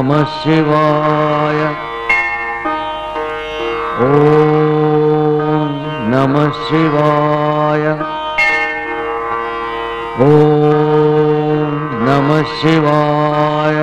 नमः शिवाय ॐ नमः शिवाय ॐ नमः शिवाय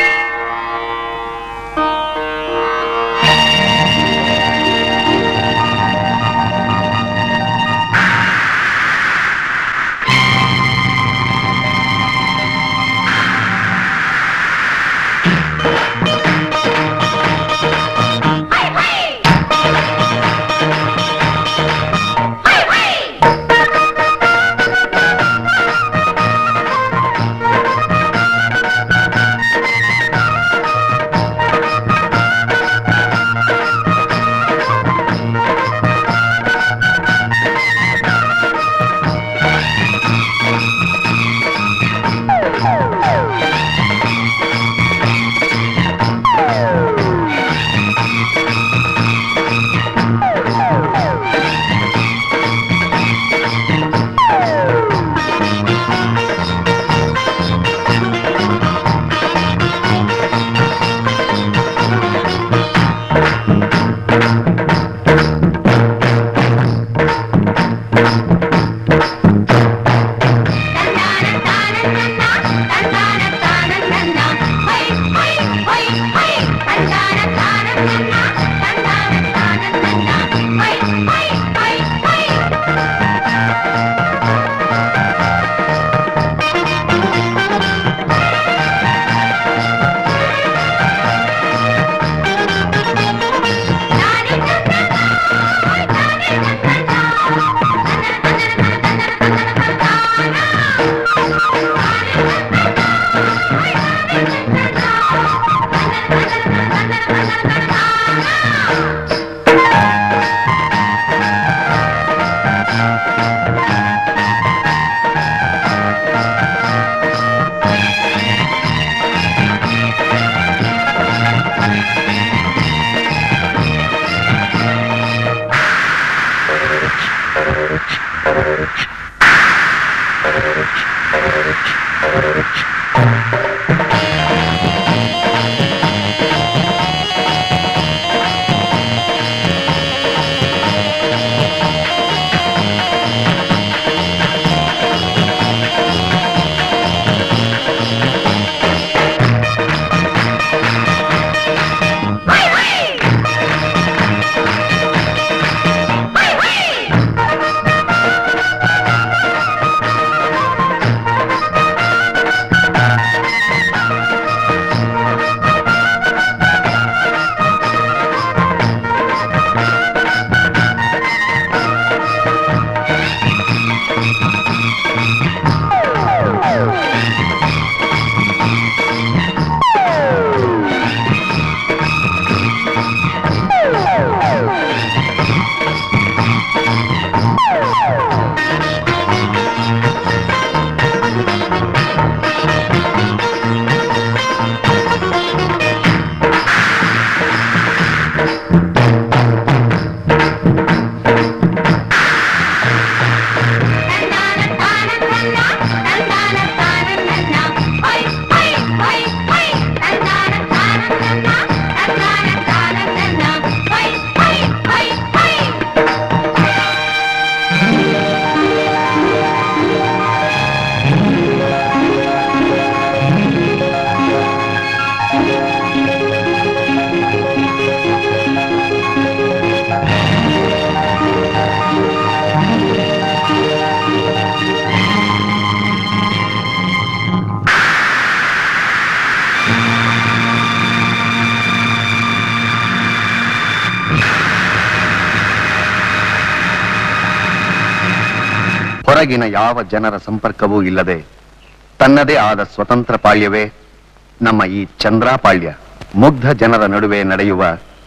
ಹೊರಗಿನ ಯಾವ ಜನರ ಸಂಪರ್ಕವೂ ಇಲ್ಲದೆ ತನ್ನದೇ ಆದ ಸ್ವತಂತ್ರ ಪಾಳ್ಯವೇ ನಮ್ಮ ಈ ಚಂದ್ರಾಪಾಳ್ಯ ಮುಗ್ಧ ಜನರ ನಡುವೆ ನಡೆಯುವ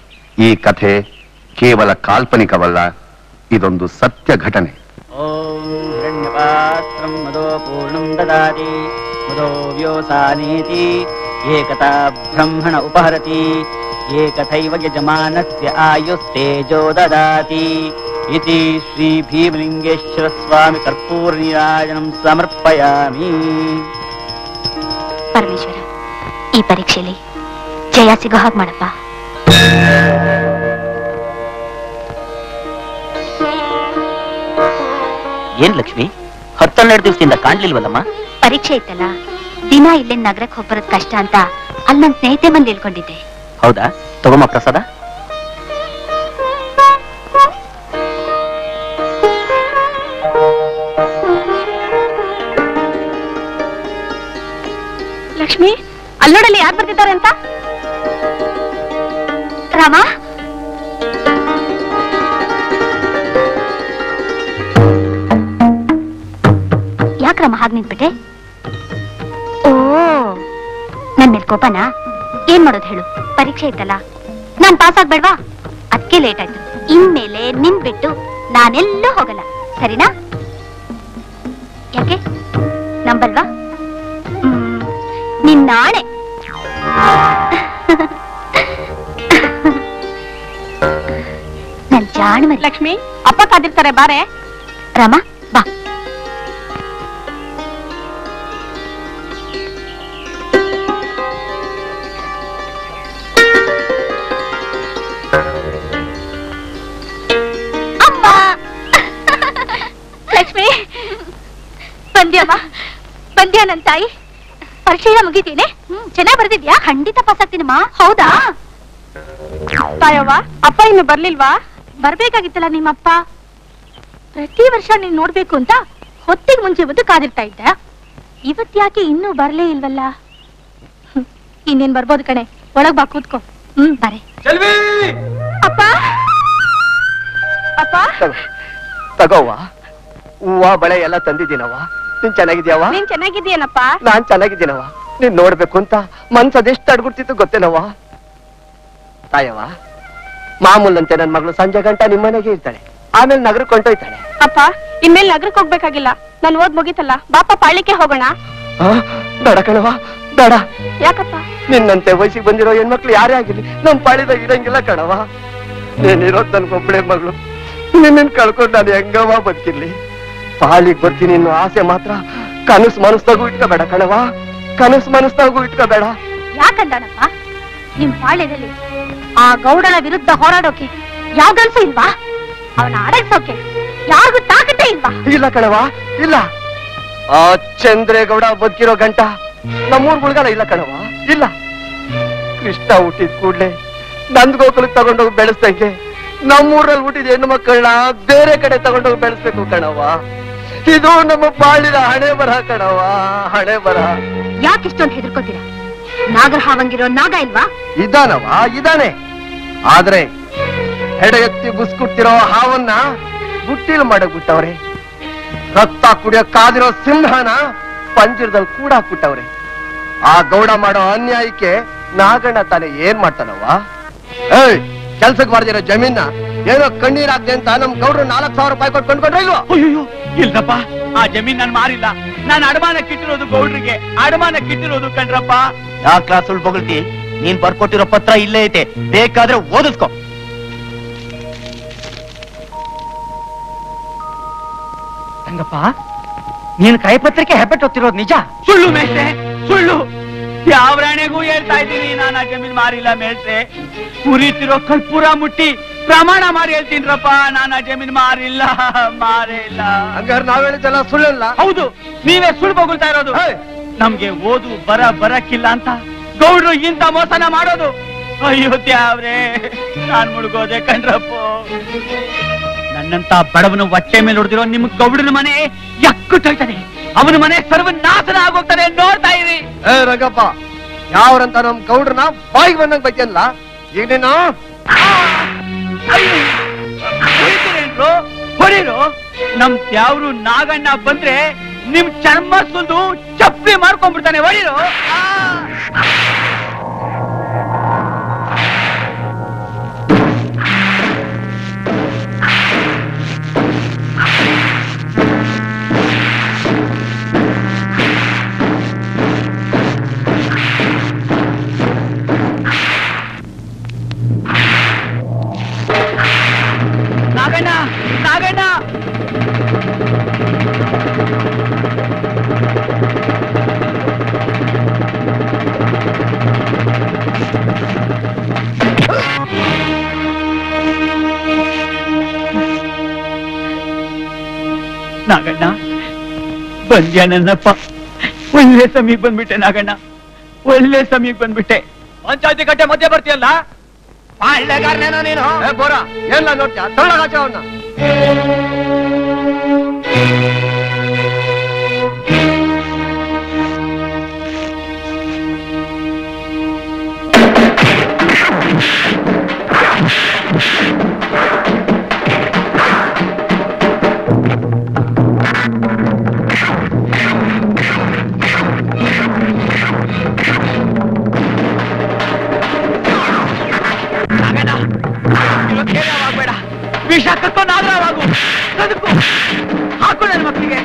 ಈ ಕಥೆ ಕೇವಲ ಕಾಲ್ಪನಿಕವಲ್ಲ ಇದೊಂದು ಸತ್ಯ ಘಟನೆ ಓಂ ಹಿರಣ್ಯಪಾತ್ರಂ ಮದೋ ಪೂರ್ಣಂ ದದಾತಿ ಮದೋ ವ್ಯೋಸಾನೇತಿ ಏಕತಾ ಬ್ರಹ್ಮಣ ಉಪಹರತಿ ಏಕಥೈವ ಯಜಮಾನಸ್ಯ ಆಯುಸ್ತೇಜೋ ದದಾತಿ ಇತಿ ಶ್ರೀ ಭೀಮಲಿಂಗೇಶ್ವರ ಸ್ವಾಮಿ ಕರ್ಪೂರ ನೀರಾಜನಂ ಸಮರ್ಪಯಾಮಿ ಪರಮೇಶ್ವರ ಈ ಪರೀಕ್ಷೆಯಲ್ಲಿ ಜಯ ಸಿಗೋ ಹಾಗೆ ಮಾಡಪ್ಪ ಏನ್ ಲಕ್ಷ್ಮಿ ಹತ್ತನ್ನೆರಡು ದಿವಸದಿಂದ ಕಾಣ್ಲಿಲ್ವಲ್ಲಮ್ಮ ಪರೀಕ್ಷೆ ಇತ್ತಲ್ಲ ದಿನ ಇಲ್ಲಿಂದ ನಗರಕ್ಕೆ ಹೋಗ್ಬರೋದ್ ಕಷ್ಟ ಅಂತ ಅಲ್ಲಿ ನನ್ನ ಸ್ನೇಹಿತೆ ಮನೇಲಿ ಇಳ್ಕೊಂಡಿದ್ದೆ ಹೌದಾ ತಗೊಮ್ಮ ಪ್ರಸಾದ ಲಕ್ಷ್ಮಿ ಅಲ್ಲೋಡಲ್ಲಿ ಯಾರು ಬರ್ತಿದ್ದಾರೆ ಅಂತ ರಾಮ ಯಾಕೆ ರಾಮ ಹಾಗೆ ನಿಂತ್ಬಿಟ್ಟೆ ಓ ನನ್ ಮೇಲೆ ಕೋಪನಾ ಏನ್ ಮಾಡೋದು ಹೇಳು ಪರೀಕ್ಷೆ ಇತ್ತಲ್ಲ ನಾನ್ ಪಾಸ್ ಆಗ್ಬೇಡ್ವಾ ಅದಕ್ಕೆ ಲೇಟ್ ಆಯ್ತು ಇನ್ಮೇಲೆ ನಿನ್ ಬಿಟ್ಟು ನಾನೆಲ್ಲೂ ಹೋಗಲ್ಲ ಸರಿನಾ ಯಾಕೆ ನಂಬಲ್ವಾ ಹ್ಮ್, ನಿನ್ ನಾಳೆ ನನ್ ಜಾಣ ಮರಿ ಲಕ್ಷ್ಮಿ ಅಪ್ಪ ಕಾದಿರ್ತಾರೆ ಬಾರೆ ರಾಮ ಬಾ ಅಮ್ಮ ಲಕ್ಷ್ಮಿ ಬಂದ್ಯಮ್ಮ ಬಂದ್ಯಾ ನನ್ ತಾಯಿ ಪರೀಕ್ಷೆ ಎಲ್ಲ ಮುಗಿತೀನಿ ಚೆನ್ನಾಗಿ ಬರ್ದಿದ್ಯಾ ಖಂಡಿತ ಪಾಸ್ ಆಗ್ತೀನಮ್ಮ ಹೌದಾ ತಾಯವ್ವ ಅಪ್ಪ ಇನ್ನು ಬರ್ಲಿಲ್ವಾ ಬರ್ಬೇಕಾಗಿತ್ತಲ್ಲ ನಿಮ್ಮಪ್ಪ ಪ್ರತಿ ವರ್ಷ ನೀನ್ ನೋಡ್ಬೇಕು ಅಂತ ಹೊತ್ತಿಗೆ ಮುಂಚೆ ಬಂದು ಕಾದಿರ್ತಾ ಇದ್ದ ಇವತ್ ಯಾಕೆ ಇನ್ನೂ ಬರ್ಲೇ ಇಲ್ವಲ್ಲ ಹ್ಮ್, ಇನ್ನೇನ್ ಬರ್ಬೋದು ಕಣೆ ಒಳಗ್ ಬಾ ಕೂತ್ಕೋ ಹ್ಮ್ ಬಾರೆ ಅಪ್ಪ ಅಪ್ಪ ತಗೋವ್ವ ಹೂವ ಬಳೆ ಎಲ್ಲ ತಂದಿದ್ದೀನವ್ವ ನೀನ್ ಚೆನ್ನಾಗಿದ್ಯಾವ ನೀನ್ ಚೆನ್ನಾಗಿದ್ದೀಯನಪ್ಪ ನಾನ್ ಚೆನ್ನಾಗಿದ್ದೀನವ್ವ ನೀನ್ ನೋಡ್ಬೇಕು ಅಂತ ಮನ್ಸ್ ಅದೆಷ್ಟು ಅಡ್ಗುಡ್ತಿತ್ತು ಗೊತ್ತೇನವ್ವ ತಾಯವ್ವ ಮಾಮೂಲಂತೆ ನನ್ ಮಗಳು ಸಂಜೆ ಗಂಟ ನಿಮ್ಮನೆಗೆ ಇರ್ತಾಳೆ ಆಮೇಲೆ ನಗರಕ್ಕೆ ಹೊಂಟೋಯ್ತಾಳೆ ಅಪ್ಪ ಇನ್ಮೇಲೆ ನಗರಕ್ಕೆ ಹೋಗ್ಬೇಕಾಗಿಲ್ಲ ನನ್ ಓದ್ ಮುಗೀತಲ್ಲ ಬಾಪ ಪಾಳ್ಯಕ್ಕೆ ಹೋಗೋಣ ಆ, ಬೇಡ ಕಣವ್ವ ಬೇಡ ಯಾಕಪ್ಪ ನಿನ್ನಂತೆ ವಯಸ್ಸಿಗೆ ಬಂದಿರೋ ಹೆಣ್ಮಕ್ಳು ಯಾರೇ ಆಗಿರ್ಲಿ ನಮ್ ಪಾಳಿದಾಗ ಇರಂಗಿಲ್ಲ ಕಣವ ನೀನಿರೋದ್ ನನ್ಗೊಬ್ಳೆ ಮಗಳು ನಿನ್ನನ್ ಕಳ್ಕೊಂಡು ನಾನು ಹೆಂಗವ ಬದುಕಿರ್ಲಿ ಪಾಳಿಗ್ ಬರ್ತೀನಿ ಅನ್ನೋ ಆಸೆ ಮಾತ್ರ ಕನಸು ಮನಸ್ತಾಗೂ ಇಟ್ಕೋಬೇಡ ಕಣವ ಕನಸು ಮನಸ್ತಾಗೂ ಇಟ್ಕೋಬೇಡ ಯಾಕಂದಾನಪ್ಪ ನಿಮ್ ಪಾಳ್ಯದಲ್ಲಿ ಆ ಗೌಡನ ವಿರುದ್ಧ ಹೋರಾಡೋಕೆ ಯಾವ ಗಲ್ಸು ಇಲ್ವಾ ಅವನ ಅಡಗಿಸೋಕೆ ಯಾರಿಗೂ ತಾಕತ್ತೇ ಇಲ್ವಾ ಇಲ್ಲ ಕಣವ ಇಲ್ಲ ಆ ಚಂದ್ರೇಗೌಡ ಬದುಕಿರೋ ಗಂಟ ನಮ್ಮೂರ್ ಗುಳ್ಗಾಲ ಇಲ್ಲ ಕಣವ ಇಲ್ಲ ಕೃಷ್ಣ ಹುಟ್ಟಿದ ಕೂಡ್ಲೆ ನಂದಗೋಕುಲಕ್ಕೆ ತಗೊಂಡೋಗಿ ಬೆಳೆಸ್ದಂಗೆ ನಮ್ಮೂರಲ್ಲಿ ಹುಟ್ಟಿದ ಹೆಣ್ಣು ಮಕ್ಕಳನ್ನ ಬೇರೆ ಕಡೆ ತಗೊಂಡೋಗಿ ಬೆಳೆಸ್ಬೇಕು ಕಣವ ಇದು ನಮ್ಮ ಬಾಳಿನ ಹಣೆ ಬರಹ ಕಣವ ಹಣೆ ಬರಹ ಯಾಕಿಷ್ಟೊಂದು ಹೆದರ್ಕೋತೀರಾ ನಾಗರ ಹಾವಂಗಿರೋ ನಾಗ ಇಲ್ವಾ ಇದಾನವ ಇದಾನೆ ಆದ್ರೆ ಹೆಡ ಎತ್ತಿ ಬುಸ್ಕುಟ್ಟಿರೋ ಹಾವನ್ನ ಬುಟ್ಟಿಲ್ ಮಾಡಕ್ಬಿಟ್ಟವ್ರೆ ರಕ್ತ ಕುಡಿಯೋ ಕಾದಿರೋ ಸಿಂಹನ ಪಂಜರದಲ್ಲಿ ಕೂಡ ಹಾಕ್ಬಿಟ್ಟವ್ರೆ ಆ ಗೌಡ ಮಾಡೋ ಅನ್ಯಾಯಕ್ಕೆ ನಾಗಣ್ಣ ತಾನೇ ಏನ್ ಮಾಡ್ತಾನವ್ವ ಏಯ್ ಕೆಲ್ಸಕ್ಕೆ ಬರ್ದಿರೋ ಜಮೀನ ಏನೋ ಕಣ್ಣೀರ್ ಹಾಕ್ದೆ ಅಂತ ನಮ್ ಗೌಡ್ರು ನಾಲ್ಕ್ ಸಾವಿರ ರೂಪಾಯಿ ಕೊಟ್ಟು ಕೊಂಡ್ಕೊಂಡ್ರೆ ಇಲ್ವೋ ಅಯ್ಯೋ ಇಲ್ಲಪ್ಪ ಆ ಜಮೀನ್ ನಾನು ಮಾರಿಲ್ಲ ನಾನು ಅಡಮಾನಕ್ಕಿಟ್ಟಿರೋದು ಗೌಡ್ರಿಗೆ ಅಡಮಾನಕ್ಕಿಟ್ಟಿರೋದು ಕಣ್ರಪ್ಪ ಯಾವ ಕ್ಲಾಸ್ ಸುಳ್ಳು ಬೊಗಳ್ತಿ ನೀನ್ ಬರ್ಕೊಟ್ಟಿರೋ ಪತ್ರ ಇಲ್ಲೇ ಐತೆ ಬೇಕಾದ್ರೆ ಓದಿಸ್ಕೊ ರಂಗಪ್ಪ ನೀನು ಕೈಪತ್ರಿಕೆ ಹೆಬ್ಬೆಟ್ಟು ಹೊತ್ತಿರೋದು ನಿಜ ಸುಳ್ಳು ಮೇಷ್ಟ್ರೆ ಸುಳ್ಳು ಯಾವ ರಾಣೆಗೂ ಹೇಳ್ತಾ ಇದ್ದೀನಿ ನಾನು ಆ ಜಮೀನ್ ಮಾರಿಲ್ಲ ಮೇಷ್ಟ್ರೆ ಉರಿತಿರೋ ಕರ್ಪೂರ ಮುಟ್ಟಿ ಪ್ರಮಾಣ ಮಾಡಿ ಹೇಳ್ತೀನ್ರಪ್ಪ ನಾನು ಆ ಜಮೀನ್ ಮಾರಿಲ್ಲ ಮಾರೇ ಇಲ್ಲ ಹಂಗಾರೆ ನಾವ್ ಹೇಳಿದ್ದೆಲ್ಲ ಸುಳ್ಳಲ್ಲ ಹೌದು ನೀವೇ ಸುಳ್ಳು ಬೊಗಳ್ತಾ ಇರೋದು ಹೇ, ನಮ್ಗೆ ಓದು ಬರ ಬರಕ್ಕಿಲ್ಲ ಅಂತ ಗೌಡ್ರು ಇಂಥ ಮೋಸನ ಮಾಡೋದು ಅಯ್ಯೋ ತ್ಯಾವ್ರೆ ನಾನ್ ಮುಳುಗೋದೆ ಕಣ್ರಪ್ಪ ನನ್ನಂತ ಬಡವನು ಹೊಟ್ಟೆ ಮೇಲೆ ಹೊಡೆದಿರೋ ನಿಮ್ ಗೌಡನ ಮನೆ ಯಕ್ಕುಟ್ಟೋಯ್ತಾನೆ ಅವನ ಮನೆ ಸರ್ವನಾಶನ ಆಗೋಗ್ತಾನೆ ನೋಡ್ತಾ ಇರಿ ಏ ರಂಗಪ್ಪ ಯಾವ್ರಂತ ನಮ್ ಗೌಡ್ರನ್ನ ಬಾಯಿಗೆ ಬಂದಂಗ್ ಬೈತಿಯಲ್ಲ ಈಗ ನೀನು ಹೊಡಿತೀರೇನ್ರು ಹೊಡೀರು ನಮ್ ತ್ಯಾವ್ರು ನಾಗಣ್ಣ ಬಂದ್ರೆ ನಿಮ್ ಚರ್ಮ ಸುಲ್ದು ಚಪ್ಪಲಿ ಮಾಡ್ಕೊಂಡ್ಬಿಡ್ತಾನೆ ಹೊಡೀರು ಆ! ನಾಗಣ್ಣ ನಾಗಣ್ಣ ನಾಗಣ್ಣ ಬಂದ್ಯಾ ನನ್ನಪ್ಪ ಒಳ್ಳೆ ಸಮಯಕ್ಕೆ ಬಂದ್ಬಿಟ್ಟೆ ನಾಗಣ್ಣ ಒಳ್ಳೆ ಸಮಯಕ್ಕೆ ಬಂದ್ಬಿಟ್ಟೆ ಪಂಚಾಯತಿ ಕಟ್ಟೆ ಮಧ್ಯೆ ಬರ್ತೀಯಲ್ಲ ನೀನು ಬೋರ ಎಲ್ಲ ನೋಡ್ತೀಯ ತಳ್ಳಗಾಚ ಅವನ್ನ ಬೇಡ ವಿಷ ಕತ್ಕೊಂಡು ಆದ್ರಾಗು ಬದುಕು ಹಾಕು ನನ್ನ ಮಕ್ಕಳಿಗೆ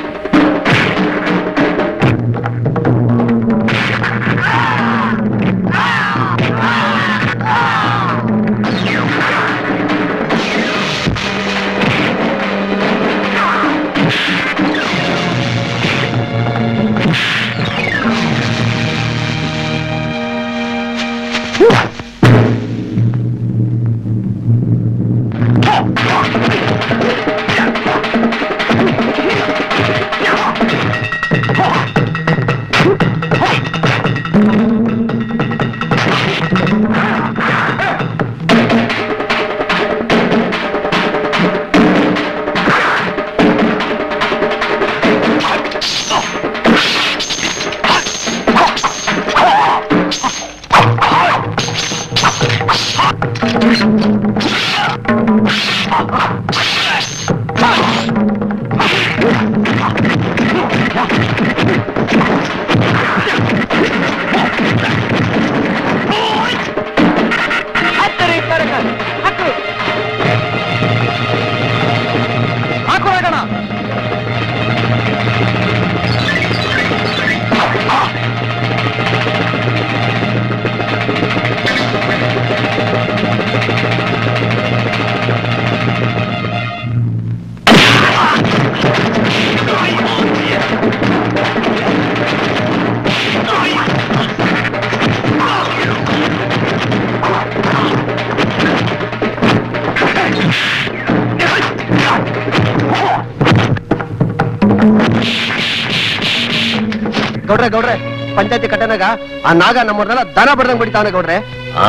ಗೌಡ್ರೆ ಗೌಡ್ರೆ ಪಂಚಾಯತಿ ಕಟ್ಟನಾಗ ಆ ನಾಗ ನಮ್ಮವ್ರನ್ನೆಲ್ಲ ದನ ಬಡ್ದಂಗ್ ಬಿಡ್ತಾವನೆ ಗೌಡ್ರೆ ಆ?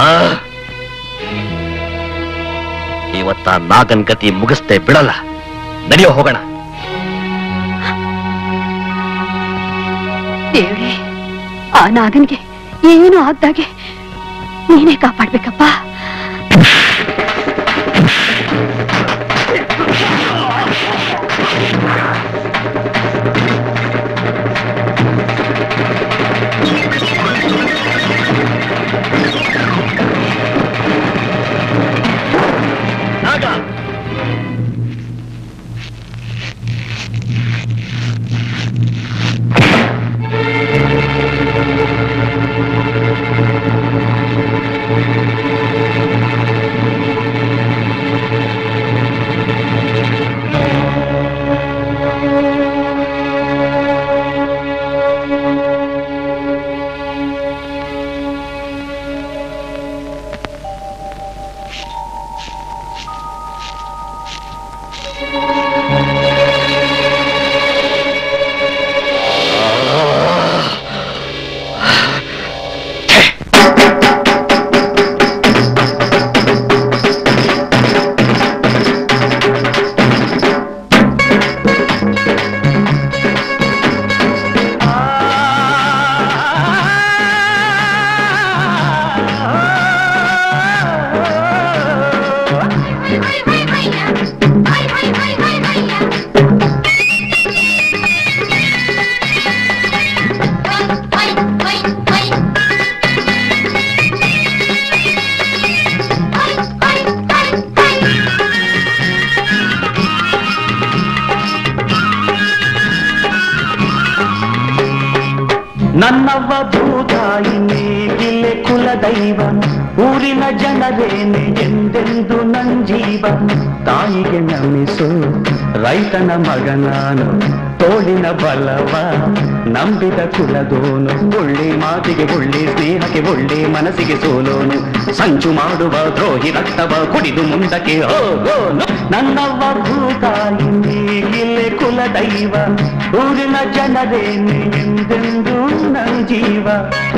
ಇವತ್ತ ನಾಗನ್ ಗತಿ ಮುಗಿಸ್ತೇ ಬಿಡಲ್ಲ ನಡೆಯೋ ಹೋಗೋಣ ದೇವ್ರೆ ಆ ನಾಗನಿಗೆ ಏನು ಆಗ್ದಾಗೆ ನೀನೇ ಕಾಪಾಡ್ಬೇಕಪ್ಪ ನನ್ನವ್ವ ಭೂತಾಯಿನೇ ಗಿಲ್ಲೆ ಕುಲ ದೈವ ಊರಿನ ಜನರೇನೆ ಎಂದೆಂದು ನಂಜೀವ ತಾಯಿಗೆ ನಮಿಸು ರೈತನ ಮಗ ನಾನು ತೋಳಿನ ಬಲವ ನಂಬಿದ ಕುಲದೋನು ಒಳ್ಳೆ ಮಾತಿಗೆ ಒಳ್ಳೆ ಸ್ನೇಹಕ್ಕೆ ಒಳ್ಳೆ ಮನಸ್ಸಿಗೆ ಸೋಲೋನು ಸಂಚು ಮಾಡುವ ದ್ರೋಹಿ ರಕ್ತವ ಕುಡಿದು ಮುಂದಕ್ಕೆ ಹೋಗೋನು ನನ್ನವ್ವ ಭೂತಾಯಿನೇ ಗಿಲ್ಲೆ ಕುಲ ದೈವ ಜೀವ ಊರಿನ ಜನರೇನೆ ಎಂದೆಂದೂ ನನ್ ಜೀವ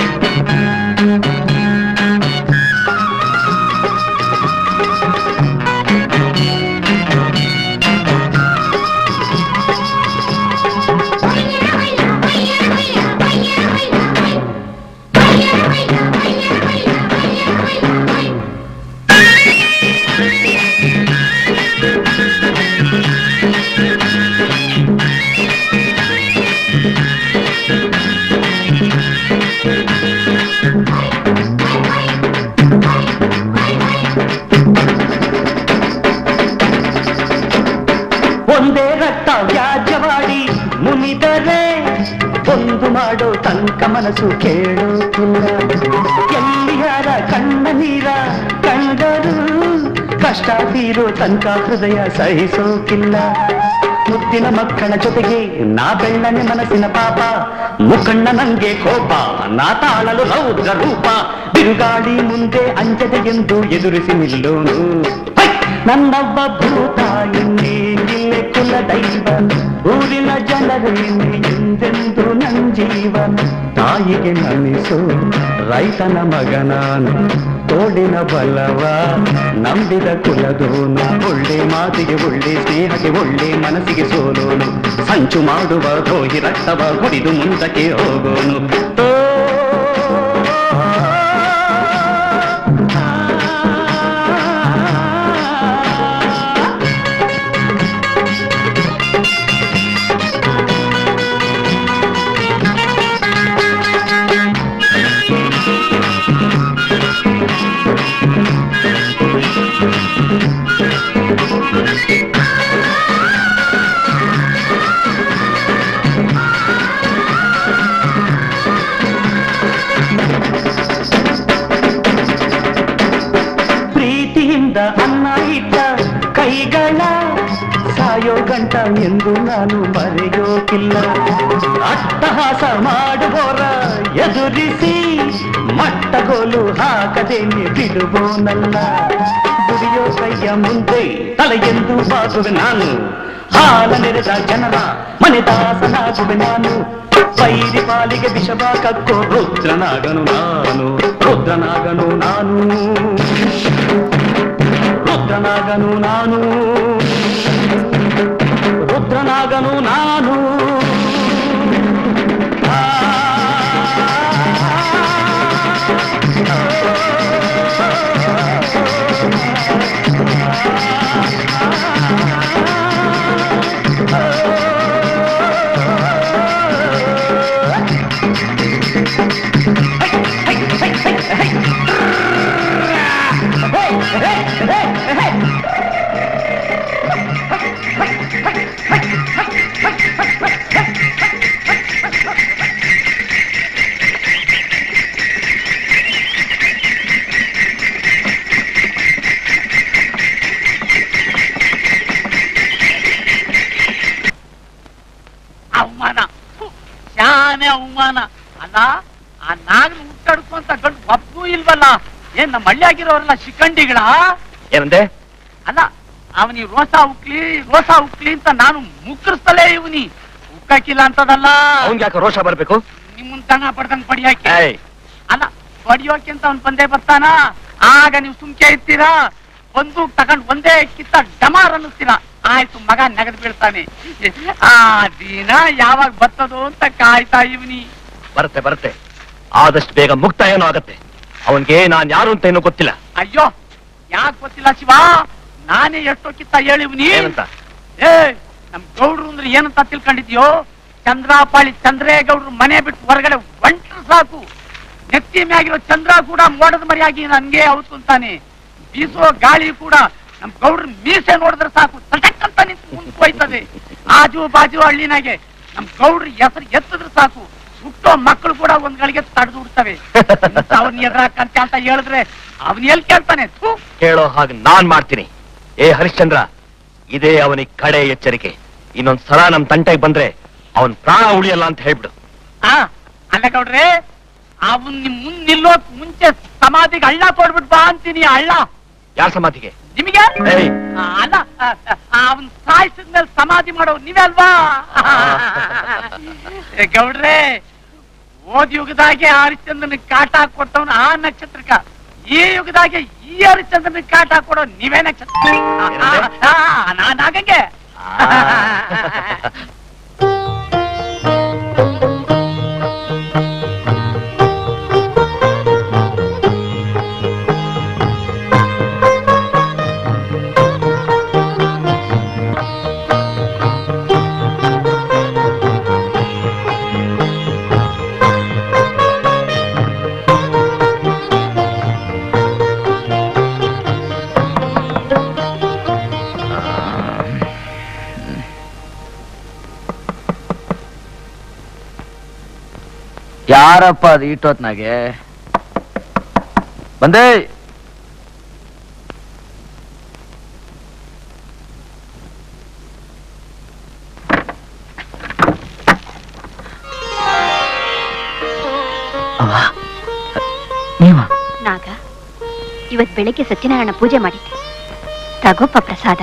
ಒಂದೇ ರಕ್ತ ವ್ಯಾಜ್ಯವಾಡಿ ಮುನಿದರೆ ಒಂದು ಮಾಡೋ ತನಕ ಮನಸ್ಸು ಕೇಳುತ್ತಿಲ್ಲ ಎಲ್ಲಿ ಯಾರ ಕಣ್ಣ ನೀರ ಕಂಡರು ಕಷ್ಟ ತೀರೋ ತನಕ ಹೃದಯ ಸಹಿಸೋಕಿಲ್ಲ ಮುದ್ದಿನ ಮಕ್ಕಳ ಜೊತೆಗೆ ನಾ ಬೆಳ್ಳನೆ ಮನಸ್ಸಿನ ಪಾಪ ಮುಖಣ್ಣ ನಂಗೆ ಕೋಪ ನಾ ತಾಳಲು ರೌದ್ರ ರೂಪ ಬಿರುಗಾಳಿ ಮುಂದೆ ಅಂಜದೆ ಎಂದು ಎದುರಿಸಿ ನಿಲ್ಲೋನು ಹೈ! ನನ್ನವ್ವ ಭೂತ ಇನ್ನೇ ಇಲ್ಲೇ ಕುಲ ದೈವ ಊರಿನ ಜನರೇನೆ ಎಂದೆಂದು ನನ್ ಜೀವ ತಾಯಿಗೆ ನಮಿಸು ರೈತನ ಮಗ ನಾನು ತೋಳಿನ ಬಲವ ನಂಬಿದ ಕುಲದೋನು ಒಳ್ಳೆ ಮಾತಿಗೆ ಒಳ್ಳೆ ಸ್ನೇಹಕ್ಕೆ ಒಳ್ಳೆ ಮನಸ್ಸಿಗೆ ಸೋಲೋನು ಸಂಚು ಮಾಡುವ ದ್ರೋಹಿ ರಕ್ತವ ಕುಡಿದು ಮುಂದಕ್ಕೆ ಹೋಗೋನು ಓ, ಪ್ರೀತಿಯಿಂದ ಅನ್ನ ಇಟ್ಟ ಕೈಗಳ ಸಾಯೋ ಗಂಟ ಎಂದು ನಾನು ಮರೆಯೋಕಿಲ್ಲ ಅಟ್ಟಹಾಸ ಮಾಡುವೋರ ಎದುರಿಸಿ ಮಟ್ಟಗೋಲು ಹಾಕದೇನೆ ಬಿಡುವೋನಲ್ಲ ದುಡಿಯೋ ಕೈಯ ಮುಂದೆ ತಲೆಗೆಂದು ಬಾಗುವೆ ನಾನು ಹಾಲ ನೆರೆದ ಜನರ ಮನೆದಾಸನಾಗುವೆ ನಾನು ಪೈರಿ ಪಾಲಿಗೆ ವಿಷವ ಕಕ್ಕೋ ರುದ್ರನಾಗನು ನಾನು ರುದ್ರನಾಗನು ನಾನು ರುದ್ರನಾಗನು ನಾನು ರುದ್ರನಾಗನು ನಾನು ಆ, ಅವಮಾನ ಥು, ಶಾನೆ ಅವಮಾನ ಅಲ್ಲ ಆ ನಾಗನ ಹುಟ್ಟಾಡ್ಕೊಂತ ಗಂಡು ಒಬ್ಬೂ ಇಲ್ವಲ್ಲ ಏನ್ ನಮ್ಮ ಹಳ್ಳಿಯಾಗಿರೋರೆಲ್ಲ ಶಿಖಂಡಿಗಳ ಏನಂದೆ ಅಲ್ಲ ಅವನಿ ರೋಸ ಉಕ್ಲಿ ರೋಸ ಉಕ್ಲಿ ಅಂತ ನಾನು ಮುಕ್ಕರಿಸ್ತಲೇ ಇವನಿ ಉಕ್ಕಕ್ಕಿಲ್ಲ ಅಂತದಲ್ಲ ಅವನ್ಗೆ ಯಾಕೆ ರೋಷ ಬರ್ಬೇಕು ನಿಮ್ಮನ್ ತನ ಪಡ್ದಂಗ್ ಪಡಿಯಾಕೆ ಏಯ್ ಅಲ್ಲ ಹೊಡಿಯೋಕೆ ಅಂತ ಅವ್ನ್ ಬಂದೇ ಬರ್ತಾನ ಆಗ ನೀವು ಸುಮ್ಕೆ ಇರ್ತೀರಾ ಬಂದೂಕ್ ತಗೊಂಡ್ ಒಂದೇ ಕಿತ್ತ ಡಮಾರ್ ಅನ್ನಿಸ್ತೀರಾ ಆಯ್ತು ಮಗ ನಗದ್ ಬೀಳ್ತಾನೆ ಆ ದಿನ ಯಾವಾಗ ಬರ್ತದೋ ಅಂತ ಕಾಯ್ತಾ ಇವನಿ ಬರುತ್ತೆ ಬರುತ್ತೆ ಆದಷ್ಟು ಬೇಗ ಮುಕ್ತಾಯನೂ ಆಗತ್ತೆ ಅವನ್ಗೆ ನಾನ್ ಯಾರು ಅಂತ ಏನೂ ಗೊತ್ತಿಲ್ಲ ಅಯ್ಯೋ ಯಾಕ್ ಗೊತ್ತಿಲ್ಲ ಶಿವ ನಾನೇ ಎಷ್ಟೋ ಕಿತ್ತ ಹೇಳಿವ್ನಿ ಏನಂತ ಏ ನಮ್ ಗೌಡ್ರು ಅಂದ್ರೆ ಏನಂತ ತಿಳ್ಕೊಂಡಿದ್ಯೋ ಚಂದ್ರಾಪಾಳಿ ಚಂದ್ರೇಗೌಡ್ರು ಮನೆ ಬಿಟ್ಟು ಹೊರಗಡೆ ಒಂಟ್ರು ಸಾಕು ನೆತ್ತಿ ಮ್ಯಾಗಿರೋ ಚಂದ್ರ ಕೂಡ ಮೋಡದ ಮರಿಯಾಗಿ ನನ್ಗೆ ಔತ್ಕೊಂತಾನೆ ಬೀಸೋ ಗಾಳಿ ಕೂಡ ನಮ್ ಗೌಡ್ರ ಮೀಸೆ ನೋಡಿದ್ರೆ ಸಾಕು ತಟಕ್ ಅಂತ ನಿಂತು ಮುಂದೆ ಹೋಯ್ತದೆ ಆಜು ಬಾಜು ಹಳ್ಳಿನಾಗೆ ನಮ್ ಗೌಡ್ರ ಹೆಸರು ಎತ್ತಿದ್ರೆ ಸಾಕು ಹುಟ್ಟೋ ಮಕ್ಕಳು ಕೂಡ ಒಂದ್ ಗಳಿಗೆ ತಡೆದು ಬಿಡ್ತವೆ ಅವ್ನ ಎದುರಾಕಂತ ಅಂತ ಹೇಳಿದ್ರೆ ಅವನ್ ಎಲ್ ಕೇಳ್ತಾನೆ ಥೂ ಕೇಳೋ ಹಾಗೆ ನಾನ್ ಮಾಡ್ತೀನಿ ಏ ಹರಿಶ್ಚಂದ್ರ ಇದೇ ಅವನಿಗೆ ಕಡೆ ಎಚ್ಚರಿಕೆ ಇನ್ನೊಂದ್ ಸಲ ನಮ್ ತಂಟೆಗೆ ಬಂದ್ರೆ ಅವನ್ ಪ್ರಾಣ ಉಳಿಯಲ್ಲ ಅಂತ ಹೇಳ್ಬಿಡು ಆ ಅಲ್ಲ ಗೌಡ್ರೆ ಅವನ್ ನಿಮ್ ಮುಂದ್ ನಿಲ್ಲೋಕ್ ಮುಂಚೆ ಸಮಾಧಿಗೆ ಹಳ್ಳ ಕೊಡ್ಬಿಟ್ ಬಾ ಅಂತೀನಿ ಹಳ್ಳ ಯಾರ ಸಮಾಧಿಗೆ ನಿಮಗೆ ಏಯ್. ಆ, ಅಲ್ಲ ಅವನ್ ಸಾಯಿಸಿದ್ಮೇಲೆ ಸಮಾಧಿ ಮಾಡೋ ನೀವೇ ಅಲ್ವಾ ಏ, ಗೌಡ್ರೆ ಓದ್ ಯುಗದಾಗೆ ಹರಿಶ್ಚಂದ್ರನ ಕಾಟ ಕೊಟ್ಟವನ ಆ ನಕ್ಷತ್ರಕ್ಕ ಈ ಯುಗದಾಗೆ ಈ ಹರಿಶ್ಚಂದ್ರನ ಕಾಟ ಕೊಡೋ ನೀವೇ ನಕ್ಷತ್ರ ಆ, ಆ, ಆ, ನಾನ್ ಆಗಂಗೆ ಯಾರಪ್ಪ ಅದು ಇಟ್ಟೋತ್ನಾಗೆ ಬಂದೆ ನೀವ ನಾಗ ಇವತ್ ಬೆಳಿಗ್ಗೆ ಸತ್ಯನಾರಾಯಣ ಪೂಜೆ ಮಾಡಿದ್ದೆ ತಗೋಪ್ಪ ಪ್ರಸಾದ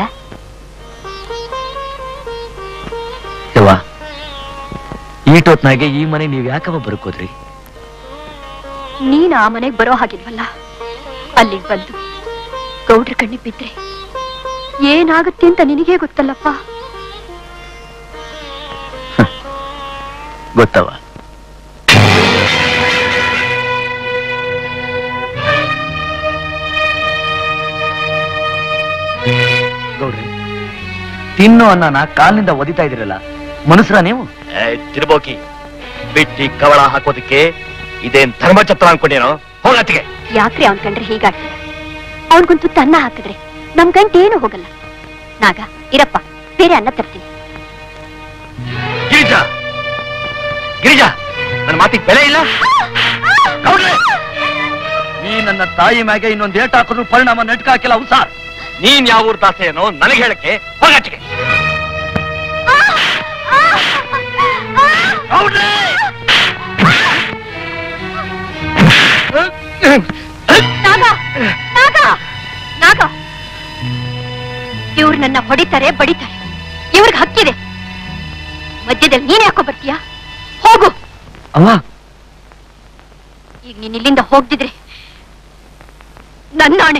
ಯವ್ವ ಈಟೋತ್ನಾಗೆ ಈ ಮನೆ ನೀವ್ ಯಾಕವ ಬರುಕೋದ್ರಿ ನೀನ್ ಆ ಮನೆಗ್ ಬರೋ ಹಾಗಿಲ್ವಲ್ಲ ಅಲ್ಲಿಗ್ ಬಂದು ಗೌಡ್ರ ಕಣ್ಣಿಗೆ ಬಿದ್ರೆ ಏನಾಗುತ್ತೆ ಅಂತ ನಿನಗೇ ಗೊತ್ತಲ್ಲಪ್ಪ ಗೊತ್ತವ ಗೌಡ್ರಿ ತಿನ್ನು ಅನ್ನನ ಕಾಲಿನಿಂದ ಒದಿತಾ ಇದಿರಲ್ಲ ಮನುಷ್ಯರ ನೀವು ಏಯ್, ತಿರ್ಬೋಕಿ ಬಿಟ್ಟಿ ಕವಳ ಹಾಕೋದಕ್ಕೆ ಇದೇನ್ ಧರ್ಮಛತ್ರ ಅನ್ಕೊಂಡೇನೋ ಹೋಗತ್ತಿಗೆ ಯಾಕ್ರಿ ಅವನ್ ಕಂಡ್ರೆ ಹೀಗಾಡ್ತೀರ ಅವನ್ಗೊಂದು ಅನ್ನ ಹಾಕಿದ್ರೆ ನಮ್ ಗಂಟೆ ಏನು ಹೋಗಲ್ಲ ನಾಗ ಇರಪ್ಪ ಬೇರೆ ಅನ್ನ ತರ್ತೀನಿ ಗಿರಿಜಾ ಗಿರಿಜಾ ನನ್ನ ಮಾತಿಗೆ ಬೆಲೆ ಇಲ್ಲ ಗೌಡ್ರೆ, ನೀ ನನ್ನ ತಾಯಿ ಮ್ಯಾಗೆ ಇನ್ನೊಂದ್ ಏಟ್ ಹಾಕಿದ್ರು ಪರಿಣಾಮ ನೆಟ್ಕ ಹಾಕಿಲ್ಲ ಉಸಾರ್ ನೀನ್ ಯಾವ ಊರ್ ದಾಸೆನೋ ನನಗೆ ಹೇಳಕ್ಕೆ ಹೋಗತ್ತಿಗೆ ಗೌಡ್ರೆ! ನಾಗ ನಾಗ ನಾಗ ಇವ್ರು ನನ್ನ ಹೊಡಿತಾರೆ ಬಡಿತಾರೆ ಇವ್ರಿಗೆ ಹಕ್ಕಿದೆ ಮಧ್ಯದಲ್ಲಿ ನೀನ್ ಯಾಕೋ ಬರ್ತೀಯಾ ಹೋಗು ಅವ್ವ ಈಗ ನೀನ್ ಇಲ್ಲಿಂದ ಹೋಗ್ದಿದ್ರೆ ನನ್ನಾಣೆ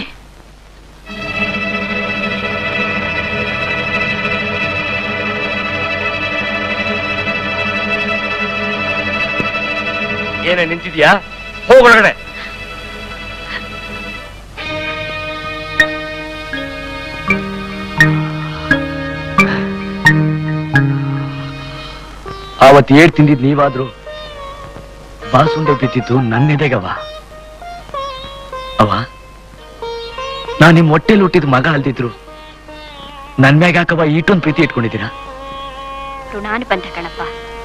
ಏನೇ ನಿಂತಿದ್ಯಾ ಹೋಗೊಳಗಡೆ ಆವತ್ ಏಟ್ ತಿಂದಿದ್ ನೀವಾದ್ರು ಬಾಸುಂಡೆ ಬಿದ್ದಿದ್ದು ನನ್ನೆದೆಗವ ಅವ ನಾ ನಿಮ್ ಹೊಟ್ಟೆಲ್ ಹುಟ್ಟಿದ ಮಗ ಅಲ್ದಿದ್ರು ನನ್ ಮ್ಯಾಗ ಯಾಕವ ಈಟೊಂದ್ ಪ್ರೀತಿ ಇಟ್ಕೊಂಡಿದ್ದೀರಾ ಋಣಾನುಬಂಧ ಕಣಪ್ಪ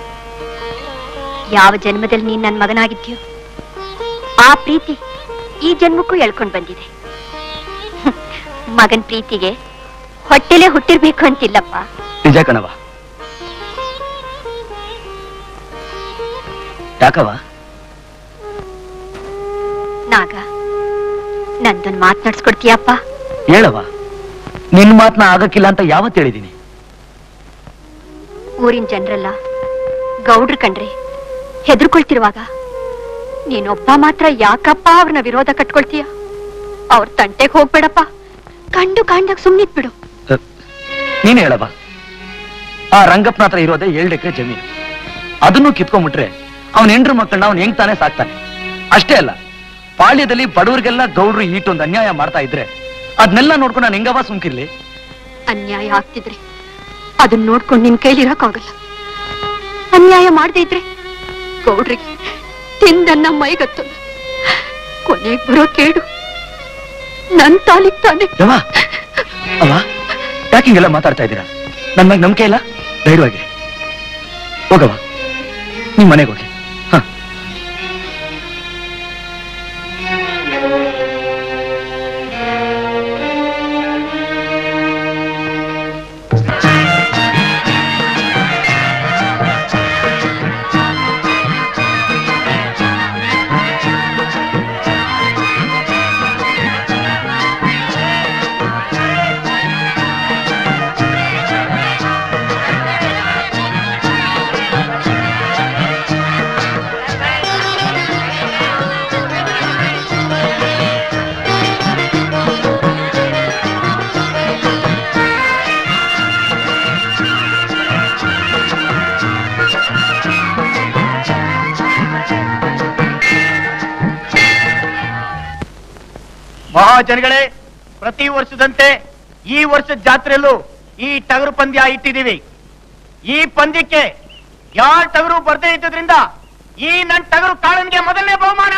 ಯಾವ ಜನ್ಮದಲ್ಲಿ ನೀನ್ ನನ್ ಮಗನಾಗಿದ್ಯೋ ಆ ಪ್ರೀತಿ ಈ ಜನ್ಮಕ್ಕೂ ಎಳ್ಕೊಂಡ್ ಬಂದಿದೆ ಹ್ಮ್. ಮಗನ್ ಪ್ರೀತಿಗೆ ಹೊಟ್ಟೆಲೆ ಹುಟ್ಟಿರ್ಬೇಕು ಅಂತಿಲ್ಲಪ್ಪ ನಿಜ ಕಣವ ಯಾಕವ ನಾಗ ನಂದೊಂದ್ ಮಾತ್ ನಡ್ಸ್ಕೊಡ್ತೀಯಪ್ಪ ಹೇಳವ ನಿನ್ ಮಾತ್ನ ಆಗಕ್ಕಿಲ್ಲ ಅಂತ ಯಾವತ್ ಹೇಳಿದೀನಿ ಊರಿನ ಜನರೆಲ್ಲ ಗೌಡ್ರು ಕಂಡ್ರೆ ಹೆದರ್ಕೊಳ್ತಿರುವಾಗ ನೀನೊಬ್ಬ ಮಾತ್ರ ಯಾಕಪ್ಪ ಅವ್ರನ್ನ ವಿರೋಧ ಕಟ್ಕೊಳ್ತೀಯ ಅವ್ರ ತಂಟೆಗೆ ಹೋಗ್ಬೇಡಪ್ಪ ಕಂಡು ಕಾಣ್ದಾಗ ಸುಮ್ನಿತ್ ಬಿಡು ನೀನ್ ಹೇಳವ ಆ ರಂಗಪ್ಪನ ಹತ್ರ ಇರೋದೇ ಏಳ್ ಎಕರೆ ಜಮೀನು ಅದನ್ನು ಕಿತ್ಕೊಂಡ್ಬಿಟ್ರೆ ಅವನ ಹೆಂಡ್ರು ಮಕ್ಕಳನ್ನ ಅವ್ನ್ ಹೆಂಗ್ ತಾನೇ ಸಾಕ್ತಾನೆ ಅಷ್ಟೇ ಅಲ್ಲ ಪಾಳ್ಯದಲ್ಲಿ ಬಡವರಿಗೆಲ್ಲ ಗೌಡ್ರು ಈಟೊಂದು ಅನ್ಯಾಯ ಮಾಡ್ತಾ ಇದ್ರೆ ಅದನ್ನೆಲ್ಲ ನೋಡ್ಕೊಂಡು ನಾನು ಹೆಂಗವ ಸುಮ್ಕಿರ್ಲಿ ಅನ್ಯಾಯ ಆಗ್ತಿದ್ರೆ ಅದನ್ನ ನೋಡ್ಕೊಂಡು ನಿನ್ ಕೈಲಿರಕ್ಕಾಗಲ್ಲ ಅನ್ಯಾಯ ಮಾಡದೇ ಇದ್ರೆ ಗೌಡ್ರಿಗೆ ತಿಂದನ್ನ ಮೈಗತ್ತು ಕೊನೆಗ್ ಬರೋ ಕೇಡು ನನ್ ತಾಲಿಗ್ ತಾನೆ ಯವ್ವ ಅವ ಯಾಕೆ ಹಿಂಗೆಲ್ಲ ಮಾತಾಡ್ತಾ ಇದ್ದೀರಾ ನನ್ ಮ್ಯಾಗ ನಂಬಿಕೆ ಇಲ್ಲ ಧೈರ್ಯವಾಗಿ ಹೋಗವ ನಿಮ್ ಮನೆಗೆ ಹೋಗಿ ಹ ಆ ಮಹಾಜನಗಳೇ ಪ್ರತಿ ವರ್ಷದಂತೆ ಈ ವರ್ಷದ ಜಾತ್ರೆಯಲ್ಲೂ ಈ ಟಗರು ಪಂದ್ಯ ಇಟ್ಟಿದ್ದೀವಿ ಈ ಪಂದ್ಯಕ್ಕೆ ಯಾರ ಟಗರು ಬರ್ದೇ ಇದ್ದದ್ರಿಂದ ಈ ನನ್ ಟಗರು ಕಾಳನ್ಗೆ ಮೊದಲನೇ ಬಹುಮಾನ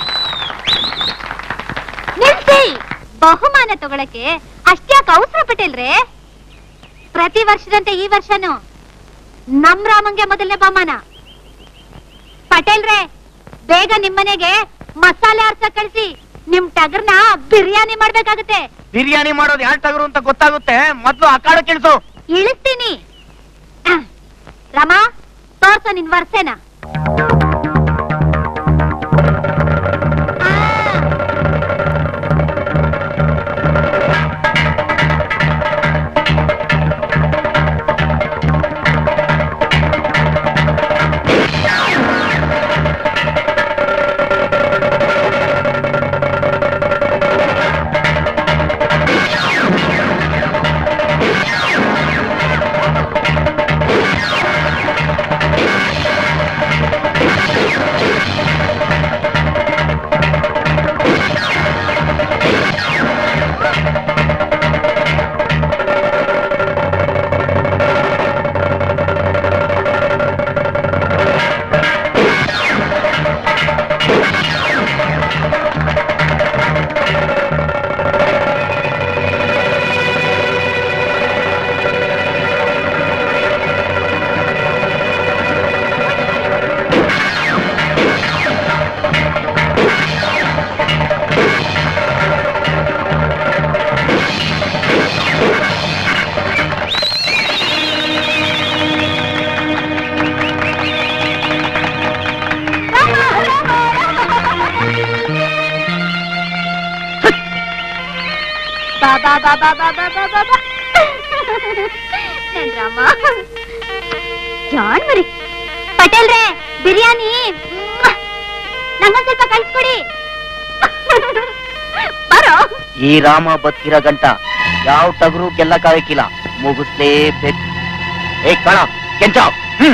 ನಿಲ್ಸಿ ಬಹುಮಾನ ತಗೊಳಕ್ಕೆ ಅಷ್ಟ್ಯಾಕ ಅವಸರ ಪಟೇಲ್ರೆ ಪ್ರತಿ ವರ್ಷದಂತೆ ಈ ವರ್ಷನೂ ನಮ್ ರಾಮಂಗೆ ಮೊದಲನೇ ಬಹುಮಾನ ಪಟೇಲ್ರೆ ಬೇಗ ನಿಮ್ಮನೆಗೆ ಮಸಾಲೆ ಅರ್ಸ ಕಳಿಸಿ ನಿಮ್ ಟಗರ್ನ ಬಿರಿಯಾನಿ ಮಾಡ್ಬೇಕಾಗತ್ತೆ ಬಿರಿಯಾನಿ ಮಾಡೋದು ಯಾರ ಟಗರು ಅಂತ ಗೊತ್ತಾಗುತ್ತೆ ಮೊದ್ಲು ಅಕಾಡ ಕೇಳಿಸು ಇಳಿಸ್ತೀನಿ ಅಹ್. ರಮ ತೋರ್ಸು ನಿನ್ ವರ್ಷೆನ ಬಾ ಬಾ ಬಾ ಬಾ ಬಾ ಬಾ ಬಾ ಬಾ ಬಾ. ನನ್ ರಾಮ ಜಾನ್ ಮರಿ ಪಟೇಲ್ರೆ ಬಿರಿಯಾನಿ ಮ್ವಾ! ನಂಗೊಂದ್ ಸ್ವಲ್ಪ ಕಳ್ಸ್ಕೊಡಿ ಬರೋ ಈ ರಾಮ ಬತ್ತಿರೋ ಗಂಟ ಯಾವ ಟಗರು ಗೆಲ್ಲಕ್ಕಾಗಕ್ಕಿಲ್ಲ ಮುಗಿಸ್ಲೇಬೇಕು ಏ ಕಣ ಕೆಂಚ ಹ್ಮ್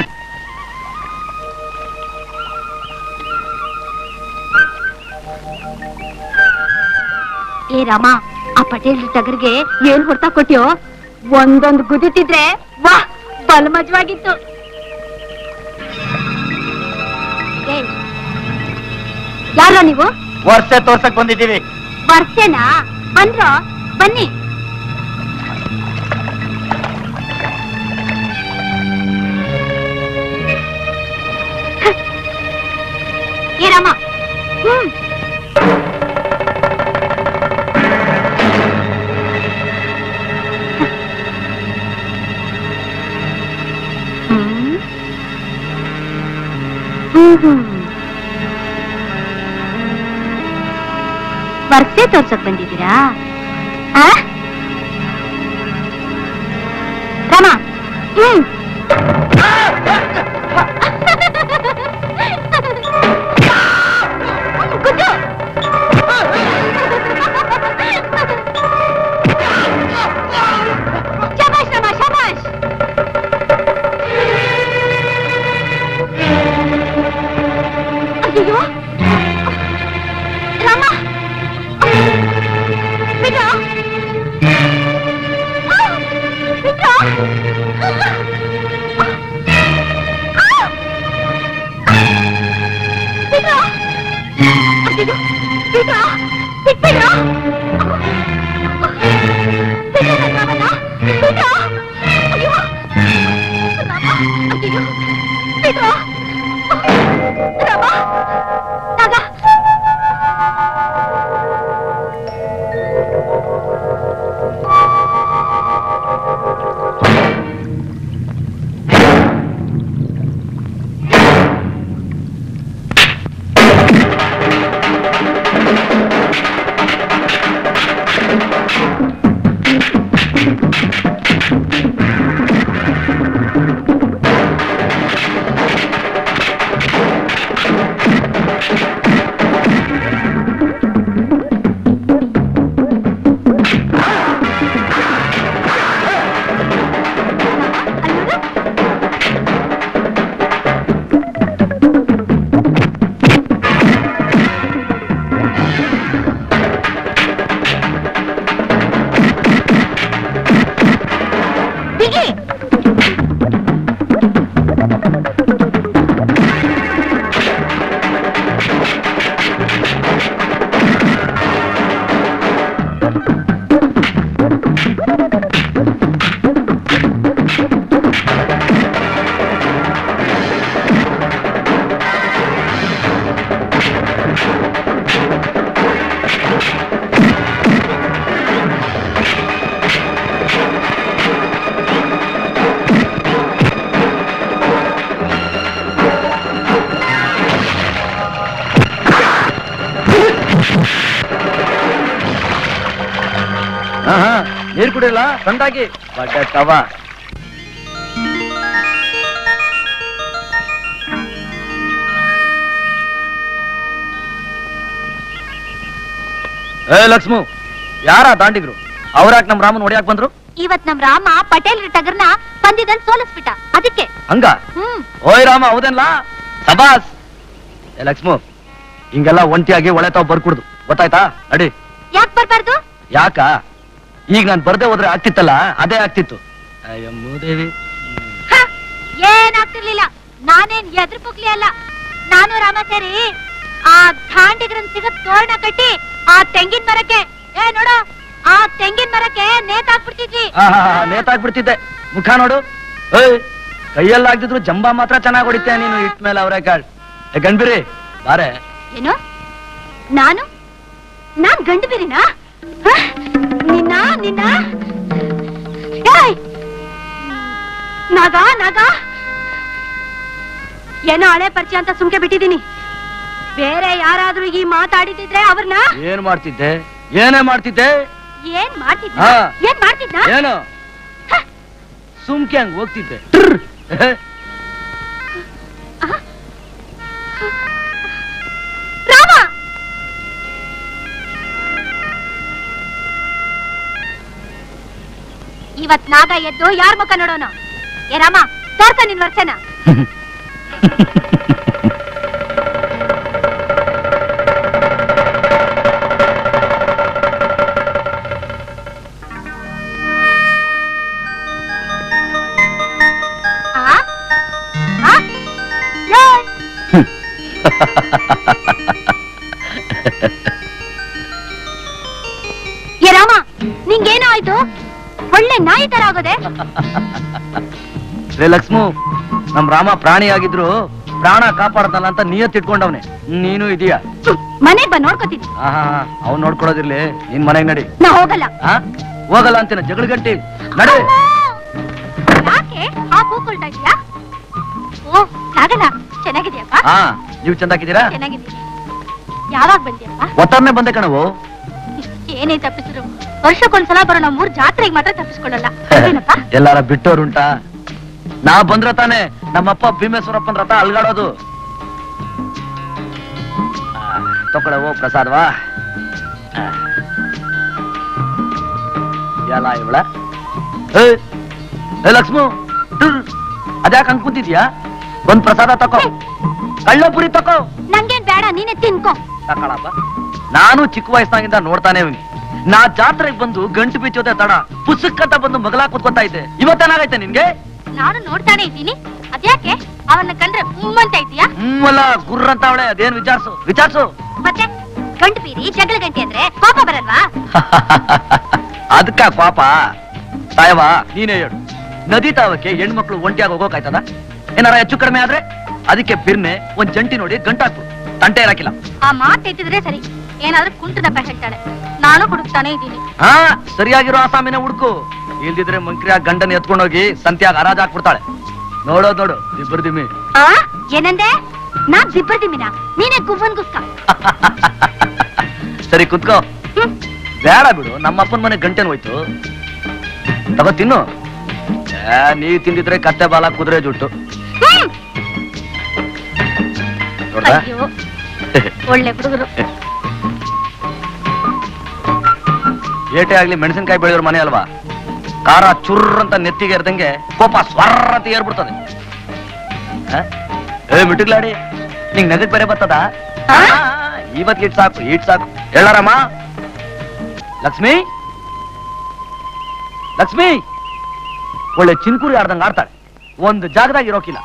ಏ ರಾಮ ಆ ಪಟೇಲ್ ಟಗರ್ಗೆ ಏನ್ ಹೊಡ್ತಾ ಕೊಟ್ಯೋ ಒಂದೊಂದು ಗುದಿತಿದ್ರೆ ವಾ ಬಲ್ ಮಜವಾಗಿತ್ತು ಏಯ್, ಯಾರ ನೀವು ವರ್ಷ ತೋರ್ಸಕ್ ಬಂದಿದ್ದೀವಿ ವರ್ಷನಾ ಬಂದ್ರೋ ಬನ್ನಿ ಏ ರಾಮ ಹ್ಮ್ ಹ್ಮ್. ಹ್ಮ್ ಹ್ಮ್. ಬರ್ತೆ ತೋರ್ಸಕ್ ಬಂದಿದ್ದೀರಾ ಆ? ರಾಮ ಹ್ಮ್ ಗುದ್ದು. ಶಬಾಷ್ ರಾಮ ಶಬಾಷ್ ಅಯ್ಯೋ ರಾಮ ಬಿಡ ಬಿಡ ಬಿಡ ಅಯ್ಯೋ ಬಿಡ ಬಿಟ್ಬಿಡ ಬಿಡ ನನ್ನ ರಾಮನ ಬಿಡ ಅಯ್ಯೋ ರಾಮ ಅಯ್ಯೋ ಬಿಡ ರಾಮ ನಾಗ ನೀರ್ ಕುಡಿಯಲ್ಲ ಸಂದಾಗಿ ಬಡ್ಡೆ ತವ ಏ ಲಕ್ಷ್ಮು ಯಾರ ದಾಂಡಿಗ್ರು ಅವ್ರಾಕ್ ನಮ್ ರಾಮನ್ ಹೊಡಿಯಾಕ್ ಬಂದ್ರು ಇವತ್ ನಮ್ ರಾಮ ಪಟೇಲ್ ಟಗರ್ನ ಪಂದ್ಯದಲ್ಲಿ ಸೋಲಿಸ್ಬಿಟ್ಟ ಅದಕ್ಕೆ ಹಂಗ ಹ್ಮ್ ಓಯ್ ರಾಮ ಹೌದನ್ಲ ಸಬಾಸ್ ಏ ಲಕ್ಷ್ಮು ಹಿಂಗೆಲ್ಲ ಒಂಟಿಯಾಗಿ ಒಳೆ ತಾವ್ ಬರ್ಕುಡ್ದು ಗೊತ್ತಾಯ್ತಾ ನಡಿ ಯಾಕ್ ಬರ್ಬಾರ್ದು ಯಾಕ ಈಗ ನಾನ್ ಬರ್ದೆ ಹೋದ್ರೆ ಆಗ್ತಿತ್ತಲ್ಲ ಅದೇ ಆಗ್ತಿತ್ತು ಅಯ್ಯೋ ಮೂದೇವಿ ಹ, ಏನಾಗ್ತಿರ್ಲಿಲ್ಲ ನಾನೇನ್ ಎದ್ರ ಪುಕ್ಲಿ ಅಲ್ಲ ನಾನು ರಾಮ ಸೇರಿ ಆ ಧಾಂಡಿಗ್ರನ್ ಸಿಗದ್ ತೋರಣ ಕಟ್ಟಿ ಆ ತೆಂಗಿನ ಮರಕ್ಕೆ ಏ ನೋಡು ಆ ತೆಂಗಿನ ಮರಕ್ಕೆ ನೇತಾಕ್ಬಿಡ್ತಿದ್ವಿ ಆಹಾ, ನೇತಾಕ್ಬಿಡ್ತಿದ್ದೆ ಮುಖ ನೋಡು ಏಯ್ ಕೈಯಲ್ಲಿ ಆಗ್ದಿದ್ರು ಜಂಬಾ ಮಾತ್ರ ಚೆನ್ನಾಗ್ ಹೊಡಿತೀಯ ನೀನು ಇಟ್ ಮೇಲೆ ಅವ್ರೆ ಕಾಳ್ ಏ ಗಂಡ್ಬಿರಿ ಬಾರೆ ಏನು ನಾನು ನಾನ್ ಗಂಡು ಬೀರಿನಾ ಹ? ನಿನ್ನ ನಿನ್ನ ಏಯ್! ನಾಗ ನಾಗ ಏನೋ ಹಳೆ ಪರಿಚಯ ಅಂತ ಸುಮ್ಕೆ ಬಿಟ್ಟಿದೀನಿ ಬೇರೆ ಯಾರಾದ್ರೂ ಈ ಮಾತಾಡಿದ್ರೆ ಅವ್ರನ್ನ ಏನ್ ಮಾಡ್ತಿದ್ದೆ ಏನೇ ಮಾಡ್ತಿದ್ದೆ ಏನ್ ಮಾಡ್ತಿದ್ನ ಹಾ. ಏನ್ ಮಾಡ್ತಿದ್ನ ಏನು ಸುಮ್ಕೆ ಹಂಗ್ ಹೋಗ್ತಿದ್ದೆ ರಾಮ ಇವತ್ ನಾಗ ಎದ್ದು ಯಾರ್ ಮುಖ ನೋಡೋಣ ಏ ರಾಮ ತೋರ್ಸ ನಿನ್ ವರ್ಷನ ಆ? ಆ? ಏಯ್! ಏ ರಾಮ ನಿಂಗೇನೋ ಆಯ್ತು ಒಳ್ಳೆ ನಾಯಿ ತರ ಆಗೋದೆ ರೇ ಲಕ್ಷ್ಮು ನಮ್ ರಾಮ ಪ್ರಾಣಿ ಆಗಿದ್ರು ಪ್ರಾಣ ಕಾಪಾಡ್ದಲ್ಲ ಅಂತ ನಿಯತ್ ಇಟ್ಕೊಂಡವ್ನೆ ನೀನು ಇದೀಯಾ ಮನೆಗ್ ಬಾ ನೋಡ್ಕೊತೀನಿ ಆಹಾ ಅವ್ನ್ ನೋಡ್ಕೊಳೋದಿರ್ಲಿ ನಿನ್ ಮನೆಗ್ ನಡಿ ನಾ ಹೋಗಲ್ಲ ಆ ಹೋಗಲ್ಲ ಅಂತೀನ ಜಗಳ ಗಂಟಿ ನಡಿ ಯಾಕೆ ಆ ಕೂಕೊಳ್ತಾ ಇದೀಯಾ ಓ ಆಗಲ್ಲ ಚೆನ್ನಾಗಿದ್ಯಪ್ಪ ಹಾ ನೀವು ಚಂದಾಕಿದ್ದೀರಾ ಚೆನ್ನಾಗಿದ್ದೀನಿ ಯಾವಾಗ ಬಂದ್ಯಪ್ಪ ಒತ್ತರ್ನೆ ಬಂದೆ ಕಣವು ಏನೇ ತಪ್ಪಿಸಿದ್ರು ವರ್ಷಕ್ಕೊಂದ್ಸಲ ಬರೋ ನಮ್ಮ ಊರ್ ಜಾತ್ರೆಗೆ ಮಾತ್ರ ತಪ್ಪಿಸ್ಕೊಳ್ಳಲ್ಲ ಏನಪ್ಪ ಎಲ್ಲಾರ ಬಿಟ್ಟೋರುಂಟಾ ನಾ ಬಂದ್ರ ತಾನೆ ನಮ್ಮಪ್ಪ ಭೀಮೇಶ್ವರಪ್ಪನ ರಥ ಅಲ್ಗಾಡೋದು ಆ, ತಗೊಳವು ಪ್ರಸಾದವಾ ಆ. ಎಲ್ಲ ಇವಳ ಏ ಏ, ಲಕ್ಷ್ಮು ದುರ್. ಅದ್ಯಾಕ್ ಹಂಗ್ ಕೂತಿದ್ಯಾ ಒಂದ್ ಪ್ರಸಾದ ತಕೋ ಕಳ್ಳಪುರಿ ತಕೋ ನಂಗೇನ್ ಬೇಡ ನೀನೆ ತಿನ್ಕೋ ತಕೊಳಪ್ಪ ನಾನು ಚಿಕ್ಕ ವಯಸ್ಸಿನಾಗಿಂದ ನೋಡ್ತಾನೆ ಇವ್ನಿ ನಾ ಜಾತ್ರೆಗೆ ಬಂದು ಗಂಟು ಬಿಚ್ಚೋದೆ ತಡ ಪುಸ್ತಕಂತ ಬಂದು ಮಗಲಾ ಕೂತ್ಕೊತಾ ಇದ್ದೆ ಇವತ್ತೇನಾಗೈತೆ ನಿನ್ಗೆ ನಾನು ನೋಡ್ತಾನೆ ಇದ್ದೀನಿ ಅದ್ಯಾಕೆ ಅವನ್ನ ಕಂಡ್ರೆ ಹ್ಮ್ ಅಂತ ಇದೀಯಾ ಹ್ಮಲ್ಲ ಗುರ್ರ ಅಂತ ಅವಳೆ ಅದೇನ್ ವಿಚಾರ್ಸು ವಿಚಾರ್ಸು ಮತ್ತೆ ಗಂಟು ಬೀರಿ ಜಗಳ ಗಂಟೆ ಅಂದ್ರೆ ಕೋಪ ಬರಲ್ವಾ ಅದಕ್ಕ ಪಾಪ ತಾಯವ ನೀನೇ ಹೇಳು ನದಿ ತಾವಕ್ಕೆ ಹೆಣ್ಮಕ್ಳು ಒಂಟಿಯಾಗಿ ಹೋಗೋಕಾಯ್ತದ ಏನಾರ ಹೆಚ್ಚು ಕಡಿಮೆ ಆದ್ರೆ ಅದಕ್ಕೆ ಬಿರ್ನೆ ಒಂದ್ ಜಂಟಿ ನೋಡಿ ಗಂಟಾಕ್ಬಿಡು ತಂಟೆ ಇರಾಕಿಲ್ಲ ಆ ಮಾತ್ ಎತ್ತಿದ್ರೆ ಸರಿ ಏನಾದ್ರೂ ಕುಂಟದಪ್ಪ ಹೇಳ್ತಾಳೆ ನಾನು ಹುಡುಕ್ತಾನೆ ಇದ್ದೀನಿ ಹಾ ಸರಿಯಾಗಿರೋ ಆಸಾಮಿನ ಹುಡುಕು ಇಲ್ದಿದ್ರೆ ಮಂಕ್ರಿಯ ಗಂಡನ ಎತ್ಕೊಂಡೋಗಿ ಸಂತ್ಯಾಗ ಹರಾಜ್ ಹಾಕ್ಬಿಡ್ತಾಳೆ ನೋಡೋದ್ ನೋಡು ಇಬ್ಬರು ದಿಮ್ಮಿ ಆ ಏನಂದೆ ನಾನ್ ದಿಬ್ಬರ್ದಿಮಿನ ನೀನೇ ಗುವ್ವನ್ ಗುಸ್ಕ ಸರಿ ಕುತ್ಕೋ ಹ್ಮ್ ಬೇಡ ಬಿಡು ನಮ್ಮ ಅಪ್ಪನ ಮನೆ ಗಂಟೆನ್ ಹೋಯ್ತು ತಗೋ ತಿನ್ನು ಏ, ನೀ ತಿಂದಿದ್ರೆ ಕತ್ತೆ ಬಾಲ ಕುದುರೆ ಜುಟ್ಟು ಹ್ಮ್ ನೋಡ್ದಾ ಅಯ್ಯೋ ಒಳ್ಳೆ ಹುಡುಗರು ಏಟೆ ಆಗ್ಲಿ ಮೆಣಸಿನಕಾಯಿ ಬೆಳೆಯೋರ್ ಮನೆ ಅಲ್ವಾ ಖಾರ ಚುರ್ರ್ ಅಂತ ನೆತ್ತಿಗೆ ಎರ್ದಂಗೆ ಕೋಪ ಸ್ವರ್ರ ಅಂತ ಏರ್ಬಿಡ್ತದೆ ಆ? ಏ ಮಿಟ್ಟಿಗ್ಲಾಡಿ ನಿಂಗ್ ನಗಕ್ ಬೇರೆ ಬರ್ತದ ಆ? ಇವತ್ ಇಟ್ ಸಾಕು ಇಟ್ ಸಾಕು ಹೇಳಾರಮ್ಮ ಲಕ್ಷ್ಮಿ ಲಕ್ಷ್ಮಿ ಒಳ್ಳೆ ಚಿನ್ಕುರಿ ಆಡ್ದಂಗ್ ಆಡ್ತಾಳೆ ಒಂದು ಜಾಗದಾಗ ಇರೋಕಿಲ್ಲ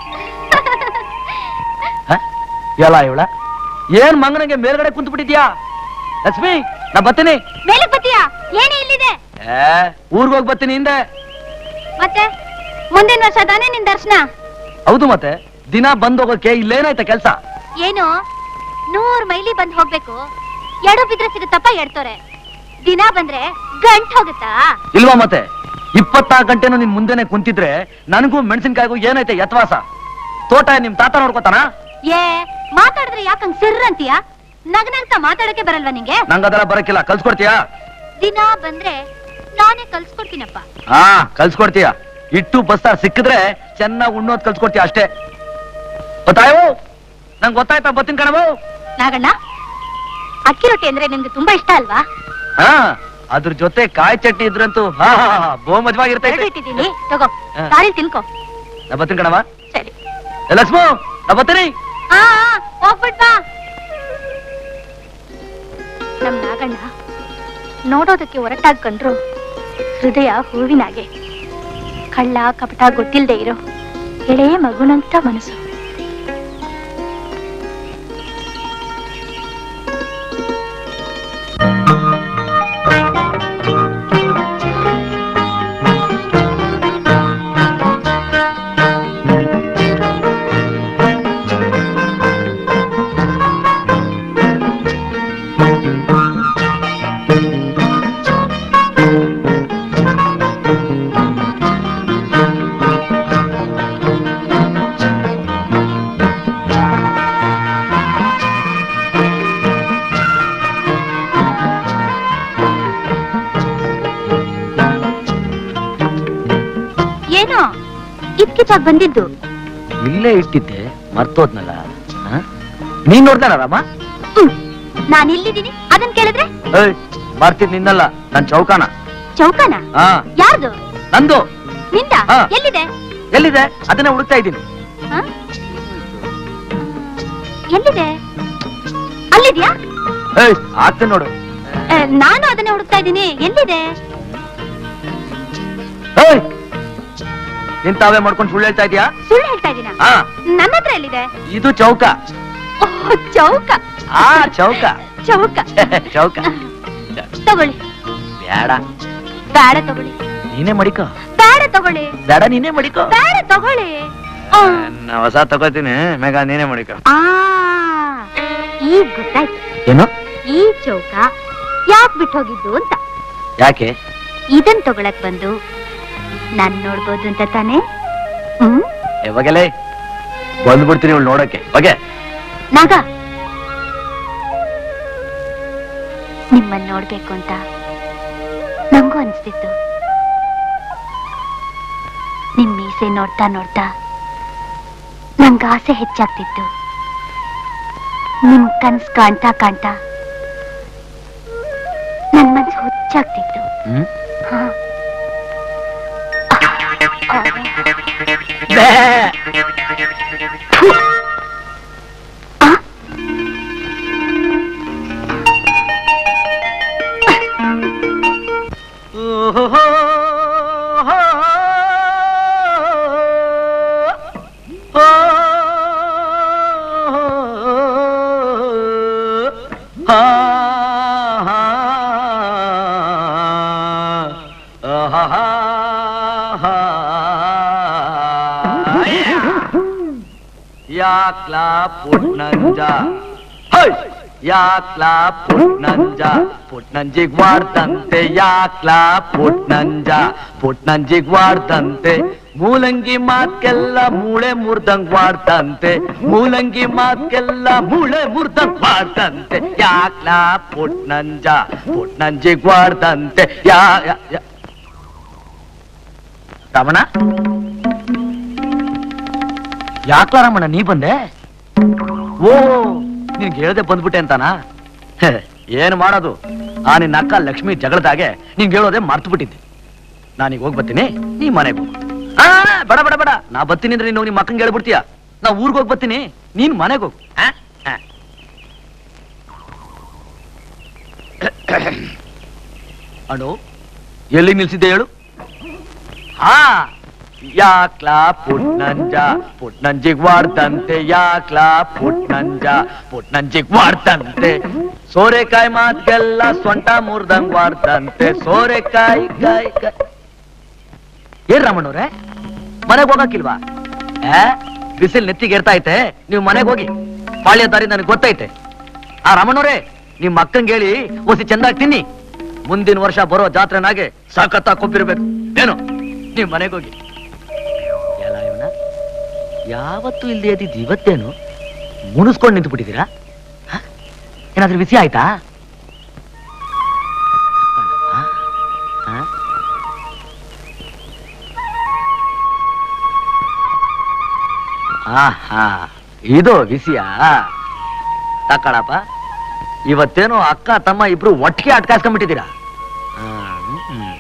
ಹ? ಎಲ್ಲ ಇವಳ ಏನ್ ಮಂಗನಿಗೆ ಮೇಲ್ಗಡೆ ಕುಂತು ಬಿಟ್ಟಿದ್ಯಾ ಲಕ್ಷ್ಮಿ ನಾ ಬರ್ತೀನಿ ಮೇಲೆ ಬತ್ತೀಯಾ ಏನೇ ಇಲ್ಲಿದೆ ಏ ಊರ್ಗ್ ಹೋಗ್ ಬರ್ತೀನಿ ಹಿಂದೆ ಮತ್ತೆ ಮುಂದಿನ ವರ್ಷ ತಾನೇ ನಿನ್ ದರ್ಶನ ಹೌದು ಮತ್ತೆ ದಿನ ಬಂದ್ ಹೋಗೋಕೆ ಇಲ್ಲೇನಾಯ್ತ ಕೆಲ್ಸ ಏನು ನೂರ್ ಮೈಲಿ ಬಂದ್ ಹೋಗ್ಬೇಕು ಎಡು ಬಿದ್ರೆ ಸಿಗುತ್ತಪ್ಪ ಎಡ್ತೋರೆ ದಿನ ಬಂದ್ರೆ ಗಂಟ್ ಹೋಗುತ್ತಾ ಇಲ್ವಾ ಮತ್ತೆ ಇಪ್ಪತ್ತಾರು ಗಂಟೆನೂ ನಿನ್ ಮುಂದೆನೆ ಕುಂತಿದ್ರೆ ನನಗೂ ಮೆಣಸಿನ್ಕಾಯಿಗೂ ಏನೈತೆ ಯತ್ವಾಸ ತೋಟ ನಿಮ್ ತಾತ ನೋಡ್ಕೋತಾನ ಏ ಮಾತಾಡಿದ್ರೆ ಯಾಕಂಗ್ ಸಿರ್ರ್ ಅಂತೀಯ ನಗನಗ್ತಾ ಮಾತಾಡಕ್ಕೆ ಬರಲ್ವಾ ನಿಂಗೆ ನಂಗದೆಲ್ಲ ಬರಕ್ಕಿಲ್ಲ ಕಲ್ಸ್ಕೊಡ್ತೀಯಾ ದಿನ ಬಂದ್ರೆ ನಾನೇ ಕಲ್ಸ್ಕೊಡ್ತೀನಪ್ಪ ಹಾ ಕಲ್ಸ್ಕೊಡ್ತೀಯ ಇಟ್ಟು ಬಸ್ತಾರ್ ಸಿಕ್ಕಿದ್ರೆ ಚೆನ್ನಾಗ್ ಉಣ್ಣೋದ್ ಕಲ್ಸ್ಕೊಡ್ತೀಯ ಅಷ್ಟೇ ಗೊತ್ತಾಯವು ನಂಗೆ ಗೊತ್ತಾಯ್ತಾ ಬತ್ತೀನಿ ಕಣವು ನಾಗಣ್ಣ ಅಕ್ಕಿ ರೊಟ್ಟಿ ಅಂದ್ರೆ ನಿಮ್ಗೆ ತುಂಬಾ ಇಷ್ಟ ಅಲ್ವಾ ಹಾ ಅದ್ರ ಜೊತೆ ಕಾಯಿ ಚಟ್ನಿ ಇದ್ರಂತೂ ಹಾ ಹಾ, ಹಾ, ಬೋ ಮಜವಾಗಿರ್ತೈತೆ ಎರಡು ಇಟ್ಟಿದ್ದೀನಿ ತಗೋ ಹಾ. ಸಾರಿ ತಿನ್ಕೋ ನಾ ಬರ್ತೀನಿ ಕಣವ ಸರಿ ಏ, ಲಕ್ಷ್ಮು ನಾ ಬರ್ತೀನಿ ಆ ಆ, ಹೋಗ್ಬಿಟ್ ಬಾ ನಮ್ ನಾಗಣ್ಣ ನೋಡೋದಕ್ಕೆ ಹೊರಟಾಗ್ ಕಂಡ್ರು ಹೃದಯ ಹೂವಿನಾಗೆ ಕಳ್ಳ ಕಪಟ ಗೊತ್ತಿಲ್ದೆ ಇರೋ ಎಳೆಯ ಮಗುನಂತ ಮನಸ್ಸು ಏನೋ ಇದ್ಕಿಚಾಗ್ ಬಂದಿದ್ದು ಇಲ್ಲೇ ಇಟ್ಟಿದ್ದೆ ಮರ್ತೋದ್ನಲ್ಲ ಹಾ? ನೀನ್ ನೋಡ್ದಾನ ರಾಮ ಹ್ಮ್. ನಾನ್ ಇಲ್ಲಿದ್ದೀನಿ ಅದನ್ ಕೇಳಿದ್ರೆ ಏಯ್ ಮಾಡ್ತಿದ್ ನಿನ್ನಲ್ಲ ನನ್ ಚೌಕಾನ ಚೌಕನ ಹಾ ಯಾರ್ದು ನಂದು ನಿಂದ ಹಾ. ಎಲ್ಲಿದೆ ಎಲ್ಲಿದೆ ಅದನ್ನ ಹುಡುಕ್ತಾ ಇದ್ದೀನಿ ಹ? ಎಲ್ಲಿದೆ ಅಲ್ಲಿದ್ಯಾ ಏಯ್ ಆಗ್ತೀನಿ ನೋಡು ಆ, ನಾನು ಅದನ್ನೇ ಹುಡುಕ್ತಾ ಇದ್ದೀನಿ ಎಲ್ಲಿದೆ ಏಯ್ ನಿಂತಾವೇ ಮಾಡ್ಕೊಂಡು ಸುಳ್ಳು ಹೇಳ್ತಾ ಇದೀಯಾ ಸುಳ್ಳು ಹೇಳ್ತಾ ಇದ್ದೀನ ಹಾ ನನ್ನ ಹತ್ರ ಎಲ್ಲಿದೆ ಇದು ಚೌಕ ಓಹ್, ಚೌಕ ಆ ಚೌಕ ಚೌಕ ಚೌಕ ತಗೊಳ್ಳಿ ಬೇಡ ಬೇಡ ತಗೊಳ್ಳಿ ನೀನೇ ಮಡಿಕೋ ಬೇಡ ತಗೊಳ್ಳಿ ಬೇಡ ನೀನೇ ಮಡಿಕೋ ಬೇಡ ತಗೊಳ್ಳಿ ಆ. ನಾ ಹೊಸ ತಗೋತೀನಿ ಮೇಘ ನೀನೇ ಮಡಿಕೋ ಆ ಈಗ ಗೊತ್ತಾಯ್ತು ಏನು ಈ ಚೌಕ ಯಾಕ್ ಬಿಟ್ಟು ಹೋಗಿದ್ದು ಅಂತ ಯಾಕೆ ಇದನ್ ತಗೊಳಕ್ ಬಂದು ನಾನ್ ನೋಡ್ಬೋದು ಅಂತ ತಾನೇ ಹ್ಮ್ ಯಾವಾಗಲೇ ಬಂದ್ಬಿಡ್ತೀನಿ ಇವಳು ನೋಡಕ್ಕೆ ಓಕೆ ನಾಗ ನಿಮ್ಮನ್ನ ನೋಡ್ಬೇಕು ಅಂತ ನಂಗೂ ಅನ್ಸ್ತಿತ್ತು ನಿಮ್ ಮೀಸೆ ನೋಡ್ತಾ ನೋಡ್ತಾ ನಂಗ ಆಸೆ ಹೆಚ್ಚಾಗ್ತಿತ್ತು ನಿಮ್ ಕನ್ಸ್ ಕಾಣ್ತಾ ಕಾಣ್ತಾ ನನ್ ಮನ್ಸು ಹುಚ್ಚಾಗ್ತಿತ್ತು ಹ್ಮ್ ಹಾ ಆ? ಯಾಕ್ಲಾ ಪುಟ್ನಂಜ ಹೈ! ಯಾಕ್ಲಾ ಪುಟ್ನಂಜ ಪುಟ್ನಂಜಿಗ್ ವಾಡ್ದಂತೆ ಯಾಕ್ಲಾ ಪುಟ್ನಂಜ ಪುಟ್ನಂಜಿಗ್ ವಾಡ್ದಂತೆ ಮೂಲಂಗಿ ಮಾತ್ಕೆಲ್ಲ ಮೂಳೆ ಮುರ್ದಂಗ್ ವಾಡ್ತಂತೆ ಮೂಲಂಗಿ ಮಾತ್ಕೆಲ್ಲ ಮೂಳೆ ಮುರ್ದಂಗ್ ವಾಡ್ತಂತೆ ಯಾಕ್ಲಾ ಪುಟ್ನಂಜ ಪುಟ್ನಂಜಿಗ್ ವಾಡ್ದಂತೆ ಯಾ ಯಾ- ಯಾ- ರಮಣ ಯಾಕ್ಲ ರಮಣ ನೀ ಬಂದೆ ಓ ನಿನ್ಗೆ ಹೇಳ್ದೆ ಬಂದ್ಬಿಟ್ಟೆ ಅಂತಾನ ಹೆ, ಏನ್ ಮಾಡೋದು ಆ ನಿನ್ನ ಅಕ್ಕ ಲಕ್ಷ್ಮಿ ಜಗಳದಾಗೆ ನಿಂಗೆ ಹೇಳೋದೆ ಮರ್ತು ಬಿಟ್ಟಿದ್ದೆ ನಾನೀಗ ಹೋಗಿ ಬರ್ತೀನಿ ನೀ ಮನೆಗೆ ಹೋಗು ಆ ಬೇಡ ಬೇಡ ಬೇಡ ನಾ ಬರ್ತೀನಿ ಅಂದ್ರೆ ನೀನು ನಿಮ್ಮ ಅಕ್ಕಂಗೆ ಹೇಳ್ಬಿಡ್ತೀಯ ನಾ ಊರ್ಗ್ ಹೋಗಿ ಬರ್ತೀನಿ ನೀನ್ ಮನೆಗೆ ಹೋಗು ಆ? ಆ. ಅಣ್ಣು ಎಲ್ಲಿ ನಿಲ್ಸಿದ್ದೆ ಹೇಳು ಹಾ ಯಾಕ್ಲಾ ಪುಟ್ನಂಜ ಪುಟ್ನಂಜಿಗ್ ವಾಡ್ದಂತೆ ಯಾಕ್ಲಾ ಪುಟ್ನಂಜ ಪುಟ್ನಂಜಿಗ್ ವಾಡ್ದಂತೆ ಸೋರೆಕಾಯಿ ಮಾತ್ಗೆಲ್ಲ ಸೊಂಟ ಮುರ್ದಂಗ್ ವಾಡ್ದಂತೆ ಸೋರೆಕಾಯಿ ಕಾಯಿ ಕಾಯಿ ಏನ್ ರಾಮಣ್ಣವ್ರೆ ಮನೆಗ್ ಹೋಗಕ್ಕಿಲ್ವಾ ಆ ಬಿಸಿಲ್ ನೆತ್ತಿಗೆ ಏರ್ತಾ ಐತೆ ನೀವು ಮನೆಗ್ ಹೋಗಿ ಪಾಳ್ಯ ದಾರಿ ನನಗೆ ಗೊತ್ತೈತೆ ಆ ರಾಮಣ್ಣವ್ರೆ ನಿಮ್ ಅಕ್ಕಂಗೆ ಹೇಳಿ ಒಸಿ ಚಂದಾಗಿ ತಿನ್ನಿ ಮುಂದಿನ ವರ್ಷ ಬರೋ ಜಾತ್ರೆನಾಗೆ ಸಾಕತ್ತ ಕೊಬ್ಬಿರ್ಬೇಕು ಏನು ನೀವ್ ಮನೆಗೆ ಹೋಗಿ ಎಲ್ಲ ಇವನ ಯಾವತ್ತೂ ಇಲ್ದೇ ಇದ್ದಿದ್ದು ಇವತ್ತೇನು ಮುಣಿಸ್ಕೊಂಡು ನಿಂತು ಬಿಟ್ಟಿದ್ದೀರಾ ಹ? ಏನಾದ್ರೂ ಬಿಸಿ ಆಯ್ತಾ ಹ? ಹ? ಆಹಾ ಇದು ಬಿಸಿಯಾ ತಕ್ಕಳಪ್ಪ ಇವತ್ತೇನು ಅಕ್ಕ ತಮ್ಮ ಇಬ್ರು ಒಟ್ಟಿಗೆ ಅಟ್ಕಾಸ್ಕೊಂಡ್ಬಿಟ್ಟಿದ್ದೀರಾ ಹ್ಮ್, ಹ್ಮ್.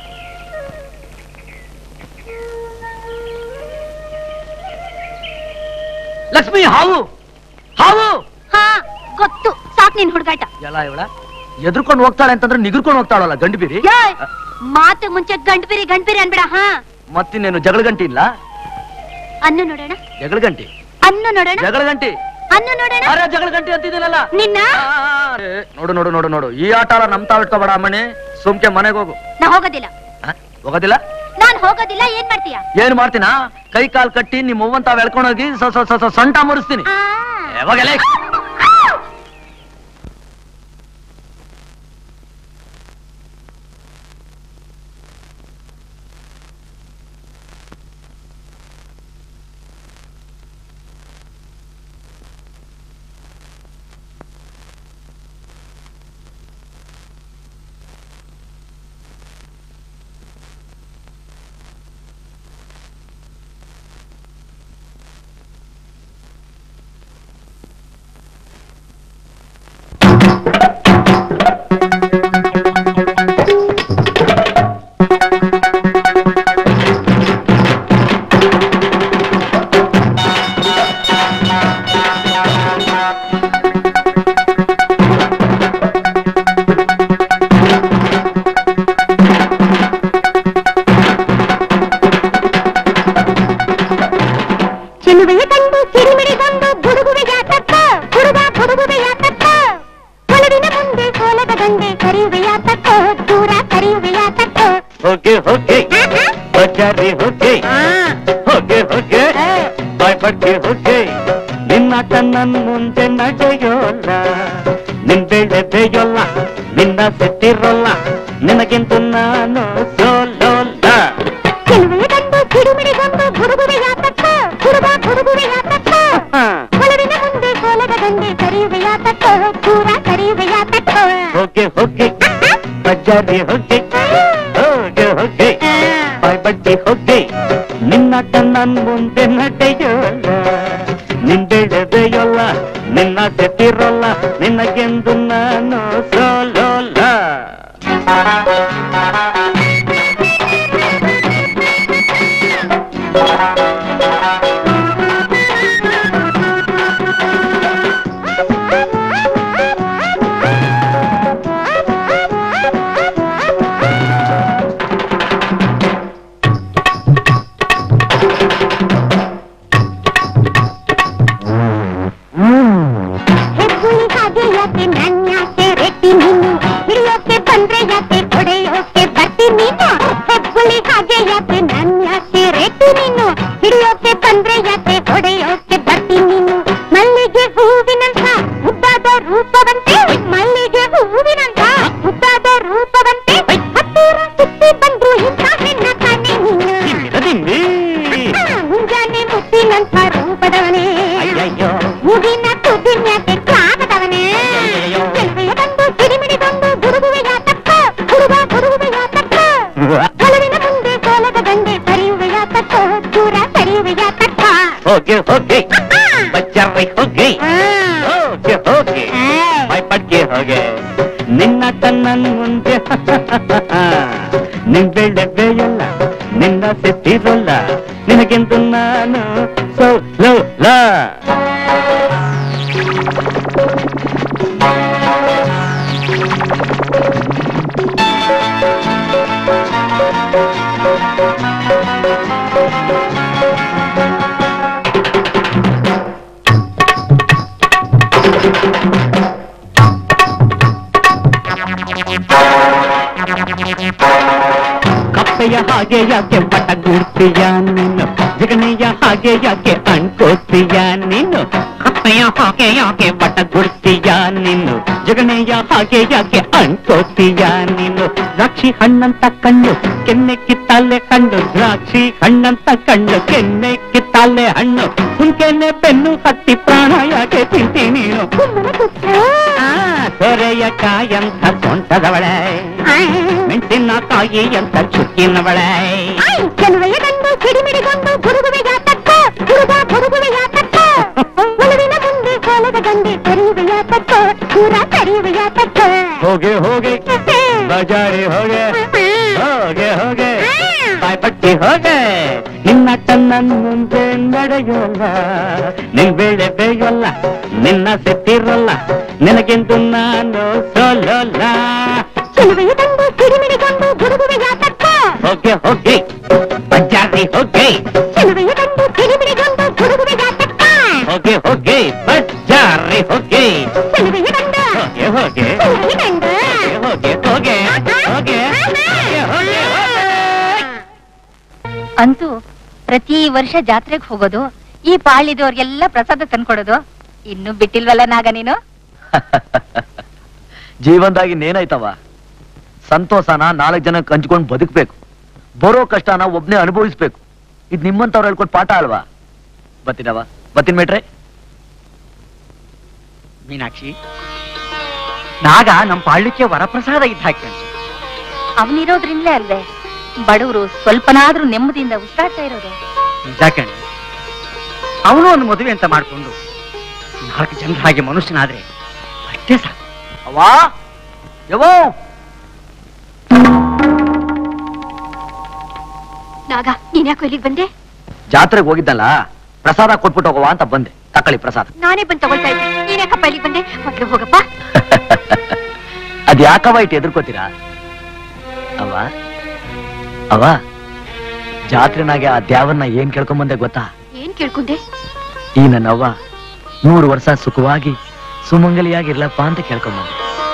ಲಕ್ಷ್ಮಿ ಹಾವು ಹಾವು ಹಾ ಗೊತ್ತು ಸಾಕ್ ನಿನ್ ಹುಡುಗಾಟ ಎಲ್ಲ ಇವಳ ಎದ್ರುಕೊಂಡು ಹೋಗ್ತಾಳೆ ಅಂತಂದ್ರೆ ನಿಗರ್ಕೊಂಡು ಹೋಗ್ತಾಳಲ್ಲ ಗಂಡು ಬೀರಿ ಏಯ್! ಮಾತು ಮುಂಚೆ ಗಂಟ್ಬಿರಿ ಗಂಟ್ಬಿರಿ ಅನ್ಬೇಡ ಹಾ ಮತ್ತಿನ್ನೇನು ಜಗಳ ಗಂಟಿ ಇಲ್ಲ ಅನ್ನು ನೋಡೋಣ ಜಗಳ ಗಂಟಿ ಅನ್ನು ನೋಡೋಣ ಜಗಳ ಗಂಟಿ ಅನ್ನು ನೋಡೋಣ ಅರೆ ಜಗಳ ಗಂಟಿ ಅಂತಿದ್ದೀನಲ್ಲ ನಿನ್ನ ಏ, ನೋಡು ನೋಡು ನೋಡು ನೋಡು ಈ ಆಟ ಎಲ್ಲ ನಮ್ ತಾವ್ ಇಟ್ಕೋಬೇಡ ಅಮ್ಮಣಿ ಸುಮ್ಕೆ ಮನೆಗೆ ಹೋಗು ನಾ ಹೋಗೋದಿಲ್ಲ ಹ? ಹೋಗೋದಿಲ್ಲ ನಾನ್ ಹೋಗೋದಿಲ್ಲ ಏನ್ ಮಾಡ್ತೀಯ ಏನ್ ಮಾಡ್ತೀನಾ ಕೈ ಕಾಲ್ ಕಟ್ಟಿ ನಿಮ್ ಅವ್ವನ್ ತಾವ್ ಎಳ್ಕೊಂಡೋಗಿ ಸ- ಸ- ಸ- ಸ- ಸೊಂಟ ಮುರಿಸ್ತೀನಿ ಆ. ಯಾವಾಗಲೇ ಚೆಲುವೆಯ ಕಂಡು ಕಿರಿಮಿಡಿಗೊಂಡು ಬುಡುಗುವೆ ಯಾತಕ್ಕ ಹುಡುಗ ಬುಡುಗುವೆ ಯಾತಕ್ಕ ಒಲವಿನ ಮುಂದೆ ಸೋಲದ ಗಂಡೆ ಕರಿಯುವೆ ಯಾತಕ್ಕ ದೂರ ಕರಿಯುವೆ ಯಾತಕ್ಕ ಹೋಗೆ ಹೋಗೆ ಬಜಾರಿ ಹೋಗೆ ಹೋಗೆ ಹೋಗೆ ಬಾಯ್ ಬಡ್ಡಿ ಹೋಗೆ ನಿನ್ನಾಟ ನನ್ ಮುಂದೆ ನಡೆಯೋಲ್ಲ ನಿನ್ ಬೆಳೆ ಬೇಯೋಲ್ಲ ನಿನ್ನ ಸಿಟ್ಟಿರೋಲ್ಲ ನಿನಗಿಂತ ನಾನು ಸೋಲೋಲ್ಲ ಚೆಲುವೆಯ ಕಂಡು ಕಿರಿಮಿಡಿಗೊಂಡು ಬುಡುಗುವೆ ಯಾತಕ್ಕ ಹುಡುಗ ಬುಡುಗುವೆ ಯಾತಕ್ಕ ಒಲವಿನ ಮುಂದೆ ಸೋಲದ ಗಂಡೆ ಕರಿಯುವೆ ಯಾತಕ್ಕ ದೂರ ಕರಿಯುವೆ ಯಾತಕ್ಕ ಹೋಗೆ ಹೋಗೆ ಬಜಾರಿ ಹೋಗೆ ಹೋಗೆ ಹೋಗೆ ಬಾಯ್ ಬಡ್ಡಿ ಹೋಗೆ ನಿನ್ನಾಟ ನನ್ ಮುಂದೆ ನಡೆಯೋಲ್ಲ ನಿನ್ ಬೆಳೆ ಬೇಯೋಲ್ಲ ನಿನ್ನ ಸೆಟ್ಟಿರೋಲ್ಲ ನಿನಗೆಂದು ನಾನು ಸೋಲೋಲ್ಲ ಹೆಬ್ಬುಳಿ ಹಾಗೆ ಯಾಕೆ ನನ್ಯಾಕೆ ರೆಟ್ಟಿ ನೀನು ಹಿಡಿಯೋಕೆ ಬಂದ್ರೆ ಯಾಕೆ ಹೊಡೆಯೋಕೆ ಬರ್ತಿ ನೀನು ಹೆಬ್ಬುಳಿ ಹಾಗೆ ಯಾಕೆ ನನ್ಯಾಕೆ ರೆಟ್ಟಿ ನೀನು ಹಿಡಿಯೋಕೆ ಬಂದ್ರೆ ಯಾಕೆ ಹೊಡೆಯೋಕೆ ಬರ್ತಿ ನೀನು ಮಲ್ಲಿಗೆ ಹೂವಿನಂತ ಮುದ್ದಾದ ರೂಪವಂತೆ ಮಲ್ಲಿಗೆ ಹೂವಿನಂತ ಮುದ್ದಾದ ರೂಪವಂತೆ ಹತ್ತಿರ ಸುತ್ತಿ ಬಂದ್ರು ಇಂಥ ಹೆಣ್ಣ ತಾನೆ ನೀನು ದಿಂಬಿ ಮುಂಜಾನೆ ಮುತ್ತಿನಂಥ ರೂಪದವನೇ ಅಯ್ಯಯ್ಯೋ ಮುಗಿನ ತುದಿನ್ಯಾಕೆ ಕಾಗದವನೇ ಅಯ್ಯಯ್ಯೋ. ಚೆಲುವೆಯ ಬಂದು ಕಿರಿಮಿಡಿಗೊಂಡು ಗುರುಗುವೆಯ ತಕ್ಕ ಹುಡುಗ ಗುರುಗುವೆಯ ತಕ್ಕ ಒಲವಿನ ಮುಂದೆ ಸೋಲದ ಗಂಡೆ ಕರಿಯುವೆಯ ತಕ್ಕ ದೂರ ಕರಿಯುವೆಯ ತಕ್ಕ ಹೋಗೆ ಹೋಗೆ ಬಜ್ಜಾರಿ ಹೋಗೆ ಹೋಗೆ ಹೋಗೆ ಬಾಯ್ ಪಡ್ಗೆ ಹೋಗೆ ನಿನ್ನ ನನ್ ಮುಂದೆ ನಿನ್ ಬೆಳೆ ಬೇಯಲ್ಲ ನಿನ್ನ ಸಿಟ್ಟಿರಲ್ಲ ನಿನಗೆಂದು ನಾನು ಸೋಲೋಲ್ಲ ಆ ಹಾಗೆ ಯಾಕೆ ಪಟ ಗುಡ್ತೀಯ ನೀನು ಜಗನೆಯ ಹಾಗೆ ಯಾಕೆ ಅನ್ಕೋತೀಯ ನೀನು ಅಪ್ಪಯ್ಯ ಹಾಗೆ ಯಾಕೆ ಪಟ ಗುಡ್ತೀಯ ನೀನು ಜಗನೆಯ ಹಾಗೆ ಯಾಕೆ ಅನ್ಕೋತೀಯ ನೀನು ದ್ರಾಕ್ಷಿ ಹಣ್ಣಂತ ಕಣ್ಣು ಕೆನ್ನೆ ಕಿತ್ತಾಲೆ ಕಣ್ಣು ದ್ರಾಕ್ಷಿ ಹಣ್ಣಂತ ಕಣ್ಣು ಕೆನ್ನೆ ಕಿತ್ತಾಲೆ ಹಣ್ಣು ಹುಂಕೆನೆ ಬೆನ್ನು ಹತ್ತಿ ಪ್ರಾಣ ಯಾಕೆ ತಿಂತಿ ನೀನು ಆ, ಸೊರೆಯ ಕಾಯಂತ ಸೊಂಟದವಳೆ ಮೆಣಸಿನಕಾಯಿ ಅಂತ ಚುಕ್ಕಿನವಳೆ ಕೆಲವೆಯ ಗಂಡು ಸಿಡಿಮಿಡಿಗೊಂಡು ಬುರುಗುವೆಯ ತಕ್ಕ ಹುಡುಗ ಬುರುಗುವೆಯ ತಕ್ಕ ಒಲವಿನ ಮುಂದೆ ಕೋಲದ ಗಂಡೆ ತೆರೆಯುವೆಯ ತಕ್ಕ ಪೂರ ತೆರೆಯುವೆಯ ತಕ್ಕ ಹೋಗೆ ಹೋಗೆ ಬಜಾರಿ ಹೋಗೆ ಹೋಗೆ ಹೋಗೆ ಬಾಯ್ಪಟ್ಟಿ ಹೋಗೆ ನಿನ್ನ ಕಣ್ಣನ್ ಮುಂದೆ ನಡೆಯೋಲ್ಲ ನಿನ್ ಬೇಳೆ ಬೇಯೋಲ್ಲ ನಿನ್ನ ಸೆಟ್ಟಿರಲ್ಲ ನಿನಗೆಂದು ನಾನು ಸೋಲೋಲ್ಲ ಕೆಲವೆಯ ಗಂಡು ಸಿಡಿಮಿಡಿಗೊಂಡು ಬುರುಗುವೆಯ ತಕ್ಕ ಹೋಗೆ ಹೋಗೆ ಬಜಾರಿ ಹೋಗೆ ಕೆಲವೆಯ ಗಂಡು ಸಿಡಿಮಿಡಿಗೊಂಡು ಬುರುಗುವೆಯ ತಕ್ಕ ಹೋಗೆ ಹೋಗೆ ಬಜಾರಿ ಹೋಗೆ ಕೆಲವೆಯ ಗಂಡ ಹೋಗೆ ಹೋಗೆ ಕೆಲವೆಯ ಗಂಡ ಹೋಗೆ ಹೋಗೆ ಹೋಗೆ ಹೋಗೆ ಹೋಗೆ ಅಂತೂ ಪ್ರತಿ ವರ್ಷ ಜಾತ್ರೆಗೆ ಹೋಗೋದು ಈ ಪಾಳಿದವ್ರಿಗೆಲ್ಲ ಪ್ರಸಾದ ತಂದ್ಕೊಡೋದು ಇನ್ನು ಬಿಟ್ಟಿಲ್ವಲ್ಲ ನಾಗ ನೀನು ಜೀವನದಾಗಿ ನೇನಾಯ್ತವ ಸಂತೋಷನ ನಾಲ್ಕು ಜನಕ್ಕೆ ಹಂಚ್ಕೊಂಡು ಬದುಕ್ಬೇಕು ಬರೋ ಕಷ್ಟನ ಒಬ್ನೇ ಅನುಭವಿಸ್ಬೇಕು ಇದು ನಿಮ್ಮಂತವ್ರು ಹೇಳ್ಕೊಟ್ ಪಾಠ ಅಲ್ವಾ ಬತ್ತಿನವ ಬತ್ತಿನ ಮೇಟ್ರೆ ಮೀನಾಕ್ಷಿ ನಾಗ ನಮ್ ಪಾಳ್ಯಕ್ಕೆ ವರಪ್ರಸಾದ ಇದ್ದ ಹಾಕಿ ಅವನಿರೋದ್ರಿಂದಲೇ ಅಲ್ವೇ ಬಡವರು ಸ್ವಲ್ಪನಾದ್ರೂ ನೆಮ್ಮದಿಯಿಂದ ಉಸಿರಾಡ್ತಾ ಇರೋದು ನಿಜ ಕಣೆ ಅವನು ಒಂದು ಮದುವೆ ಅಂತ ಮಾಡ್ಕೊಂಡು ನಾಲ್ಕು ಜನರ ಹಾಗೆ ಮನುಷ್ಯನಾದ್ರೆ ಅಷ್ಟೇ ಸಾಕು ಅವ್ವಾ ಯವೋ ನಾಗ ನೀನ್ ಯಾಕೋ ಇಲ್ಲಿಗೆ ಬಂದೆ ಜಾತ್ರೆಗೆ ಹೋಗಿದ್ದಲ್ಲ ಪ್ರಸಾದ ಕೊಟ್ಬಿಟ್ಟು ಹೋಗುವ ಅಂತ ಬಂದೆ ತಕೊಳ್ಳಿ ಪ್ರಸಾದ ನಾನೇ ಬಂದು ತಗೊಳ್ತಾ ಇದ್ದೆ ನೀನ್ ಯಾಕಪ್ಪ ಇಲ್ಲಿಗೆ ಬಂದೆ ಮೊದ್ಲು ಹೋಗಪ್ಪ ಅದ್ ಯಾಕವ ಇಟ್ಟು ಎದುರ್ಕೋತೀರಾ ಅವ ಅವ ಜಾತ್ರೆನಾಗೆ ಆ ದ್ಯಾವನ್ನ ಏನ್ ಕೇಳ್ಕೊಂಬಂದೆ ಗೊತ್ತಾ ಏನ್ ಕೇಳ್ಕೊಂಡೆ ಈ ನನ್ನವ್ವ ನೂರು ವರ್ಷ ಸುಖವಾಗಿ ಸುಮಂಗಲಿಯಾಗಿರ್ಲಪ್ಪ ಅಂತ ಕೇಳ್ಕೊಂಬಂದೆ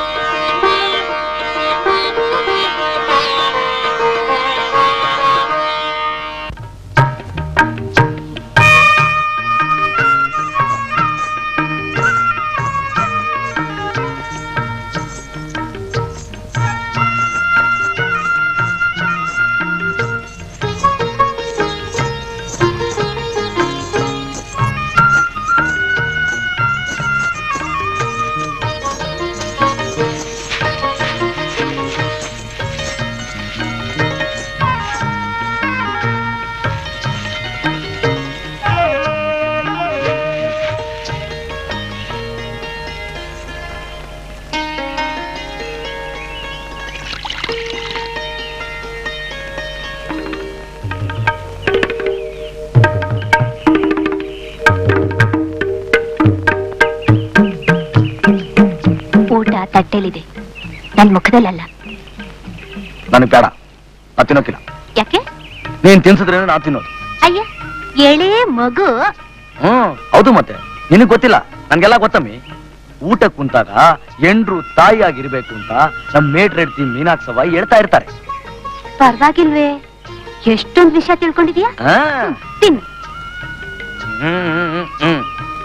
ಊಟ ತಟ್ಟೆಲಿದೆ ನನ್ ಮುಖದಲ್ಲಲ್ಲ ನನಗೆ ಬೇಡ ನಾ ತಿನ್ನೋಕಿಲ್ಲ ಯಾಕೆ ನೀನ್ ತಿನ್ಸಿದ್ರೆ ನಾ ತಿನ್ನೋದು ಅಯ್ಯ ಎಳೆ ಮಗು ಹ್ಮ್ ಹೌದು ಮತ್ತೆ ನಿನಗ್ ಗೊತ್ತಿಲ್ಲ ನನ್ಗೆಲ್ಲ ಗೊತ್ತಮ್ಮಿ ಊಟ ಕುಂತಾಗ ಎಂಡ್ರು ತಾಯಿಯಾಗಿರ್ಬೇಕು ಅಂತ ನಮ್ ಮೇಟ್ರೆಡ್ತಿ ಮೀನಾಕ್ಷವ ಹೇಳ್ತಾ ಇರ್ತಾರೆ ಪರವಾಗಿಲ್ವೇ ಎಷ್ಟೊಂದ್ ವಿಷಯ ತಿಳ್ಕೊಂಡಿದ್ಯಾ ಆ, ತಿನ್ನು ಹ್ಮ್, ಹ್ಮ್, ಹ್ಮ್, ಹ್ಮ್.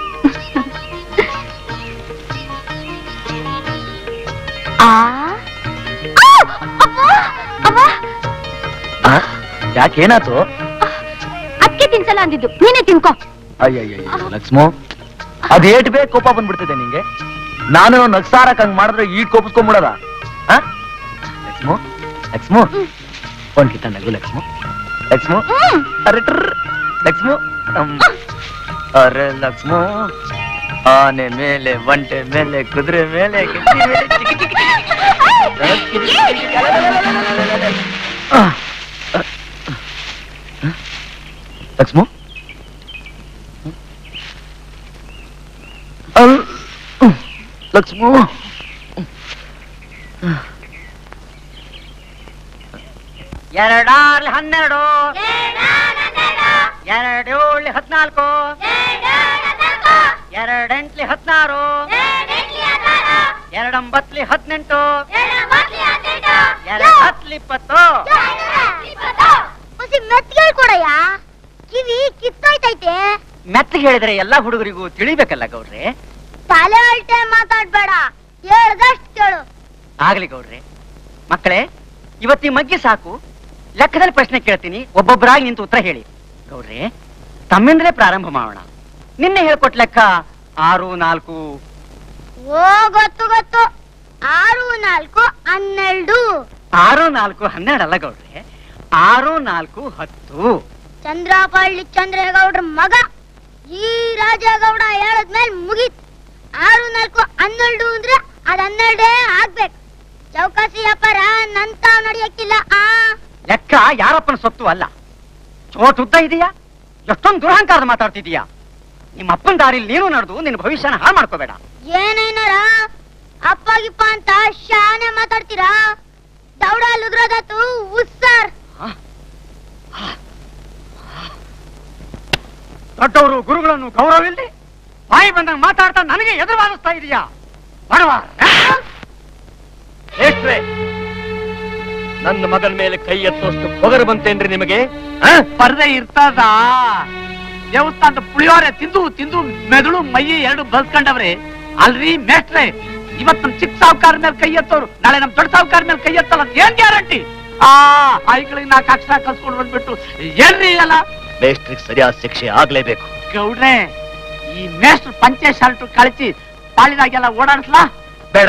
ಆ ಆ! ಅಮ್ಮ! ಅಮ್ಮ! ಆ, ಯಾಕೇನಾತು ಅದ್ಕೆ ತಿನ್ಸಲ್ಲ ಅಂದಿದ್ದು ನೀನೇ ತಿನ್ಕೋ ಅಯ್ಯಯ್ಯ ಲಕ್ಷ್ಮೋ ಅದ್ ಏಟ್ ಬೇಗ ಕೋಪ ಬಂದ್ಬಿಡ್ತಿದೆ ನಿಂಗೆ ನಾನು ನಗ್ಸಾರಕ್ ಹಂಗ್ ಮಾಡಿದ್ರೆ ಈಟ್ ಕೋಪಿಸ್ಕೊಂಡ್ಬಿಡದ ಲಕ್ಷ್ಮೋ ಲಕ್ಷ್ಮೋ ಒಂದ್ ಕಿತ್ತ ನಗು ಲಕ್ಷ್ಮೋ ಲಕ್ಷ್ಮೋ ಹ್ಮ್. ಅರೆ ಟ್ರ್. ಲಕ್ಷ್ಮೋ ಹ್ಮ್. ಅರೆ ಲಕ್ಷ್ಮೋ ಆನೆ ಮೇಲೆ ಒಂಟೆ ಮೇಲೆ ಕುದುರೆ ಮೇಲೆ ಗಿಚ್ಚಿ ಮೇಲೆ ಚಿಕ್ಕಿ ಚಿಕ್ಕಿ ಚಿಕ್ಕಿ. ಆ, ಆ, ಆ. ಲಕ್ಷ್ಮೋ ಅಲ್ ಲಕ್ಷ್ಮೋ ಎರಡಾರ್ಲಿ ಹನ್ನೆರಡು ಎರಡೇಳಿ ಹದಿನಾಲ್ಕು ಎರಡೆಂಟ್ಲಿ ಹದಿನಾರು ಎರಡೊಂಬತ್ಲಿ ಹದಿನೆಂಟು ಎರಡು ಹತ್ಲಿ ಇಪ್ಪತ್ತು ಮೆತ್ಗೆ ಕೊಡಯ್ಯ ಕಿವಿ ಕಿತ್ತೋಯ್ತೈತೆ ಮೆತ್ತಗೆ ಹೇಳಿದ್ರೆ ಎಲ್ಲಾ ಹುಡುಗರಿಗೂ ತಿಳಿಬೇಕಲ್ಲ ಗೌಡ್ರೆ ತಲೆ ಅಲ್ಟೆ ಮಾತಾಡ್ಬೇಡ ಹೇಳ್ದಷ್ಟ್ ಕೇಳು ಆಗ್ಲಿ ಗೌಡ್ರೆ ಮಕ್ಕಳೇ ಇವತ್ತಿ ಮಗ್ಗಿ ಸಾಕು ಲೆಕ್ಕದಲ್ಲಿ ಪ್ರಶ್ನೆ ಕೇಳ್ತೀನಿ ಒಬ್ಬೊಬ್ಬರಾಗಿ ನಿಂತು ಉತ್ತರ ಹೇಳಿ ಗೌಡ್ರೆ ತಮ್ಮಿಂದಲೇ ಪ್ರಾರಂಭ ಮಾಡೋಣ ನಿನ್ನೆ ಹೇಳ್ಕೊಟ್ ಲೆಕ್ಕ ಆರು ನಾಲ್ಕು ಓ ಗೊತ್ತು ಗೊತ್ತು ಆರು ನಾಲ್ಕು ಹನ್ನೆರಡು ಆರು ನಾಲ್ಕು ಹನ್ನೆರಡಲ್ಲ ಗೌಡ್ರೆ ಆರು ನಾಲ್ಕು ಹತ್ತು ಚಂದ್ರಪಳ್ಳಿ ಚಂದ್ರೇಗೌಡ್ರ ಮಗ ಈ ರಾಜೇಗೌಡ ಹೇಳದ್ಮೇಲೆ ಮುಗೀತ್ ಆರು ನಾಲ್ಕು ಹನ್ನೆರಡು ಅಂದ್ರೆ ಅದ್ ಹನ್ನೆರಡೇ ಆಗ್ಬೇಕು ಚೌಕಾಸಿ ವ್ಯಾಪಾರ ನಂತ ನಡೆಯಕ್ಕಿಲ್ಲ ಆ ಲೆಕ್ಕ ಯಾರಪ್ಪನ ಸೊತ್ತು ಅಲ್ಲ ಚೋಟ್ ಉದ್ದ ಇದೆಯಾ ಎಷ್ಟೊಂದು ದುರಹಂಕಾರದ ಮಾತಾಡ್ತಿದೀಯಾ ನಿಮ್ಮ ಅಪ್ಪನ ದಾರಿಲಿ ನೀನು ನಡೆದು ನಿನ್ನ ಭವಿಷ್ಯನ ಹಾಳು ಮಾಡ್ಕೋಬೇಡ ಏನೇನಾರ ಅಪ್ಪ ಗಿಪ್ಪ ಅಂತ ಶಾನೆ ಮಾತಾಡ್ತೀರಾ ದೌಡ ಲುಗ್ರದತ್ತು ಉಸ್ಸಾರ್ ದೊಡ್ಡವರು ಗುರುಗಳನ್ನು ಗೌರವವಿಲ್ಲದೆ ಬಾಯಿ ಬಂದಂಗ ಮಾತಾಡ್ತಾ ನನಗೆ ಎದುರು ವಾದಿಸ್ತಾ ಇದೀಯಾ ಬಡವ ಮೇಷ್ಟ್ರೆ ನನ್ನ ಮಗನ ಮೇಲೆ ಕೈ ಎತ್ತೋಷ್ಟು ಪೊಗರು ಬಂತೇನ್ರಿ ನಿಮಗೆ ಆ? ಪರದೆ ಇರ್ತದ ದೇವಸ್ಥಾನದ ಪುಳಿಯೋರೆ ತಿಂದು ತಿಂದು ಮೆದುಳು ಮೈ ಎರಡು ಬಲ್ಸ್ಕೊಂಡವ್ರೆ ಅಲ್ರಿ ಮೇಷ್ಟ್ರೆ ಇವತ್ ನಮ್ ಚಿಕ್ಕ ಸಾವುಕಾರ ಮೇಲೆ ಕೈ ಎತ್ತೋರು ನಾಳೆ ನಮ್ ದೊಡ್ಡ ಸಾವುಕಾರ ಮೇಲೆ ಕೈ ಎತ್ತಲ್ಲ ಅಂತ ಏನ್ ಗ್ಯಾರಂಟಿ ಆ ಐಗಳಿಗೆ ನಾಲ್ಕು ಅಕ್ಷರ ಕಲ್ಸ್ಕೊಂಡು ಬಂದ್ಬಿಟ್ಟು ಏನ್ರಿ ಅಲ್ಲ ಮೇಷ್ಟ್ರಿಗೆ ಸರಿಯಾದ ಶಿಕ್ಷೆ ಆಗ್ಲೇಬೇಕು ಗೌಡ್ರೆ ಈ ಮೇಷ್ಟ್ರು ಪಂಚೆ ಶರ್ಟ್ ಕಳಿಸಿ ಪಾಳಿದಾಗೆಲ್ಲ ಓಡಾಡಿಸ್ಲಾ ಬೇಡ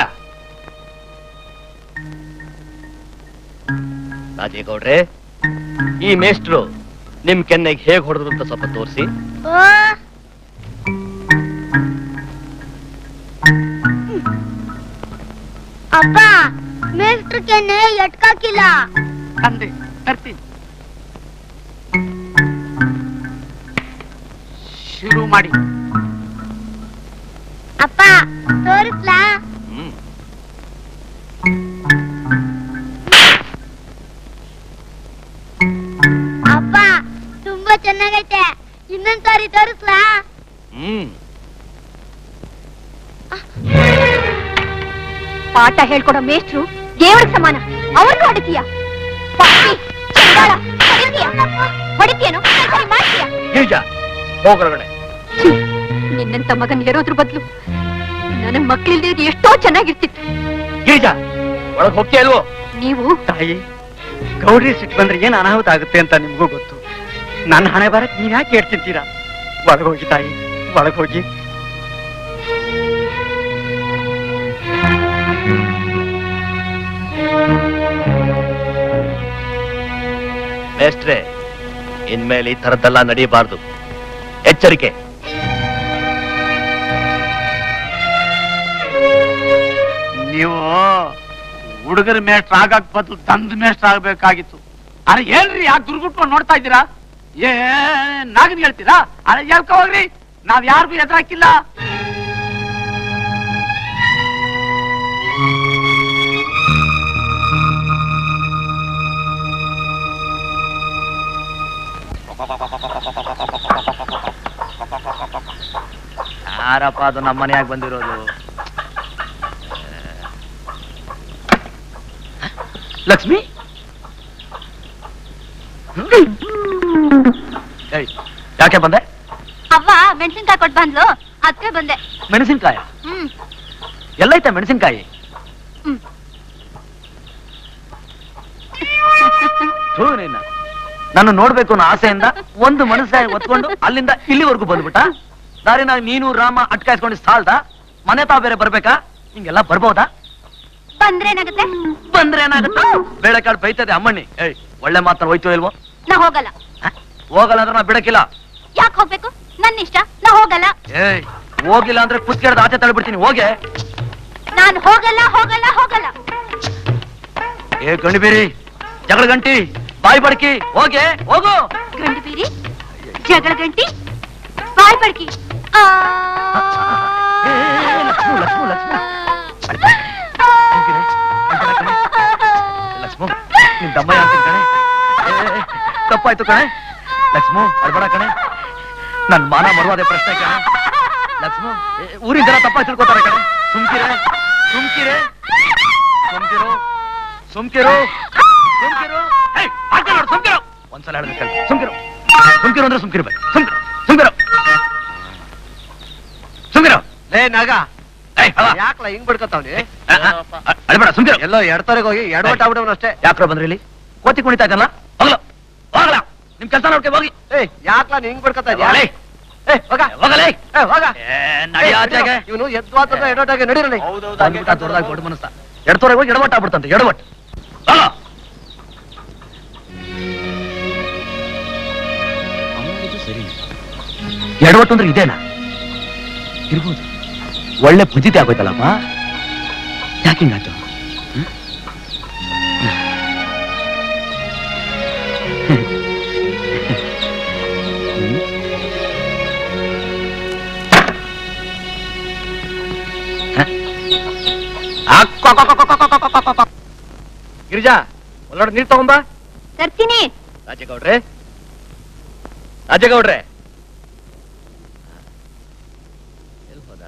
ರಾಜೇಗೌಡ್ರೆ ಈ ಮೇಷ್ಟ್ರು ನಿಮ್ ಕೆನ್ನೆಗೆ ಹೇಗ್ ಹೊಡೆದ್ರು ಅಂತ ಸ್ವಲ್ಪ ತೋರಿಸಿ ಓ ಅಪ್ಪ ಮೇಷ್ಟ್ರ ಕೆನ್ನೆ ಎಟ್ಕಾಕಿಲ್ಲ ತಂದೆ ತರ್ತೀನಿ ಶುರು ಮಾಡಿ ಅಪ್ಪ ತೋರಿಸ್ಲಾ ಹ್ಮ್ ಅಪ್ಪ ತುಂಬಾ ಚೆನ್ನಾಗೈತೆ ಇನ್ನೊಂದ್ ಸಾರಿ ತೋರಿಸ್ಲಾ ಹ್ಮ್ ಪಾಠ ಹೇಳ್ಕೊಡೋ ಮೇಷ್ಟ್ರು ದೇವ್ರಿಗೆ ಸಮಾನ ಅವ್ರನ್ನ ಹೊಡಿತೀಯ ಹೊಡಿತೀಯನೋ ಸರಿ ಮಾಡ್ತೀಯ ಗಿರಿಜ ಹೋಗೊಳಗಡೆ ಛೀ, ನಿನ್ನಂತ ಮಗನ್ ಹೆರೋದ್ರ ಬದ್ಲು ನನಗ್ ಮಕ್ಳಿಲ್ದೇ ಎಷ್ಟೋ ಚೆನ್ನಾಗಿರ್ತಿತ್ತು ಗಿರಿಜ ಒಳಗ್ ಹೋಗ್ತೀಯ ಅಲ್ವೋ ನೀವು ತಾಯಿ ಗೌರಿ ಸಿಟ್ಟು ಬಂದ್ರೆ ಏನ್ ಅನಾಹುತ ಆಗುತ್ತೆ ಅಂತ ನಿಮ್ಗೂ ಗೊತ್ತು ನನ್ನ ಹಣೆ ಬರಕ್ ನೀವ್ ಯಾಕೆ ಹೇಳ್ತಿರ್ತೀರಾ ಒಳಗೋಗಿ ತಾಯಿ ಒಳಗೋಗಿ ಮೇಷ್ಟ್ರೆ ಇನ್ಮೇಲೆ ಈ ತರದ್ದೆಲ್ಲ ನಡೀಬಾರ್ದು ಎಚ್ಚರಿಕೆ ನೀವು ಹುಡುಗರ ಮೇಷ್ಟ್ರ ಆಗಕ್ ಬದಲು ದಂದ ಮೇಷ್ಟ್ರ ಆಗ್ಬೇಕಾಗಿತ್ತು ಅರೆ ಏನ್ರಿ ಯಾಕೆ ದುರ್ಗುಟ್ಕೊಂಡು ನೋಡ್ತಾ ಇದ್ದೀರಾ ಏ ನಾಗನ್ ಹೇಳ್ತೀರಾ ಅರೆ ಹೇಳ್ಕೊ ಹೋಗ್ರಿ ನಾವ್ ಯಾರಿಗೂ ಎದುರಾಕಿಲ್ಲ ಯಾರಪ್ಪ ಅದು ನಮ್ಮ ಮನೆಯಾಗ ಬಂದಿರೋದು ಲಕ್ಷ್ಮಿ ಏಯ್, ಯಾಕೆ ಬಂದೆ ಅವ್ವ ಮೆಣಸಿನ್ಕಾಯಿ ಕೊಟ್ ಬಂದ್ಲು ಅದಕ್ಕೆ ಬಂದೆ ಮೆಣಸಿನ್ಕಾಯ ಹ್ಮ್ ಎಲ್ಲೈತೆ ಮೆಣಸಿನ್ಕಾಯಿ ಹ್ಮ್. ಥೂ ನಿನ್ನ ನಾನು ನೋಡ್ಬೇಕು ಅನ್ನೋ ಆಸೆಯಿಂದ ಒಂದು ಮನಸ್ಸಾಗಿ ಒತ್ಕೊಂಡು ಅಲ್ಲಿಂದ ಇಲ್ಲಿವರೆಗೂ ಬಂದ್ಬಿಟ್ಟ ದಾರಿನಾಗ ನೀನು ರಾಮ ಅಟ್ಕಾಯಿಸ್ಕೊಂಡು ಸಾಲ್ದ ಮನೆ ತಾವ್ ಬೇರೆ ಬರ್ಬೇಕಾ ಹಿಂಗೆಲ್ಲ ಬರ್ಬೋದಾ ಬಂದ್ರೆ ಏನಾಗುತ್ತೆ ಬಂದ್ರೆ ಏನಾಗುತ್ತೆ ಬೇಳೆಕಾಳು ಬೈತದೆ ಅಮ್ಮಣ್ಣಿ ಏಯ್ ಒಳ್ಳೆ ಮಾತನ್ನ ಹೋಯ್ತು ಇಲ್ವೋ ನಾ ಹೋಗಲ್ಲ ಹ? ಹೋಗಲ್ಲ ಅಂದ್ರೆ ನಾ ಬಿಡಕ್ಕಿಲ್ಲ ಯಾಕೆ ಹೋಗ್ಬೇಕು ನನ್ನ ಇಷ್ಟ ನಾ ಹೋಗಲ್ಲ ಏಯ್ ಹೋಗಿಲ್ಲ ಅಂದ್ರೆ ಕುಸ್ಕೆಡ್ದು ಆಚೆ ತಳ್ಬಿಡ್ತೀನಿ ಹೋಗೆ ನಾನು ಹೋಗಲ್ಲ ಹೋಗಲ್ಲ ಹೋಗಲ್ಲ ಏ ಗಣಿಬೀರಿ ಜಗಳ ಗಂಟಿ ಬಾಯಿ ಬಡ್ಕಿ ಹೋಗೆ ಹೋಗು ಗಂಡು ಬೀರಿ ಜಗಳ ಗಂಟಿ ಬಾಯ್ ಬಡ್ಕಿ ಆ. ಏ, ಏ, ಏ, ಲಕ್ಷ್ಮು, ಲಕ್ಷ್ಮು, ಲಕ್ಷ್ಮು. ಹೋಗಿರೆ, ಹೋಗಿರೆ ಕಣೆ. ಲಕ್ಷ್ಮು ನಿನ್ ದಮ್ಮಯ್ಯ ಅಂತೀನಿ ಕಣೆ ಏ, ಏ, ತಪ್ಪಾಯ್ತು ಕಣೆ ಲಕ್ಷ್ಮು ಅಳ್ಬೇಡ ಕಣೆ ನನ್ ಮಾನ ಮರುವಾದೆ ಪ್ರಶ್ನೆ ಕಣೆ ಲಕ್ಷ್ಮು ಏ, ಊರಿನ ಜನ ತಪ್ಪಾಗಿ ತಿಳ್ಕೊತಾರೆ ಕಣೆ ಸುಮ್ಕಿರೆ ಸುಮ್ಕಿರೆ ಸುಮ್ಕಿರು ಸುಮ್ಕಿರು ಸುಮ್ಕಿರು ಏಯ್, ಆಚೆ ನೋಡು, ಸುಮ್ಕಿರು ಒಂದ್ಸಲ ಹೇಳಿದ್ರೆ ಕೇಳು ಸುಮ್ಕಿರು ಸುಮ್ಕಿರು ಅಂದ್ರೆ ಸುಮ್ಕಿರ್ಬೇಕು ಸುಮ್ಕಿರು ಸುಮ್ಕಿರು ಸುಮ್ಕಿರು ಲೇ ನಾಗ ಏಯ್, ಅವ. ಯಾಕಲ ಹಿಂಗ್ ಬಿಡ್ಕತ್ತಾವ್ನಿ ಆ, ಆ, ಆ, ಅಳ್ಬೇಡ ಸುಮ್ಕಿರು ಎಲ್ಲೋ ಎಡ್ತರೆಗೆ ಹೋಗಿ ಎಡವಟ್ ಆಗ್ಬಿಡವನ ಅಷ್ಟೇ ಯಾಕ್ರೋ ಬಂದ್ರಿ ಇಲ್ಲಿ ಕೋತಿ ಕುಣಿತಾ ಇದ್ದಲ್ಲ ಹೋಗ್ಲ ಹೋಗಲ್ಲ ನಿಮ್ ಕೆಲಸ ನೋಡ್ಕೆ ಹೋಗಿ ಏಯ್ ಯಾಕಲ ಹಿಂಗ್ ಬಿಡ್ಕತ್ತಾ ಇದ್ಯಾ ಹೋಗಲೇ. ಏ ಹೋಗ ಹೋಗಲೇ ಏ ಹೋಗ ಏ, ನಡಿ ಆಚೆಗೆ. ಇವನು ಎದ್ವಾತದ ಎಡವಟ್ಟಾಗೆ ನಡೀರಲಿ ಬಂದ್ಬಿಟ್ಟ ದೊಡ್ಡದಾಗಿ ದೊಡ್ಡ ಮನಸ್ಸ ಎಡತೋರೆಗೆ ಹೋಗಿ ಎಡವಟ್ಟ ಆಗ್ಬಿಡ್ತಂತೆ ಎಡವಟ್ ಹೋಗ ಎಡವಟ್ಟು ಅಂದ್ರೆ ಇದೇನಾ ಇರ್ಬೋದು ಒಳ್ಳೆ ಪುಜಿತಿ ಆಗೋಯ್ತಲ್ಲಪ್ಪ ಯಾಕೆ ಹಿಂಗಾಯ್ತು ಹ್ಮ್? ಹ್ಮ್. ಗಿರಿಜಾ ಒಳ್ಳೊಡೆ ನೀರ್ ತಗೊಂಬ ತರ್ತೀನಿ ರಾಜೇಗೌಡ್ರೆ ರಾಜೇಗೌಡ್ರೆ ಎಲ್ ಹೋದ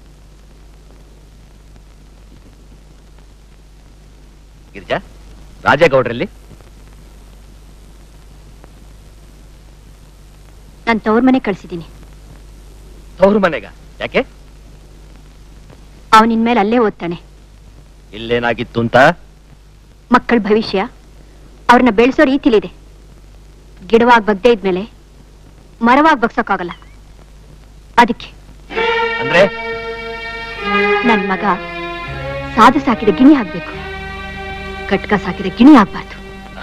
ಗಿರಿಜಾ ರಾಜೇಗೌಡ್ರಲ್ಲಿ ನಾನು ತವ್ರ ಮನೆ ಕಳ್ಸಿದ್ದೀನಿ ತವ್ರ ಮನೆಗ ಯಾಕೆ ಅವನಿನ್ ಮೇಲೆ ಅಲ್ಲೇ ಓದ್ತಾನೆ ಇಲ್ಲೇನಾಗಿತ್ತು ಅಂತ ಮಕ್ಕಳ ಭವಿಷ್ಯ ಅವ್ರನ್ನ ಬೆಳೆಸೋ ರೀತಿಲಿದೆ ಗಿಡವಾಗಿ ಬಗ್ದೇ ಇದ್ಮೇಲೆ ಮರವಾಗಿ ಬಗ್ಸೋಕ್ಕಾಗಲ್ಲ ಅದಕ್ಕೆ ಅಂದ್ರೆ ನನ್ ಮಗ ಸಾಧು ಸಾಕಿದ ಗಿಣಿ ಆಗ್ಬೇಕು ಕಟ್ಕ ಸಾಕಿದ ಗಿಣಿ ಆಗ್ಬಾರ್ದು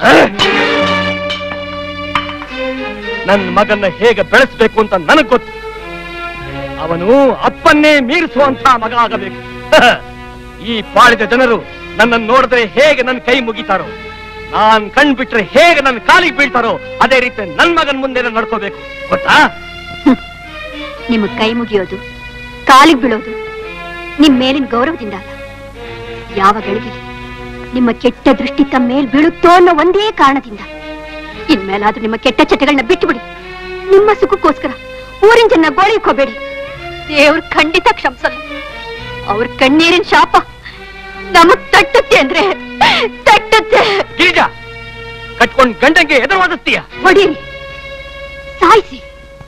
ನನ್ನ ಮಗನ್ನ ಹೇಗೆ ಬೆಳೆಸ್ಬೇಕು ಅಂತ ನನಗ್ ಗೊತ್ತು ಅವನು ಅಪ್ಪನ್ನೇ ಮೀರಿಸುವಂತ ಮಗ ಆಗಬೇಕು ಈ ಪಾಳಿದ ಜನರು ನನ್ನನ್ನು ನೋಡಿದ್ರೆ ಹೇಗೆ ನನ್ನ ಕೈ ಮುಗಿತಾರೋ ನಾನ್ ಕಣ್ ಬಿಟ್ರೆ ಹೇಗೆ ನನ್ನ ಕಾಲಿಗೆ ಬೀಳ್ತಾರೋ ಅದೇ ರೀತಿ ನನ್ ಮಗನ್ ಮುಂದೆ ನಾನ್ ನಡ್ಕೋಬೇಕು ಗೊತ್ತಾ ನಿಮಗ್ ಕೈ ಮುಗಿಯೋದು ಕಾಲಿಗೆ ಬೀಳೋದು ನಿಮ್ ಮೇಲಿನ ಗೌರವದಿಂದ ಅಲ್ಲ ಯಾವ ಗಳಿಗೆಲಿ ನಿಮ್ಮ ಕೆಟ್ಟ ದೃಷ್ಟಿ ತಮ್ಮ ಮೇಲ್ ಬೀಳುತ್ತೋ ಅನ್ನೋ ಒಂದೇ ಕಾರಣದಿಂದ ಇನ್ಮೇಲಾದ್ರೂ ನಿಮ್ಮ ಕೆಟ್ಟ ಚಟಗಳನ್ನ ಬಿಟ್ಟುಬಿಡಿ ನಿಮ್ಮ ಸುಖಕ್ಕೋಸ್ಕರ ಊರಿನ ಜನ ಗೋಳಿಕೋಬೇಡಿ ದೇವ್ರ ಖಂಡಿತ ಕ್ಷಮಿಸಲ್ಲ ಅವ್ರ ಕಣ್ಣೀರಿನ ಶಾಪ ನಮಗ್ ತಟ್ಟುತ್ತೆ ಅಂದ್ರೆ ತಟ್ಟುತ್ತೆ ಗಿರಿಜಾ ಕಟ್ಕೊಂಡ್ ಗಂಡಂಗೆ ಎದುರುವಾದಿಸ್ತೀಯ ಹೊಡೀರಿ ಸಾಯಿಸಿ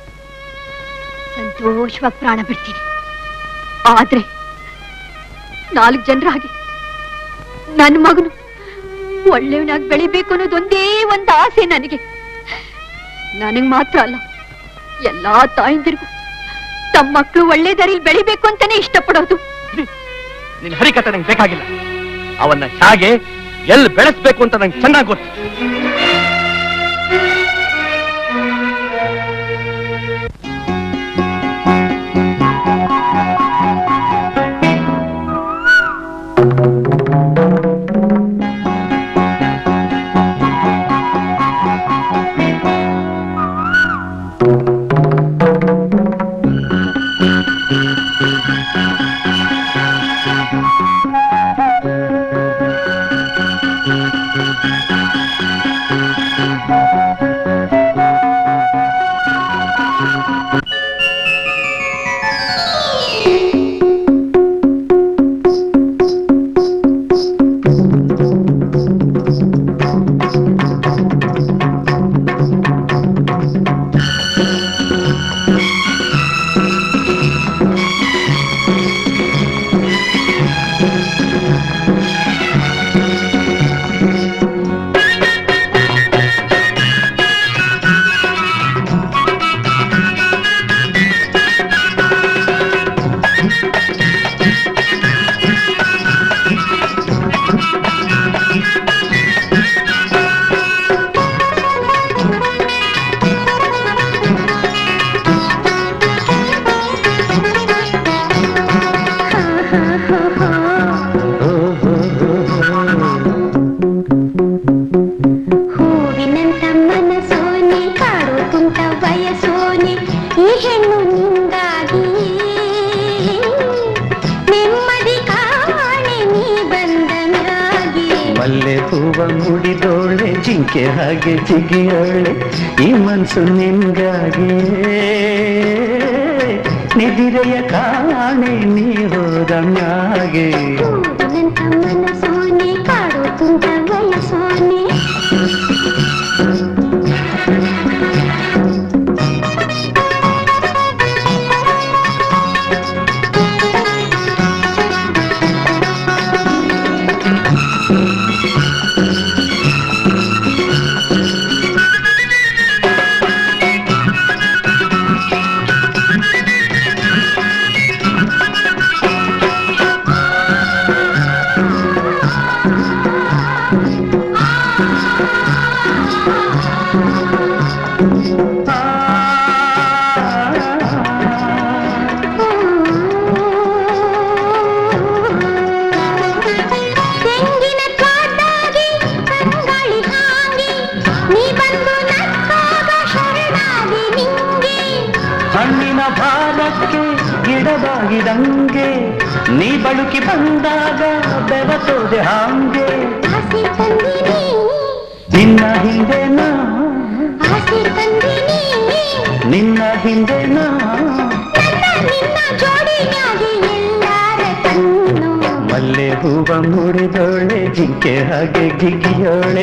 ಸಂತೋಷವಾಗಿ ಪ್ರಾಣ ಬಿಡ್ತೀನಿ ಆದ್ರೆ ನಾಲ್ಕು ಜನರ ಹಾಗೆ ನನ್ನ ಮಗನು ಒಳ್ಳೆಯವನಾಗಿ ಬೆಳಿಬೇಕು ಅನ್ನೋದೊಂದೇ ಒಂದು ಆಸೆ ನನಗೆ ನನಗ್ ಮಾತ್ರ ಅಲ್ಲ ಎಲ್ಲಾ ತಾಯಂದಿರಿಗೂ ತಮ್ಮ ಮಕ್ಕಳು ಒಳ್ಳೆ ದಾರಿಲಿ ಬೆಳಿಬೇಕು ಅಂತಾನೆ ಇಷ್ಟಪಡೋದು ನಿನ್ ಹರಿಕತೆ ನಂಗೆ ಬೇಕಾಗಿಲ್ಲ ಅವನ್ನ ಹೇಗೆ ಎಲ್ಲಿ ಬೆಳೆಸ್ಬೇಕು ಅಂತ ನಂಗೆ ಚೆನ್ನಾಗಿ ಗೊತ್ತು ಹೂವಿನಂತ ಮನಸೋನೆ ಕಾಡು ಕುಂತ ಬಯಸೋನೆ ಈ ಹೆಣ್ಣು ನಿಂಗಾಗಿ ನೆಮ್ಮದಿ ಕಾಣೆ ನೀ ಬಂದ ಮ್ಯಾಗೆ ಮಲ್ಲೆ ಹೂವ ಮುಡಿದೋಳೆ ಜಿಂಕೆ ಹಾಗೆ ಜಿಗಿಯೋಳೆ ಈ ಮನ್ಸು ನಿನ್ಗಾಗಿ ನಿದಿರೆಯ ಕಾಣೆ ನೀ ಹೋದ ಮ್ಯಾಗೆ ಹೂವಿನಂತ ಮನಸೋನೆ ಕಾಡು ಕುಂತ ಬಯಸೋನೆ ಮಣ್ಣಿನ ಭಾರಕ್ಕೆ ಗಿಡವಾಗಿದಂಗೆ ನೀ ಬಳುಕಿ ಬಂದಾಗ ಬೆವಸೋದೆ ಹಾಂಗೆ ಆಸೆ ತಂದಿನಿ ನಿನ್ನ ಹಿಂದೆ ನಾ ಆಸೆ ತಂದಿನಿ ನಿನ್ನ ಹಿಂದೆ ನಾ ನನ್ನ ನಿನ್ನ ಜೋಡಿಯಾಗಿ ಎಲ್ಲಾರ ಕಣ್ಣು ಮಲ್ಲೆ ಹೂವ ಮುಡಿದೋಳೆ ಜಿಂಕೆ ಹಾಗೆ ಗಿಗಿಯೋಳೆ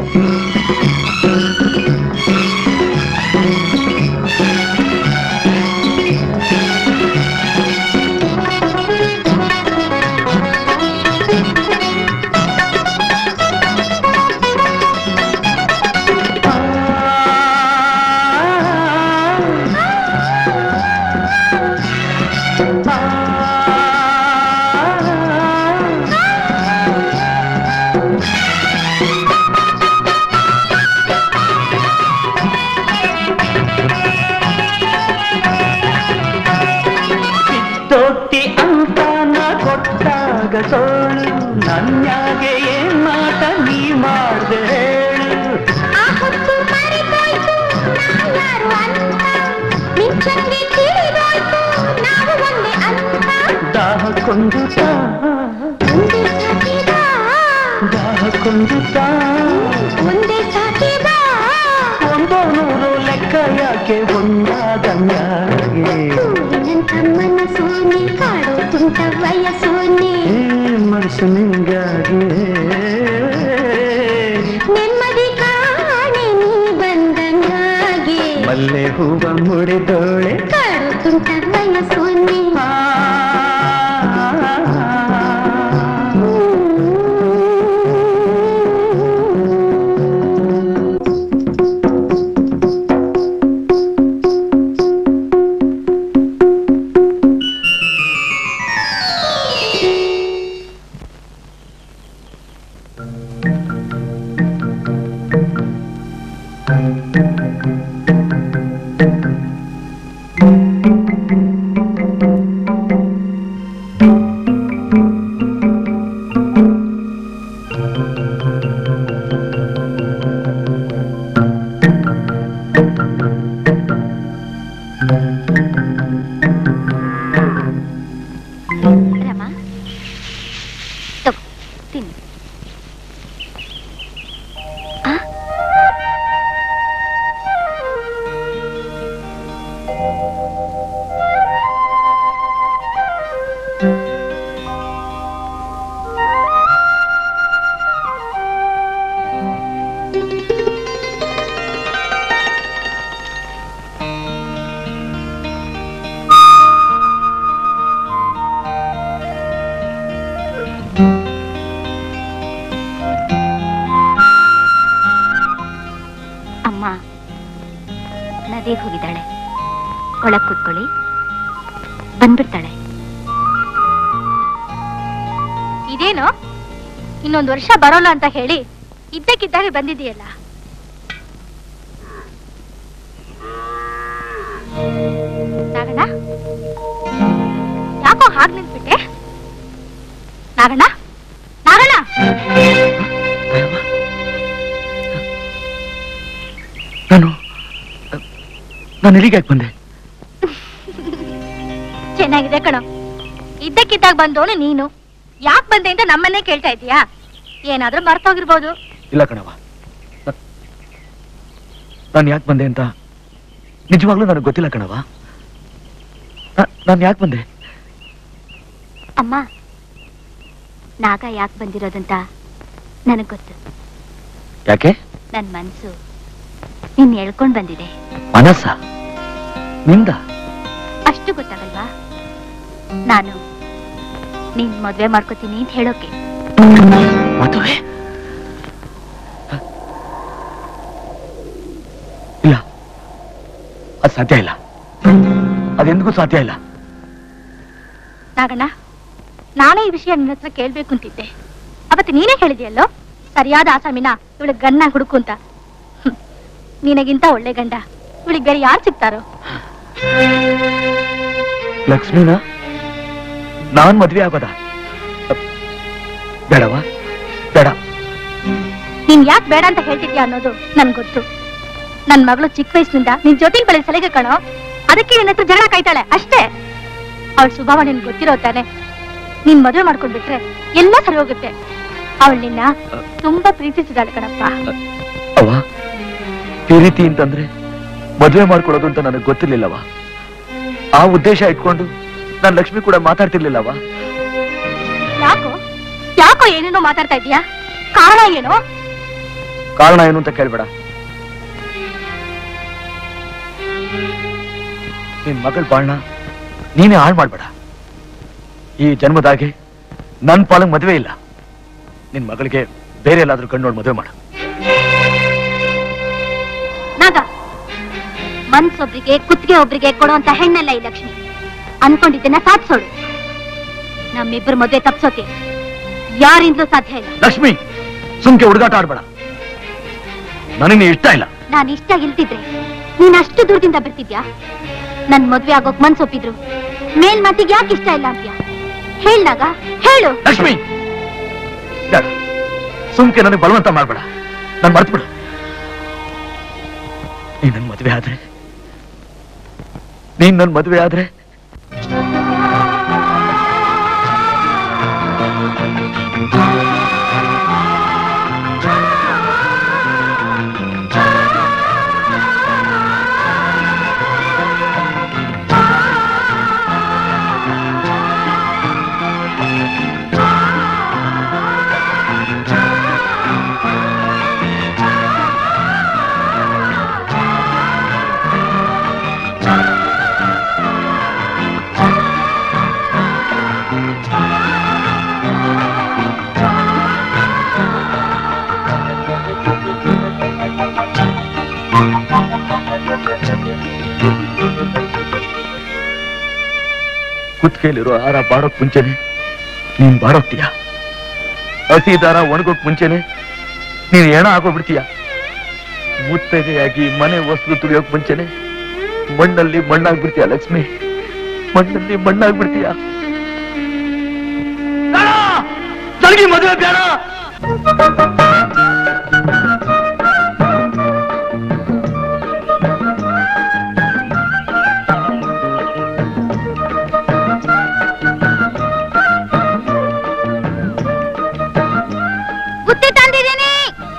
ತೊಟ್ಟಿ ಅಂತ ನಾ ಕೊಟ್ಟಾಗ ಸೋಳು ನನ್ಯಾಗೆ ಏನ್ ಮಾತ ನೀ ಮಾಡ್ದೆ ಹೇಳು ಆ ಹೊತ್ತು ಮರೆತೋಯ್ತು ನಾವು ಯಾರು ಅಂತ ಮಿಂಚಂಗೆ ತಿಳಿದೋಯ್ತು ನಾವು ಒಂದೇ ಅಂತ ದಾಹಕ್ಕೊಂದು ತಾ ಒಂದೇ ಸಾಕಿದ ದಾಹಕ್ಕೊಂದು ತಾ ಒಂದೇ ಸಾಕಿದ ಒಂದು ನೂರು ಲೆಕ್ಕ ಯಾಕೆ ಒಂದಾದಂಗಾಗೆ ಸೂರ್ಯನಂತ ಮನಸ್ಸು ನೀ ಕಾಡೋ ತುಂಟ ವಯಸ್ಸು ನೀ ಏ ಮನಸ್ಸು ನಿಂಗಾಗಿ ನೆಮ್ಮದಿ ಕಾಣೆ ನೀ ಬಂದಂಗಾಗೆ ಮಲ್ಲೆ ಹೂವ ಮುಡಿದೋಳೆ ಕಾಡೋ ತುಂಟ ವಯಸ್ಸು ನೀ ರಮ ತಗೋ ತಿನ್ನು ಆ? ಅಮ್ಮ ನದಿಗೆ ಹೋಗಿದ್ದಾಳೆ ಒಳಗ್ ಕೂತ್ಕೊಳ್ಳಿ ಬಂದ್ಬಿಡ್ತಾಳೆ ಇದೇನು ಇನ್ನೊಂದು ವರ್ಷ ಬರೋಲ್ಲ ಅಂತ ಹೇಳಿ ಇದ್ದಕ್ಕಿದ್ದಾಗೆ ಬಂದಿದೆಯಲ್ಲ ನಾಗಣ್ಣ ಯಾಕೋ ಹಾಗೆ ನಿಂತ್ಬಿಟ್ಟೆ ನಾಗಣ್ಣ ನಾಗಣ್ಣ ನಾನು ನಾನು ಇಲ್ಲಿಗೆ ಯಾಕೆ ಬಂದೆ ಚೆನ್ನಾಗಿದೆ ಕಣೋ ಇದ್ದಕ್ಕಿದ್ದಾಗ ಬಂದವನು ನೀನು ಯಾಕೆ ಬಂದೆ ಅಂತ ನಮ್ಮನ್ನೇ ಕೇಳ್ತಾ ಇದೀಯಾ ಏನಾದ್ರೂ ಮರ್ತೋಗಿರ್ಬೋದು ಇಲ್ಲ ಕಣವ ನಾನು ಯಾಕೆ ಬಂದೆ ಅಂತ ನಿಜವಾಗ್ಲೂ ನನಗೆ ಗೊತ್ತಿಲ್ಲ ಕಣವ ನಾನು ಯಾಕೆ ಬಂದೆ ಅಮ್ಮ ನಾಗ ಯಾಕೆ ಬಂದಿರೋದಂತ ನನಗ್ ಗೊತ್ತು ಯಾಕೆ ನನ್ ಮನ್ಸು ನಿನ್ ಎಳ್ಕೊಂಡ್ ಬಂದಿದೆ ಮನಸ್ಸ ನಿಂದ ಅಷ್ಟು ಗೊತ್ತಾಗಲ್ವಾ ನಾನು ನೀನ್ ಮದ್ವೆ ಮಾಡ್ಕೋತೀನಿ ಅಂತ ಹೇಳೋಕೆ ಮದುವೆ ಇಲ್ಲ ಅದು ಸಾಧ್ಯ ಇಲ್ಲ ಅದೆಂದಿಗೂ ಸಾಧ್ಯ ಇಲ್ಲ ನಾಗಣ್ಣ ನಾನೇ ಈ ವಿಷಯ ನಿನ್ನ ಹತ್ರ ಕೇಳ್ಬೇಕು ಅಂತಿದ್ದೆ ಅವತ್ತು ನೀನೇ ಹೇಳಿದೆಯಲ್ಲೋ ಸರಿಯಾದ ಆಸಾಮಿನ ಇವಳಿಗೆ ಗಂಡ ಹುಡುಕು ಅಂತ ಹ್ಮ್. ನಿನಗಿಂತ ಒಳ್ಳೆ ಗಂಡ ಇವಳಿಗೆ ಬೇರೆ ಯಾರು ಸಿಗ್ತಾರೋ ಲಕ್ಷ್ಮಿನ ನಾನ್ ಮದ್ವೆ ಆಗೋದ ಬೇಡವಾ ಬೇಡ ನೀನ್ ಯಾಕೆ ಬೇಡ ಅಂತ ಹೇಳ್ತಿದ್ಯಾ ಅನ್ನೋದು ನನ್ ಗೊತ್ತು ನನ್ ಮಗಳು ಚಿಕ್ಕ ವಯಸ್ಸಿನಿಂದ ನಿನ್ ಜೊತೆಲಿ ಬೆಳೆ ಸಲಿಗೆ ಕಣೋ ಅದಕ್ಕೆ ನಿನ್ನ ಹತ್ರ ಜಗಳ ಕಾಯ್ತಾಳೆ ಅಷ್ಟೇ ಅವಳ ಸ್ವಭಾವ ನಿನ್ ಗೊತ್ತಿರೋ ತಾನೆ ನೀನ್ ಮದುವೆ ಮಾಡ್ಕೊಂಡ್ಬಿಟ್ರೆ ಎಲ್ಲ ಸರಿ ಹೋಗುತ್ತೆ ಅವಳು ನಿನ್ನ ತುಂಬಾ ಪ್ರೀತಿಸಿದಾಳೆ ಕಣಪ್ಪ ಅವ ಈ ರೀತಿ ಅಂತಂದ್ರೆ ಮದುವೆ ಮಾಡ್ಕೊಳ್ಳೋದು ಅಂತ ನನಗೆ ಗೊತ್ತಿರ್ಲಿಲ್ಲವ ಆ ಉದ್ದೇಶ ಇಟ್ಕೊಂಡು ನಾನು ಲಕ್ಷ್ಮಿ ಕೂಡ ಮಾತಾಡ್ತಿರ್ಲಿಲ್ಲವ ಯಾಕೋ ಯಾಕೋ ಏನೇನೋ ಮಾತಾಡ್ತಾ ಇದೀಯಾ ಕಾರಣ ಏನು ಕಾರಣ ಏನು ಅಂತ ಕೇಳ್ಬೇಡ ನಿನ್ ಮಗಳ ಬಾಳ್ನ ನೀನೇ ಹಾಳು ಮಾಡ್ಬೇಡ ಈ ಜನ್ಮದಾಗೆ ನನ್ ಪಾಲಂಗ್ ಮದುವೆ ಇಲ್ಲ ನಿನ್ ಮಗಳಿಗೆ ಬೇರೆ ಎಲ್ಲಾದ್ರೂ ಕಣ್ಣು ನೋಡಿ ಮದುವೆ ಮಾಡು ನಾಗ ಮನ್ಸೊಬ್ರಿಗೆ ಕುತ್ತಿಗೆ ಒಬ್ರಿಗೆ ಕೊಡುವಂತ ಹೆಣ್ಣಲ್ಲ ಈ ಲಕ್ಷ್ಮಿ ಅನ್ಕೊಂಡಿದ್ದನ್ನ ಸಾಧಿಸೋಳು ನಮ್ಮಿಬ್ಬರು ಮದುವೆ ತಪ್ಸೋಕೆ ಯಾರಿಂದಲೂ ಸಾಧ್ಯ ಇಲ್ಲ ಲಕ್ಷ್ಮಿ ಸುಮ್ಕೆ ಹುಡುಗಾಟ ಆಡ್ಬೇಡ ನನಗೆ ಇಷ್ಟ ಇಲ್ಲ ನಾನ್ ಇಷ್ಟ ಇಲ್ದಿದ್ರೆ ನೀನ್ ಅಷ್ಟು ದೂರದಿಂದ ಬರ್ತಿದ್ಯಾ ನನ್ ಮದ್ವೆ ಆಗೋಕ್ ಮನ್ಸೊಪ್ಪಿದ್ರು ಮೇಲ್ಮಾತಿಗೆ ಯಾಕೆ ಇಷ್ಟ ಇಲ್ಲ ಅಂತ್ಯ ಹೇಳ್ನಾಗ ಹೇಳು ಲಕ್ಷ್ಮಿ ಬೇಡ ಸುಮ್ಕೆ ನನಗೆ ಬಲವಂತ ಮಾಡ್ಬೇಡ ನಾನು ಮರ್ತ್ಬಿಡು ನೀನ್ ನನ್ ಮದುವೆ ಆದ್ರೆ ನೀನ್ ನನ್ ಮದುವೆ ಆದ್ರೆ ಕುತ್ಕೇಲಿರೋ ಆರ ಬಾಡೋಕ್ ಮುಂಚೆನೆ ನೀನ್ ಬಾಡೋಗ್ತೀಯ ಹಸಿ ದಾರ ಒಣಗೋಕ್ ಮುಂಚೆನೆ ನೀನ್ ಹೆಣ ಆಗೋಗ್ಬಿಡ್ತೀಯ ಮುತ್ತೈದೆಯಾಗಿ ಮನೆ ವಸ್ತು ತುಳಿಯೋಕ್ ಮುಂಚೆನೆ ಮಣ್ಣಲ್ಲಿ ಮಣ್ಣಾಗ್ಬಿಡ್ತೀಯ ಲಕ್ಷ್ಮಿ ಮಣ್ಣಲ್ಲಿ ಮಣ್ಣಾಗ್ಬಿಡ್ತೀಯ ನನಗೆ ಮದುವೆ ಬೇಡ ಬುತ್ತಿ ತಂದಿದ್ದೀನಿ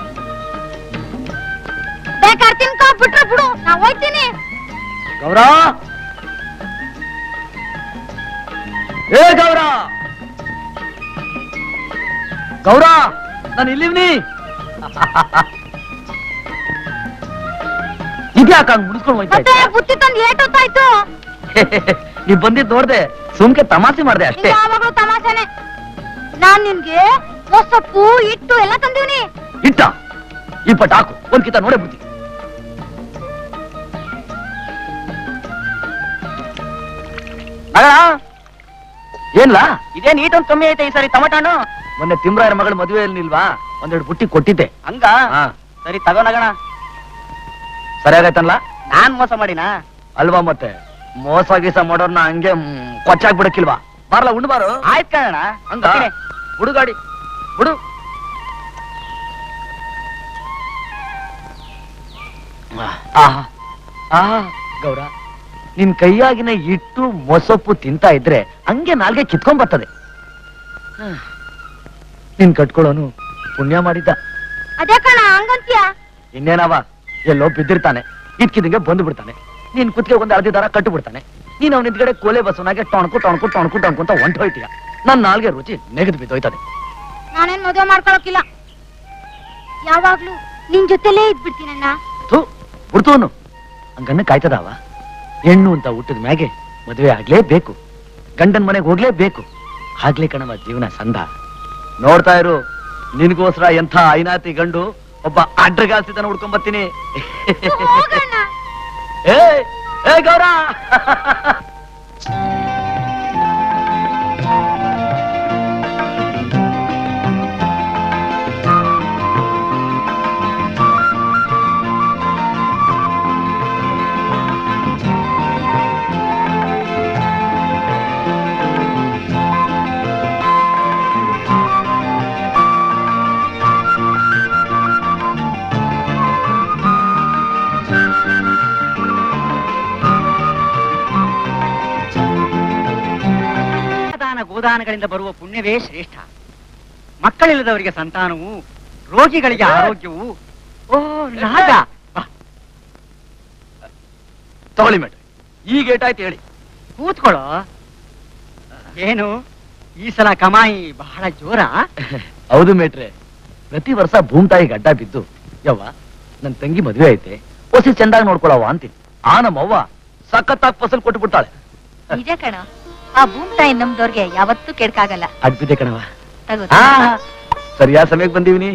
ಬೇಕಾದ್ರೆ ತಿನ್ಕೋ ಬಿಟ್ರೆ ಬಿಡು ನಾ ಹೋಯ್ತೀನಿ ಗೌರ ಏ ಗೌರ ಗೌರ ನಾನು ಇಲ್ಲಿವ್ನಿ ಇದ್ಯಾಕ ಹಂಗ್ ಮುಡಿಸ್ಕೊಂಡು ಹೋಯ್ತಾ ಮತ್ತೆ ಬುತ್ತಿ ತಂದು ಏಟೊತ್ತಾಯ್ತು ನೀವ್ ಬಂದಿದ್ ನೋಡ್ದೆ ಸುಮ್ಕೆ ತಮಾಷೆ ಮಾಡ್ದೆ ಅಷ್ಟೇ ನಿಂಗೆ ಯಾವಾಗ್ಲೂ ತಮಾಷೆನೆ ನಾನ್ ನಿನ್ಗೆ ಸೊಪ್ಪು ಹಿಟ್ಟು ಎಲ್ಲ ತಂದಿವ್ನಿ ಇಟ್ಟ ಈ ಪಟ್ ಹಾಕು ಒಂದ್ ಕಿತ ನೋಡೇ ಬಿಡ್ತೀನಿ ಏನ್ಲಾ ಇದೇನ್ ಈಟೊಂದ್ ಕಮ್ಮಿ ಐತೆ ಈ ಸರಿ ಟೊಮೆಟೊ ಹಣ್ಣು ಮೊನ್ನೆ ತಿಮ್ರಾಯರ ಮಗಳ ಮದುವೆಯಲ್ಲಿ ನಿಲ್ವಾ ಒಂದೆರಡು ಬುಟ್ಟಿ ಕೊಟ್ಟಿದ್ದೆ ಹಂಗ ಹಾ ಸರಿ ತಗೋನಗಣ ಸರಿಯಾಗೈತಲ್ಲ ನಾನ್ ಮೋಸ ಮಾಡಿನಾ ಅಲ್ವಾ ಮತ್ತೆ ಮೋಸ ಗೀಸ ಮಾಡೋರ್ನ ಹಂಗೆ ಕೊಚ್ಚಾಕ್ ಬಿಡಕ್ಕಿಲ್ವಾ ಬಾರಲ್ಲ ಉಂಡು ಬಾರು ಆಯ್ತ್ ಕಣ ಹಂಗ ಬಿಡು ಗಾಡಿ ಬಿಡು ಆಹಾ ಆಹಾ ಗೌರ ನಿನ್ ಕೈಯಾಗಿನ ಇಟ್ಟು ಮೊಸಪ್ಪು ತಿಂತಾ ಇದ್ರೆ ಹಂಗೆ ನಾಲ್ಗೆ ಕಿತ್ಕೊಂಡ್ ಬರ್ತದೆ ಹ್ಮ್. ನಿನ್ ಕಟ್ಕೊಳ್ಳೋನು ಪುಣ್ಯ ಮಾಡಿದ್ದ ಅದೇ ಕಣ ಹಂಗಂತ್ಯ ಇನ್ನೇನವ ಎಲ್ಲೋ ಬಿದ್ದಿರ್ತಾನೆ ಇದ್ಕಿದಂಗೆ ಬಂದು ಬಿಡ್ತಾನೆ ನೀನ್ ಕುತ್ತಿಗೆ ಒಂದು ಅರ್ಧಿ ದಾರ ಕಟ್ಟು ಬಿಡ್ತಾನೆ ನೀನ್ ಅವನ ಹಿಂದ್ಗಡೆ ಕೋಲೆ ಬಸವನಾಗೆ ಟೊಣಕು ಟೊಣಕು ಟೊಣಕು ಟೊಣಕು ಅಂತ ಹೊಂಟು ಹೋಯ್ತೀಯ ನನ್ ನಾಲ್ಗೆ ರುಚಿ ನೆಗೆದು ಬಿದ್ದೋಯ್ತದೆ ನಾನೇನ್ ಮದುವೆ ಮಾಡ್ಕೊಳಕಿಲ್ಲ ಯಾವಾಗ್ಲೂ ನಿನ್ ಜೊತೆಲೇ ಇದ್ಬಿಡ್ತೀನಣ್ಣ ಥೂ ಹುಡ್ತೋನು ಹಂಗನ್ನ ಕಾಯ್ತದವ ಹೆಣ್ಣು ಅಂತ ಹುಟ್ಟಿದ ಮ್ಯಾಗೆ ಮದುವೆ ಆಗ್ಲೇಬೇಕು ಗಂಡನ್ ಮನೆಗೆ ಹೋಗ್ಲೇಬೇಕು ಆಗ್ಲೇ ಕಣವ ಜೀವನ ಸಂದ ನೋಡ್ತಾ ಇರು ನಿನ್ಗೋಸ್ಕರ ಎಂಥ ಐನಾತಿ ಗಂಡು ಒಬ್ಬ ಅಡ್ರಗಾಲ್ಸಿದನ ಹುಡ್ಕೊಂಡ್ ಬರ್ತೀನಿ ಹೋಗಣ್ಣ ಏ ಏ ಗೌರ ಗೋದಾನಗಳಿಂದ ಬರುವ ಪುಣ್ಯವೇ ಶ್ರೇಷ್ಠ ಮಕ್ಕಳಿಲ್ಲದವರಿಗೆ ಸಂತಾನವು ರೋಗಿಗಳಿಗೆ ಆರೋಗ್ಯವು ಓ ನಾಗ ಬಾ, ತಗೊಳ್ಳಿ ಮೇಡ್ರಿ ಈಗ ಏಟಾಯ್ತು ಹೇಳಿ ಕೂತ್ಕೊಳ್ಳೋ ಏನು ಈ ಸಲ ಕಮಾಯಿ ಬಹಳ ಜೋರ ಹೌದು ಮೇಟ್ರೆ ಪ್ರತಿ ವರ್ಷ ಭೂಮ್ತಾಯಿ ಗಡ್ಡ ಬಿದ್ದು ಯವ್ವ ನನ್ ತಂಗಿ ಮದ್ವೆ ಐತೆ ಹೊಸಿ ಚಂದಾಗಿ ನೋಡ್ಕೊಳವ ಅಂತೀನಿ ಆ ನಮ್ಮವ್ವ ಸಖತ್ತಾಗಿ ಫಸಲ್ ಕೊಟ್ಟು ಬಿಡ್ತಾಳೆ ನಿಜ ಕಣ ಆ ಭೂಮ್ತಾಯಿ ನಮ್ದವ್ರಿಗೆ ಯಾವತ್ತೂ ಕೆಡ್ಕಾಗಲ್ಲ ಅಡ್ಬಿದೆ ಕಣವ ತಗೋ ಆ ಸರಿಯಾದ ಸಮಯಕ್ಕೆ ಬಂದೀವಿನಿ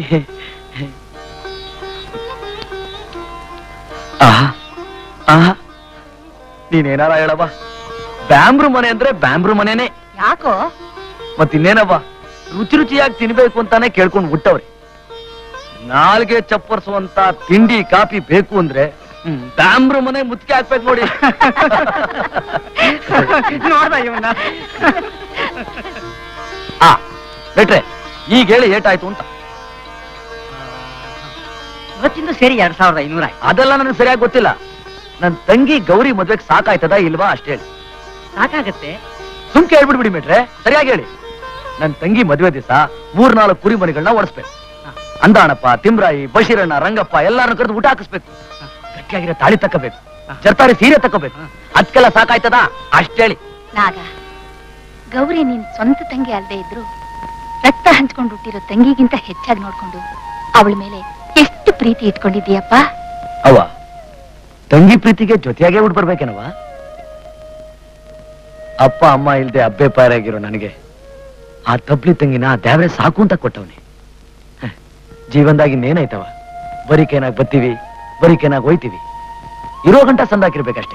ಆಹಾ ಆಹಾ ನೀನೇನಾರ ಹೇಳವ್ವ ಬ್ಯಾಂಬ್ರು ಮನೆ ಅಂದ್ರೆ ಬ್ಯಾಂಬ್ರು ಮನೆನೇ ಯಾಕೋ ಮತ್ತಿನ್ನೇನವ್ವ ರುಚಿ ರುಚಿಯಾಗಿ ತಿನ್ಬೇಕು ಅಂತಾನೆ ಕೇಳ್ಕೊಂಡು ಬಿಟ್ಟವ್ರೆ ನಾಲ್ಗೆ ಚಪ್ಪರ್ಸುವಂತ ತಿಂಡಿ ಕಾಫಿ ಬೇಕು ಅಂದ್ರೆ ಹ್ಮ್, ಬ್ಯಾಂಬ್ರು ಮನೆ ಮುತ್ತಿಗೆ ಹಾಕ್ಬೇಕು ನೋಡಿ ನೋಡ್ದ ಇವನ್ನ ಆ ಬಿಟ್ರೆ ಈಗ ಹೇಳಿ ಏಟಾಯ್ತು ಅಂತ ಇವತ್ತಿಂದ ಸೇರಿ ಎರಡ್ ಸಾವಿರದ ಐನೂರ ಆಯ್ತು ಅದೆಲ್ಲ ನನಗೆ ಸರಿಯಾಗಿ ಗೊತ್ತಿಲ್ಲ ನನ್ ತಂಗಿ ಗೌರಿ ಮದ್ವೆಗೆ ಸಾಕಾಯ್ತದ ಇಲ್ವಾ ಅಷ್ಟೇ ಹೇಳಿ ಸಾಕಾಗತ್ತೆ ಸುಮ್ ಕೇಳ್ಬಿಡ್ಬಿಡಿ ಮೇಟ್ರೆ ಸರಿಯಾಗಿ ಹೇಳಿ ನನ್ ತಂಗಿ ಮದ್ವೆ ದಿವಸ ಮೂರ್ನಾಲ್ಕು ಕುರಿ ಮರಿಗಳನ್ನ ಓಡಿಸ್ಬೇಕು ಅಂದಾಣಪ್ಪ ತಿಮ್ರಾಯಿ ಬಶೀರಣ್ಣ ರಂಗಪ್ಪ ಎಲ್ಲಾರನ್ನು ಕರೆದು ಊಟ ಹಾಕಿಸ್ಬೇಕು ಗಟ್ಟಿಯಾಗಿರೋ ತಾಳಿ ತಕ್ಕಬೇಕು ಜರ್ತಾರಿ ಸೀರೆ ತಕ್ಕೋಬೇಕು ಅದಕ್ಕೆಲ್ಲ ಸಾಕಾಯ್ತದ ಅಷ್ಟೇಳಿ ನಾಗ ಗೌರಿ ನಿನ್ ಸ್ವಂತ ತಂಗಿ ಅಲ್ದೇ ಇದ್ರು ರಕ್ತ ಹಂಚ್ಕೊಂಡು ಹುಟ್ಟಿರೋ ತಂಗಿಗಿಂತ ಹೆಚ್ಚಾಗಿ ನೋಡ್ಕೊಂಡು ಅವಳ ಮೇಲೆ ಎಷ್ಟು ಪ್ರೀತಿ ಇಟ್ಕೊಂಡಿದ್ದೀಯಪ್ಪ ಅವ ತಂಗಿ ಪ್ರೀತಿಗೆ ಜೊತೆಯಾಗೇ ಉಡ್ ಬರ್ಬೇಕೇನವ ಅಪ್ಪ ಅಮ್ಮ ಇಲ್ದೆ ಅಬ್ಬೆ ಪಾರಾಗಿರೋ ನನಗೆ ಆ ತಬ್ಲಿ ತಂಗಿನ ಆ ದ್ಯಾವ್ರೆ ಸಾಕು ಅಂತ ಕೊಟ್ಟವನಿ ಜೀವನದಾಗ ಇನ್ನೇನಾಯ್ತವ ಬರಿಕೇನಾಗ್ ಬತ್ತೀವಿ ಬರಿಕೇನಾಗ್ ಹೋಯ್ತೀವಿ ಇರೋ ಗಂಟ ಸಂದಾಕಿರ್ಬೇಕಷ್ಟೇ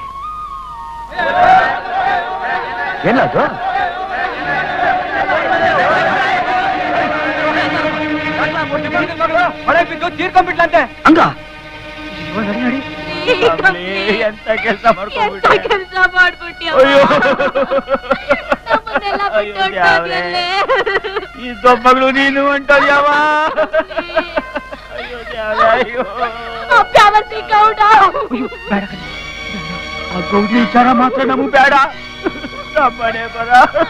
ಏನಾದ್ರು ಹೊಳೆ ಬಿದ್ದು ತೀರ್ಕೊಂಡ್ಬಿಟ್ಲಂತೆ ಹಂಗ ಎಂತ ಕೆಲಸ ಮಾಡ್ಕೊಂಡ್ಬಿಟ್ಟೆ ಕೆಲಸ ಮಾಡ್ಬಿಟ್ಟಿ ಅಯ್ಯೋ ಅಯ್ಯೋ ದ್ಯಾವ್ರೇ. ಈ ದೊಬ್ಬಗಳು ನೀನು ಹೊಂಟೋದ್ಯಾವ ಅಯ್ಯೋ ದ್ಯಾವ್ರೇ, ಅಯ್ಯೋ ಪ್ಯಾವರ್ತಿ ಗೌಡ ಆ ಗೌಡಿ ವಿಚಾರ ಮಾತ್ರ ನಮಗ್ ಬೇಡ ನಮ್ಮನೆ ಬರ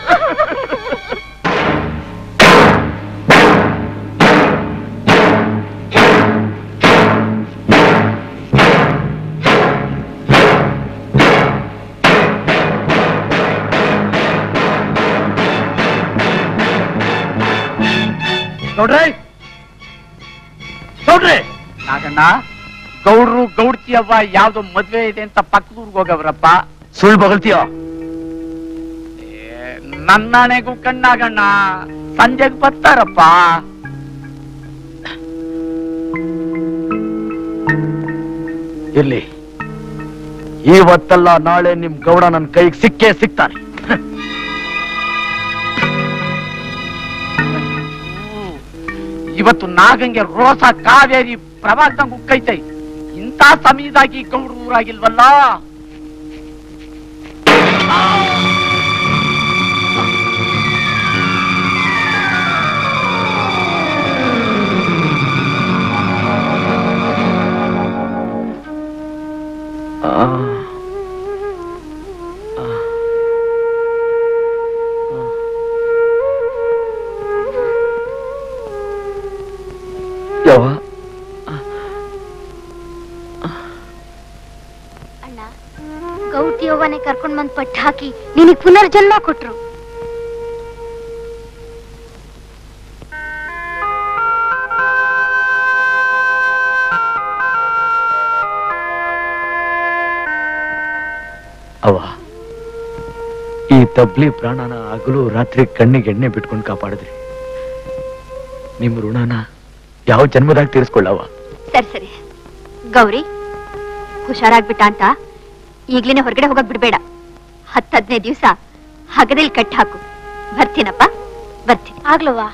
ನೋಡ್ರಿ ನೋಡ್ರಿ ನಾಗಣ್ಣ ಗೌಡ್ರು ಗೌಡ್ತಿ ಅವ್ವ ಯಾವ್ದೋ ಮದ್ವೆ ಇದೆ ಅಂತ ಪಕ್ಕದೂರ್ಗ್ ಹೋಗವ್ರಪ್ಪ ಸುಳ್ಳು ಬಗಳ್ತೀಯ ನನ್ನಣೆಗೂ ಕಣ್ಣಾಗಣ್ಣ ಸಂಜೆಗ್ ಬರ್ತಾರಪ್ಪ ಇರ್ಲಿ ಇವತ್ತಲ್ಲ ನಾಳೆ ನಿಮ್ ಗೌಡ ನನ್ ಕೈಗೆ ಸಿಕ್ಕೇ ಸಿಗ್ತಾನೆ ಇವತ್ತು ನಾಗಂಗೆ ರೋಸ ಕಾವೇರಿ ಪ್ರವಾಸದಂಗ್ ಉಕ್ಕೈತೆ ಇಂಥ ಸಮಯದಾಗಿ ಗೌಡ್ರು ಊರಾಗಿಲ್ವಲ್ಲ ಯಾವ ಅಣ್ಣ ಗೌಟಿ ಅವ್ವನೇ ಕರ್ಕೊಂಡ್ ಬಂದ್ ಪಟ್ಟ ಹಾಕಿ ನಿನಗ್ ಪುನರ್ಜನ್ಮ ಕೊಟ್ರು ಅವ ಈ ತಬ್ಲಿ ಪ್ರಾಣನ ಹಗಲು ರಾತ್ರಿ ಕಣ್ಣಿಗೆ ಎಣ್ಣೆ ಬಿಟ್ಕೊಂಡು ಕಾಪಾಡಿದ್ರಿ ನಿಮ್ ಋಣನ ಯಾವ ಜನ್ಮದಾಗ ತೀರಿಸ್ಕೊಳ್ಳವ ಸರಿ ಸರಿ ಗೌರಿ ಹುಷಾರಾಗ್ಬಿಟ್ಟ ಅಂತ ಈಗ್ಲೇನೆ ಹೊರಗಡೆ ಹೋಗಕ್ ಬಿಡ್ಬೇಡ ಹತ್ತು ಹದಿನೈದು ದಿವಸ ಹಗದಲ್ಲಿ ಕಟ್ಟಿ ಹಾಕು ಬರ್ತೀನಪ್ಪ ಬರ್ತೀನಿ ಆಗ್ಲವಾ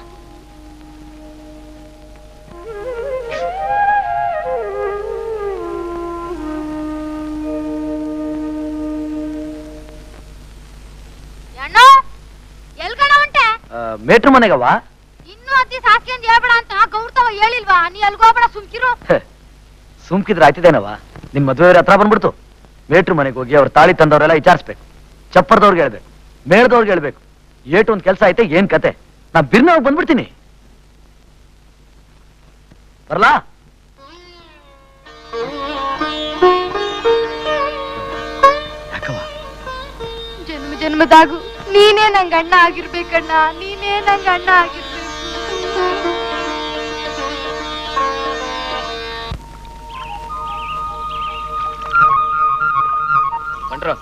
ಅಣ್ಣ ಎಲ್ಗಣ ಉಂಟೆ ಮೇಟ್ರ್ ಮನೆಗವ ಇನ್ನೂ ಅತಿ ಸಾಕಿ ಅಂತ ಹೇಳ್ಬೇಡ ಅಂತ ಗೌಡ್ತವ ಹೇಳಿಲ್ವಾ ನೀ ಎಲ್ಗೋಗ್ಬೇಡ ಸುಮ್ಕಿರು ಸುಮ್ಕಿದ್ರೆ ಆಯ್ತಿದೇನವ ನಿಮ್ ಮದುವೆ ಹತ್ರ ಬಂದ್ಬಿಡ್ತು ಮೇಟ್ರ್ ಮನೆಗೆ ಹೋಗಿ ಅವ್ರ ತಾಳಿ ತಂದವರೆಲ್ಲ ವಿಚಾರಿಸ್ಬೇಕು ಚಪ್ಪರ್ದವ್ರಿಗೆ ಹೇಳ್ಬೇಕು ಮೇಳದವ್ರಿಗೆ ಹೇಳ್ಬೇಕು ಏಟು ಒಂದ್ ಕೆಲಸ ಐತೆ ಏನ್ ಕತೆ ನಾ ಬಿರ್ನ ಹೋಗಿ ಬಂದ್ಬಿಡ್ತೀನಿ ಬರ್ಲಾ ಯಾಕವ್ವ? ಜನ್ಮ ಜನ್ಮದಾಗು ನೀನೇ ನಂಗ ಅಣ್ಣ ಆಗಿರ್ಬೇಕಣ್ಣ ನೀನೇ ನಂಗ ಅಣ್ಣ ಆಗಿರ್ಬೇಕು ಬಂಡ್ರ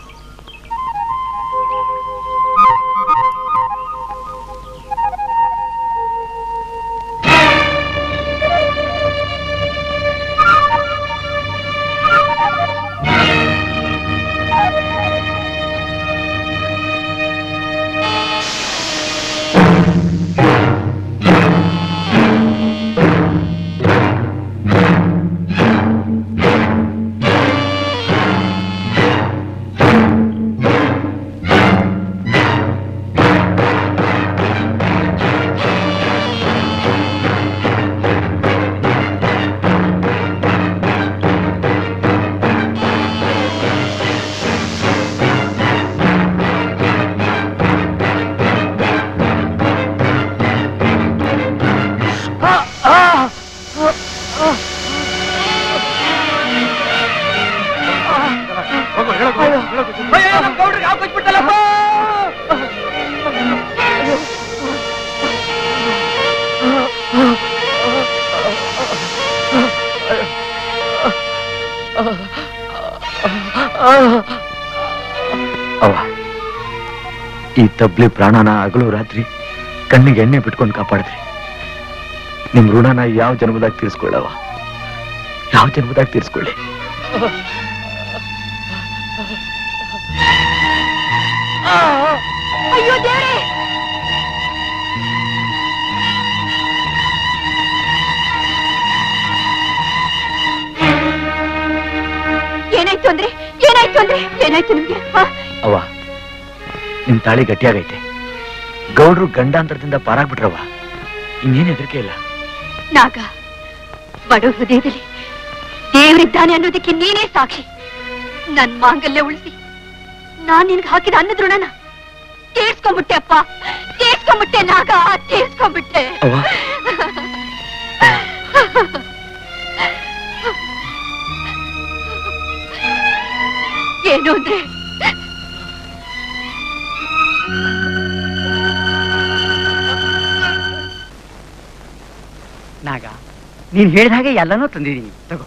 ಅವ್ವ ಈ ತಬ್ಲಿ ಪ್ರಾಣನ ಹಗಲು ರಾತ್ರಿ ಕಣ್ಣಿಗೆ ಎಣ್ಣೆ ಬಿಟ್ಕೊಂಡು ಕಾಪಾಡಿದ್ರಿ ನಿಮ್ ಋಣನ ಯಾವ ಜನ್ಮದಾಗ ತೀರ್ಸ್ಕೊಳ್ಳವ ಯಾವ ಜನ್ಮದಾಗ ತೀರ್ಸ್ಕೊಳ್ಳಿ ಅಯ್ಯೋ ದೇವ್ರೇ ಏನಾಯ್ತು ಅಂದ್ರೆ ಏನಾಯ್ತು ಅಂದ್ರೆ ಏನಾಯ್ತು ನಿಮ್ಗೆ ಆ? ಅವ್ವ ನಿಮ್ ತಾಳಿ ಗಟ್ಟಿಯಾಗೈತೆ ಗೌಡ್ರು ಗಂಡಾಂತರದಿಂದ ಪಾರಾಗ್ಬಿಟ್ರವ್ವ ಇನ್ನೇನ್ ಹೆದರಿಕೆ ಇಲ್ಲ ನಾಗ ಬಡ ಹೃದಯದಲ್ಲಿ ದೇವರಿದ್ದಾನೆ ಅನ್ನೋದಕ್ಕೆ ನೀನೇ ಸಾಕ್ಷಿ ನನ್ ಮಾಂಗಲ್ಯ ಉಳಿಸಿ ನಾನ್ ನಿನ್ಗೆ ಹಾಕಿದ ಅನ್ನದ ಋಣನ ತೀರ್ಸ್ಕೊಂಡ್ಬಿಟ್ಟೆ ಅಪ್ಪ ತೀರ್ಸ್ಕೊಂಡ್ಬಿಟ್ಟೆ ನಾಗ ತೀರ್ಸ್ಕೊಂಡ್ಬಿಟ್ಟೆ ಅವ್ವ ಏನು ಅಂದ್ರೆ ನಾಗ ನೀನ್ ಹೇಳಿದ ಹಾಗೆ ಎಲ್ಲನೂ ತಂದಿದ್ದೀನಿ ತಗೋ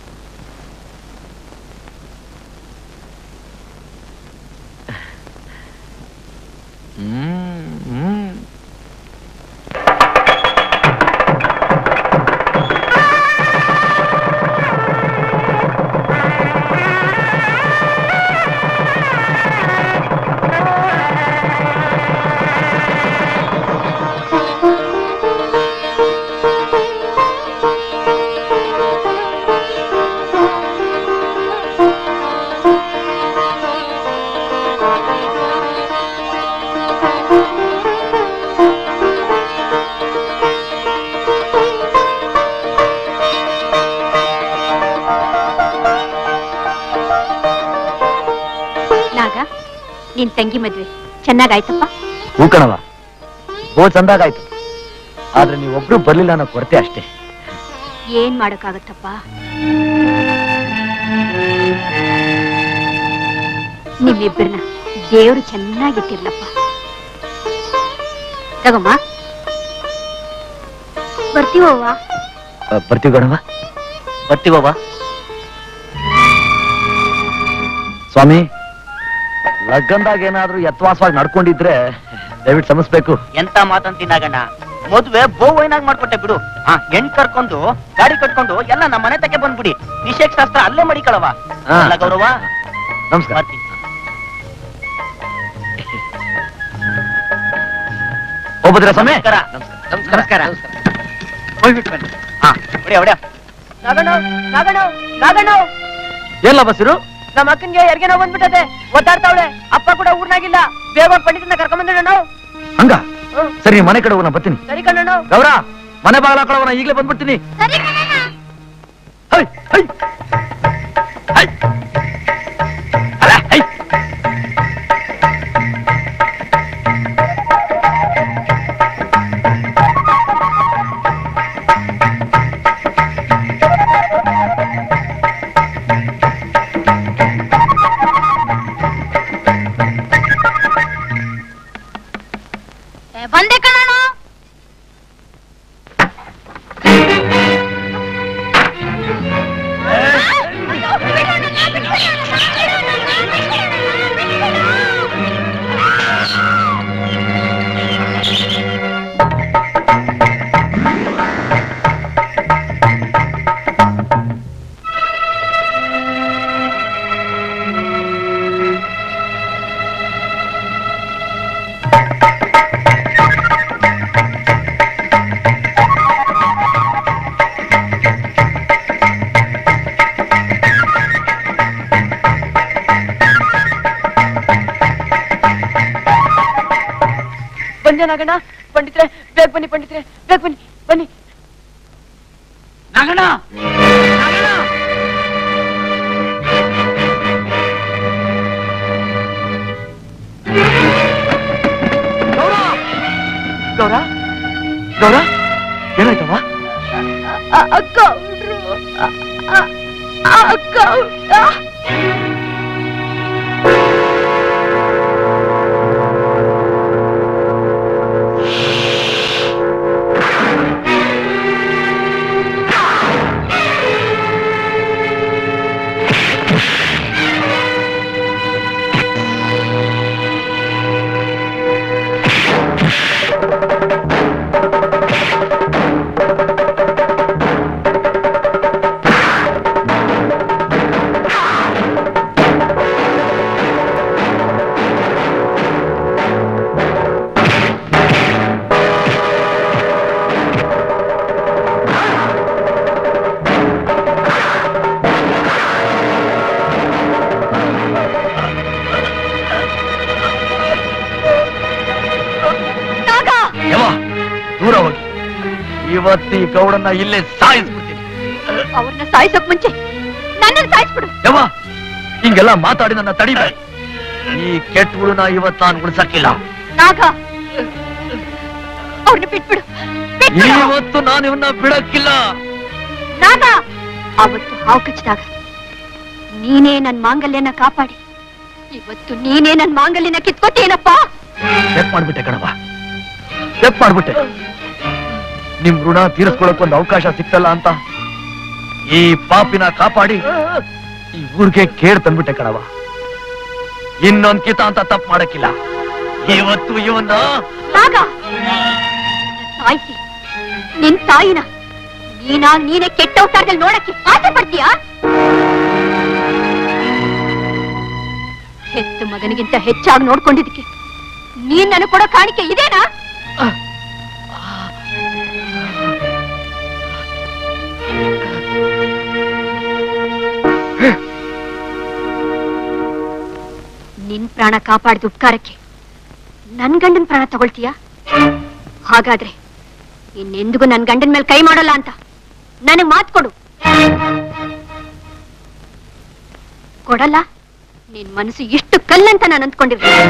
ನಾಗ ನಿನ್ ತಂಗಿ ಮದ್ವೆ ಚೆನ್ನಾಗಾಯ್ತಪ್ಪ ಹೂ ಕಣವ ಬೋ ಚಂದಾಗಾಯ್ತು ಆದ್ರೆ ನೀವೊಬ್ರು ಬರ್ಲಿಲ್ಲ ಅನ್ನೋ ಕೊರತೆ ಅಷ್ಟೇ ಏನ್ ಮಾಡಕ್ಕಾಗತ್ತಪ್ಪ ನಿಮ್ಮಿಬ್ಬರನ್ನ ದೇವ್ರು ಚೆನ್ನಾಗಿಟ್ಟಿರ್ಲಪ್ಪ ತಗೊಮ್ಮ ಬರ್ತೀವವ್ವ ಆ, ಬರ್ತೀವಿ ಗಣವ ಬರ್ತೀವವ್ವ ಸ್ವಾಮಿ ಲಗ್ಗಂದಾಗ ಏನಾದ್ರೂ ಯತ್ವಾಸವಾಗಿ ನಡ್ಕೊಂಡಿದ್ರೆ ದಯವಿಟ್ಟು ಸಮಸ್ಬೇಕು ಎಂತ ಮಾತಂತಿನಾಗಣ್ಣ ಮದ್ವೆ ಬೋವೈನಾಗ್ ಮಾಡ್ಕೊಟ್ಟೆ ಬಿಡು ಆ ಹೆಣ್ ಕರ್ಕೊಂಡು ಗಾಡಿ ಕಟ್ಕೊಂಡು ಎಲ್ಲ ನಮ್ಮ ಮನೆ ತಕ್ಕೆ ಬಂದ್ಬಿಡಿ ನಿಷೇಕ್ ಶಾಸ್ತ್ರ ಅಲ್ಲೇ ಮಾಡಿಕಳವ ಹಾ. ಅಲ್ಲ ಗೌರವ ನಮಸ್ಕಾರ ಬರ್ತೀನಿ ಹೋಗ್ಬದ್ರ ಸ್ವಾಮಿ ನಮಸ್ಕಾರ ನಮಸ್ಕಾರ ಹೋಗ್ಬಿಟ್ಟು ಬನ್ನಿ ಹಾ ಹೊಡಿಯ ಹೊಡಿಯ ನಾಗಣ್ಣ ನಾಗಣ್ಣ ನಾಗಣ್ಣ ಎಲ್ಲ ಬಸ್ಸಿರು ನಮ್ಮ ಅಕ್ಕನ್ಗೆ ಎರ್ಗೆನೋ ಬಂದ್ಬಿಟ್ಟದೆ ಒದ್ದಾಡ್ತಾವಳೆ ಅಪ್ಪ ಕೂಡ ಊರ್ನಾಗಿಲ್ಲ ಬೇಗ ಪಂಡಿತನ ಕರ್ಕೊಂಡ್ ಬಂದಿಡ ನಾವು ಹಂಗ ಸರಿ ಮನೆ ಕಡೆ ಹೋಗೋಣ ಬರ್ತೀನಿ ಸರಿ ಕಣ್ಣ ಗೌರ ಮನೆ ಬಾಗಿಲ ಹಾಕೊಳ್ಳೋಣ ಈಗಲೇ ಬಂದ್ಬಿಡ್ತೀನಿ ಹೈ, ಹೈ. ಹೈ. ಅಲ್ಲ, ಹೈ. ಬಂದೆ ಕಣೋ ಬಂದೆ ನಾಗಣ್ಣ ಪಂಡಿತ್ರೆ ಬೇಗ ಬನ್ನಿ ಪಂಡಿತ್ರೆ ಬೇಗ ಬನ್ನಿ ಬನ್ನಿ ನಗಣ ಗೌರ ಗೌರ ಏನಾಯ್ತವ್ವ ಅಕ್ಕ ಅಕ್ಕ ಯವ ದೂರ ಹೋಗಿ ಇವತ್ತು ಈ ಗೌಡನ್ನ ಇಲ್ಲೇ ಸಾಯಿಸ್ಬಿಡ್ತೀನಿ ಅವ್ರನ್ನ ಸಾಯಿಸೋಕ್ ಮುಂಚೆ ನನ್ನನ್ನು ಸಾಯಿಸ್ಬಿಡು ಯವ ಹಿಂಗೆಲ್ಲ ಮಾತಾಡಿ ನನ್ನ ತಡಿಬೇಡಿ ಈ ಕೆಟ್ಟ ಹುಡುನ ಇವತ್ತು ನಾನು ಉಳಿಸಕ್ಕಿಲ್ಲ ನಾಗ ಅವ್ರನ್ನ ಬಿಟ್ಬಿಡು ಬಿಟ್ಬಿಡು ಇವತ್ತು ನಾನು ಇವನ್ನ ಬಿಡಕ್ಕಿಲ್ಲ ನಾಗ ಅವತ್ತು ಹಾವು ಕಚ್ಚಿದಾಗ ನೀನೇ ನನ್ ಮಾಂಗಲ್ಯನ ಕಾಪಾಡಿ ಇವತ್ತು ನೀನೇ ನನ್ ಮಾಂಗಲ್ಯನ ಕಿತ್ಕೋತೀನಪ್ಪ ಚೆಕ್ ಮಾಡ್ಬಿಟ್ಟೆ ಕಣವ ಚೆಕ್ ಮಾಡ್ಬಿಟ್ಟೆ ನಿಮ್ ಋಣ ತೀರಿಸ್ಕೊಳಕ್ ಒಂದು ಅವಕಾಶ ಸಿಕ್ತಲ್ಲ ಅಂತ ಈ ಪಾಪಿನ ಕಾಪಾಡಿ ಈ ಊರಿಗೆ ಕೇರ್ ತಂದ್ಬಿಟ್ಟೆ ಕಣವ ಇನ್ನೊಂದ್ ಕಿತ ಅಂತ ತಪ್ಪು ಮಾಡಕ್ಕಿಲ್ಲ ಇವತ್ತು ಇವನ್ನ ನಾಗ ಸಾಯಿಸಿ ನಿನ್ ತಾಯಿನ ನೀನಾ ನೀನೇ ಕೆಟ್ಟ ಅವತಾರದಲ್ಲಿ ನೋಡಕ್ಕೆ ಆಸೆ ಪಡ್ತೀಯಾ ಹೆತ್ತ ಮಗನಿಗಿಂತ ಹೆಚ್ಚಾಗಿ ನೋಡ್ಕೊಂಡಿದ್ದಕ್ಕೆ ನೀನ್ ನನಗೆ ಕೊಡೋ ಕಾಣಿಕೆ ಇದೇನಾ ನಿನ್ ಪ್ರಾಣ ಕಾಪಾಡಿದ ಉಪಕಾರಕ್ಕೆ ನನ್ ಗಂಡನ್ ಪ್ರಾಣ ತಗೊಳ್ತೀಯಾ ಹಾಗಾದ್ರೆ ಇನ್ನೆಂದಿಗೂ ನನ್ ಗಂಡನ್ ಮೇಲೆ ಕೈ ಮಾಡಲ್ಲ ಅಂತ ನನಗ್ ಮಾತ್ ಕೊಡು ಕೊಡಲ್ಲ ನಿನ್ ಮನಸ್ಸು ಎಷ್ಟು ಕಲ್ಲಂತ ನಾನು ಅಂದ್ಕೊಂಡಿರ್ತೀನಿ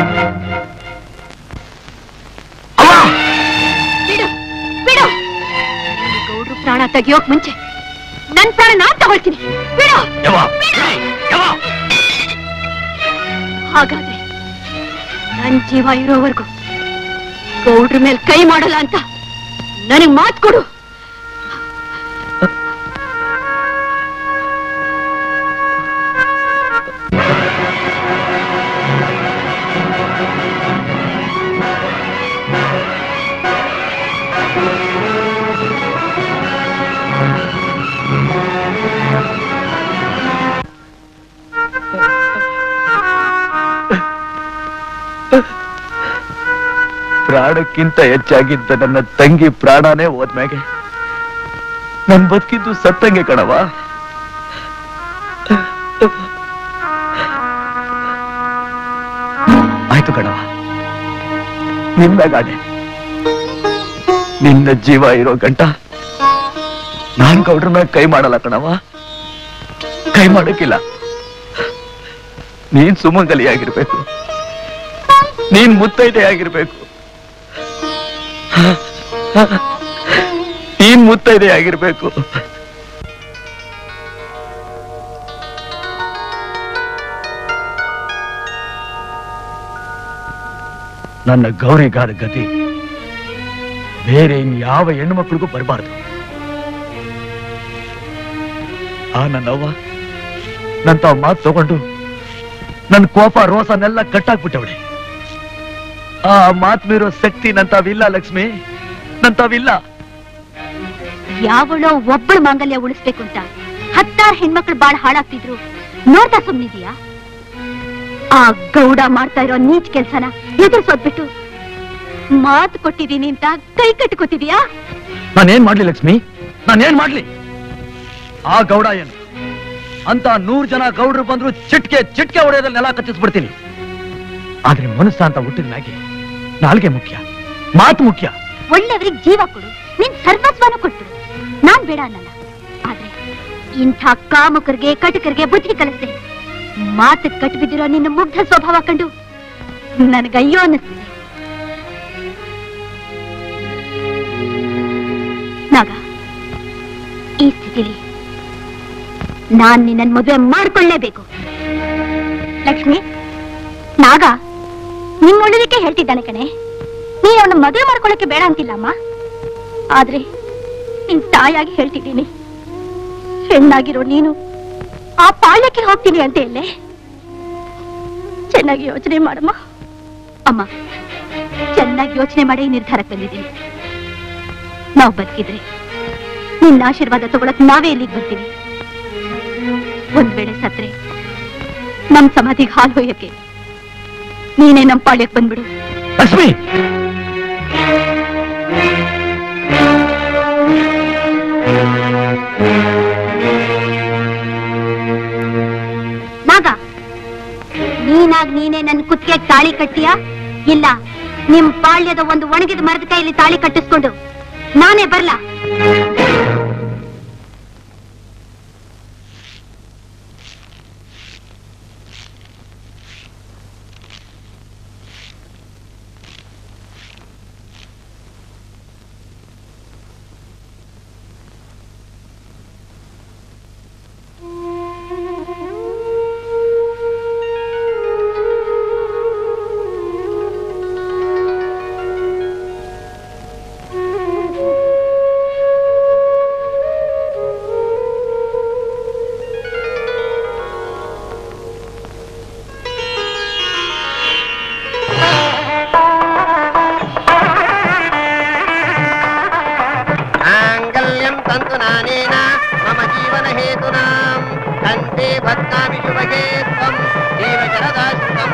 ಬಿಡು ಬಿಡು ಈ ಗೌಡ್ರು ಪ್ರಾಣ ತೆಗಿಯೋಕ್ ಮುಂಚೆ ನನ್ ಪ್ರಾಣ ನಾನ್ ತಗೊಳ್ತೀನಿ ಬಿಡು ಯವ ಯವ ಹಾಗಾದ್ರೆ ನನ್ ಜೀವ ಇರೋವರೆಗೂ ಗೌಡ್ರ ಮೇಲೆ ಕೈ ಮಾಡಲ್ಲ ಅಂತ ನನಗ್ ಮಾತ್ ಕೊಡು ಪ್ರಾಣಕ್ಕಿಂತ ಹೆಚ್ಚಾಗಿದ್ದ ನನ್ನ ತಂಗಿ ಪ್ರಾಣನೇ ಹೋದ್ಮ್ಯಾಗೆ ನನ್ ಬದುಕಿದ್ದು ಸತ್ತಂಗೆ ಕಣವ ಆಯ್ತು ಕಣವ ನಿಮ್ಮೆಗಾಡೆ ನಿನ್ನ ಜೀವ ಇರೋ ಗಂಟ ನಾನ್ ಗೌಡ್ರ ಮ್ಯಾಗ ಕೈ ಮಾಡಲ್ಲ ಕಣವ ಕೈ ಮಾಡಕ್ಕಿಲ್ಲ ನೀನ್ ಸುಮಂಗಲಿ ಆಗಿರ್ಬೇಕು ನೀನ್ ಮುತ್ತೈದೆ ಆಗಿರ್ಬೇಕು ನೀನ್ ಮುತ್ತೈದೆ ಆಗಿರ್ಬೇಕು ನನ್ನ ಗೌರಿಗಾದ ಗತಿ ಬೇರೆ ಇನ್ಯಾವ ಹೆಣ್ಣು ಮಕ್ಕಳಿಗೂ ಬರಬಾರ್ದು ಆ ನನ್ನವ್ವ ನನ್ ತಾವ್ ಮಾತು ತಗೊಂಡು ನನ್ ಕೋಪ ರೋಸನೆಲ್ಲ ಕಟ್ಟಾಕ್ಬಿಟ್ಟವಳೆ ಆ ಮಾತ್ ಮೀರೋ ಶಕ್ತಿ ನನ್ ತಾವಿಲ್ಲ ಲಕ್ಷ್ಮಿ ನನ್ ತಾವಿಲ್ಲ ಯಾವಳೋ ಒಬ್ಬಳ ಮಾಂಗಲ್ಯ ಉಳಿಸ್ಬೇಕು ಅಂತ ಹತ್ತಾರು ಹೆಣ್ಮಕ್ಳು ಬಾಳ ಹಾಳಾಗ್ತಿದ್ರು ನೋಡ್ತಾ ಸುಮ್ನಿದೀಯಾ ಆ ಗೌಡ ಮಾಡ್ತಾ ಇರೋ ನೀಚ್ ಕೆಲ್ಸನ ಎದುರಿಸೋದ್ಬಿಟ್ಟು ಮಾತು ಕೊಟ್ಟಿದೀನಿ ಅಂತ ಕೈ ಕಟ್ಕೋತಿದೀಯಾ ನಾನೇನ್ ಮಾಡ್ಲಿ ಲಕ್ಷ್ಮಿ ನಾನೇನ್ ಮಾಡ್ಲಿ ಆ ಗೌಡ ಏನು ಅಂತ ನೂರ್ ಜನ ಗೌಡ್ರು ಬಂದ್ರು ಚಿಟ್ಕೆ ಚಿಟ್ಕೆ ಹೊಡೆಯೋದ್ರಲ್ಲಿ ನೆಲ ಕಚ್ಚಿಸ್ಬಿಡ್ತೀನಿ ಆದ್ರೆ ಮನಸ್ಸ ಅಂತ ಹುಟ್ಟಿದ ಮ್ಯಾಗೆ ನಾಲ್ಗೆ ಮುಖ್ಯ ಮಾತು ಮುಖ್ಯ ಒಳ್ಳೆಯವ್ರಿಗೆ ಜೀವ ಕೊಡು ನಿನ್ ಸರ್ವಸ್ವನು ಕೊಟ್ಬಿಡು ನಾನ್ ಬೇಡ ಅನ್ನಲ್ಲ ಆದ್ರೆ ಇಂಥ ಕಾಮುಕರಿಗೆ ಕಟಕರಿಗೆ ಬುದ್ಧಿ ಕಲಿಸ್ದೆ ಮಾತು ಕಟ್ಬಿದ್ದಿರೋ ನಿನ್ನ ಮುಗ್ಧ ಸ್ವಭಾವ ಕಂಡು ನನಗಯ್ಯೋ ಅನ್ನಿಸ್ತಿದೆ ನಾಗ ಈ ಸ್ಥಿತಿಲಿ ನಾನ್ ನಿನ್ನ ಮದುವೆ ಮಾಡ್ಕೊಳ್ಳೇಬೇಕು ಲಕ್ಷ್ಮಿ ನಾಗ ನಿಮ್ ಒಳ್ಳೇದಕ್ಕೆ ಹೇಳ್ತಿದ್ದಾನೆ ಕಣೆ ನೀನ್ ಅವನ ಮದುವೆ ಮಾಡ್ಕೊಳ್ಳಕ್ಕೆ ಬೇಡ ಅಂತಿಲ್ಲಮ್ಮ ಆದ್ರೆ ನಿನ್ ತಾಯಾಗಿ ಹೇಳ್ತಿದ್ದೀನಿ ಹೆಣ್ಣಾಗಿರೋ ನೀನು ಆ ಪಾಳ್ಯಕ್ಕೆ ಹೋಗ್ತೀನಿ ಅಂತ ಇಲ್ಲೇ ಚೆನ್ನಾಗಿ ಯೋಚನೆ ಮಾಡಮ್ಮ ಅಮ್ಮ ಚೆನ್ನಾಗಿ ಯೋಚನೆ ಮಾಡಿ ಈ ನಿರ್ಧಾರಕ್ಕೆ ಬಂದಿದ್ದೀನಿ ನಾವು ಬದುಕಿದ್ರೆ ನಿನ್ನ ಆಶೀರ್ವಾದ ತಗೊಳಕ್ ನಾವೇ ಇಲ್ಲಿಗೆ ಬರ್ತೀವಿ ಒಂದ್ ವೇಳೆ ಸತ್ರೆ ನಮ್ ಸಮಾಧಿಗೆ ಹಾಲು ಹೊಯ್ಯಕ್ಕೆ ನೀನೇ ನಮ್ ಪಾಳ್ಯಕ್ಕೆ ಬಂದ್ಬಿಡು ಲಕ್ಷ್ಮಿ ನಾಗ ನೀನಾಗ್ ನೀನೇ ನನ್ ಕುತ್ತಿಗೆ ತಾಳಿ ಕಟ್ಟಿಯಾ ಇಲ್ಲ ನಿಮ್ ಪಾಳ್ಯದ ಒಂದು ಒಣಗಿದ ಮರದ ಕೈಯಲ್ಲಿ ತಾಳಿ ಕಟ್ಟಿಸ್ಕೊಂಡು ನಾನೇ ಬರ್ಲಾ माङ्गल्यं तन्तु नानेन मम जीवनहेतुना कण्ठे भक्तामि शुभगे त्वं जीवशरदाश्रितम्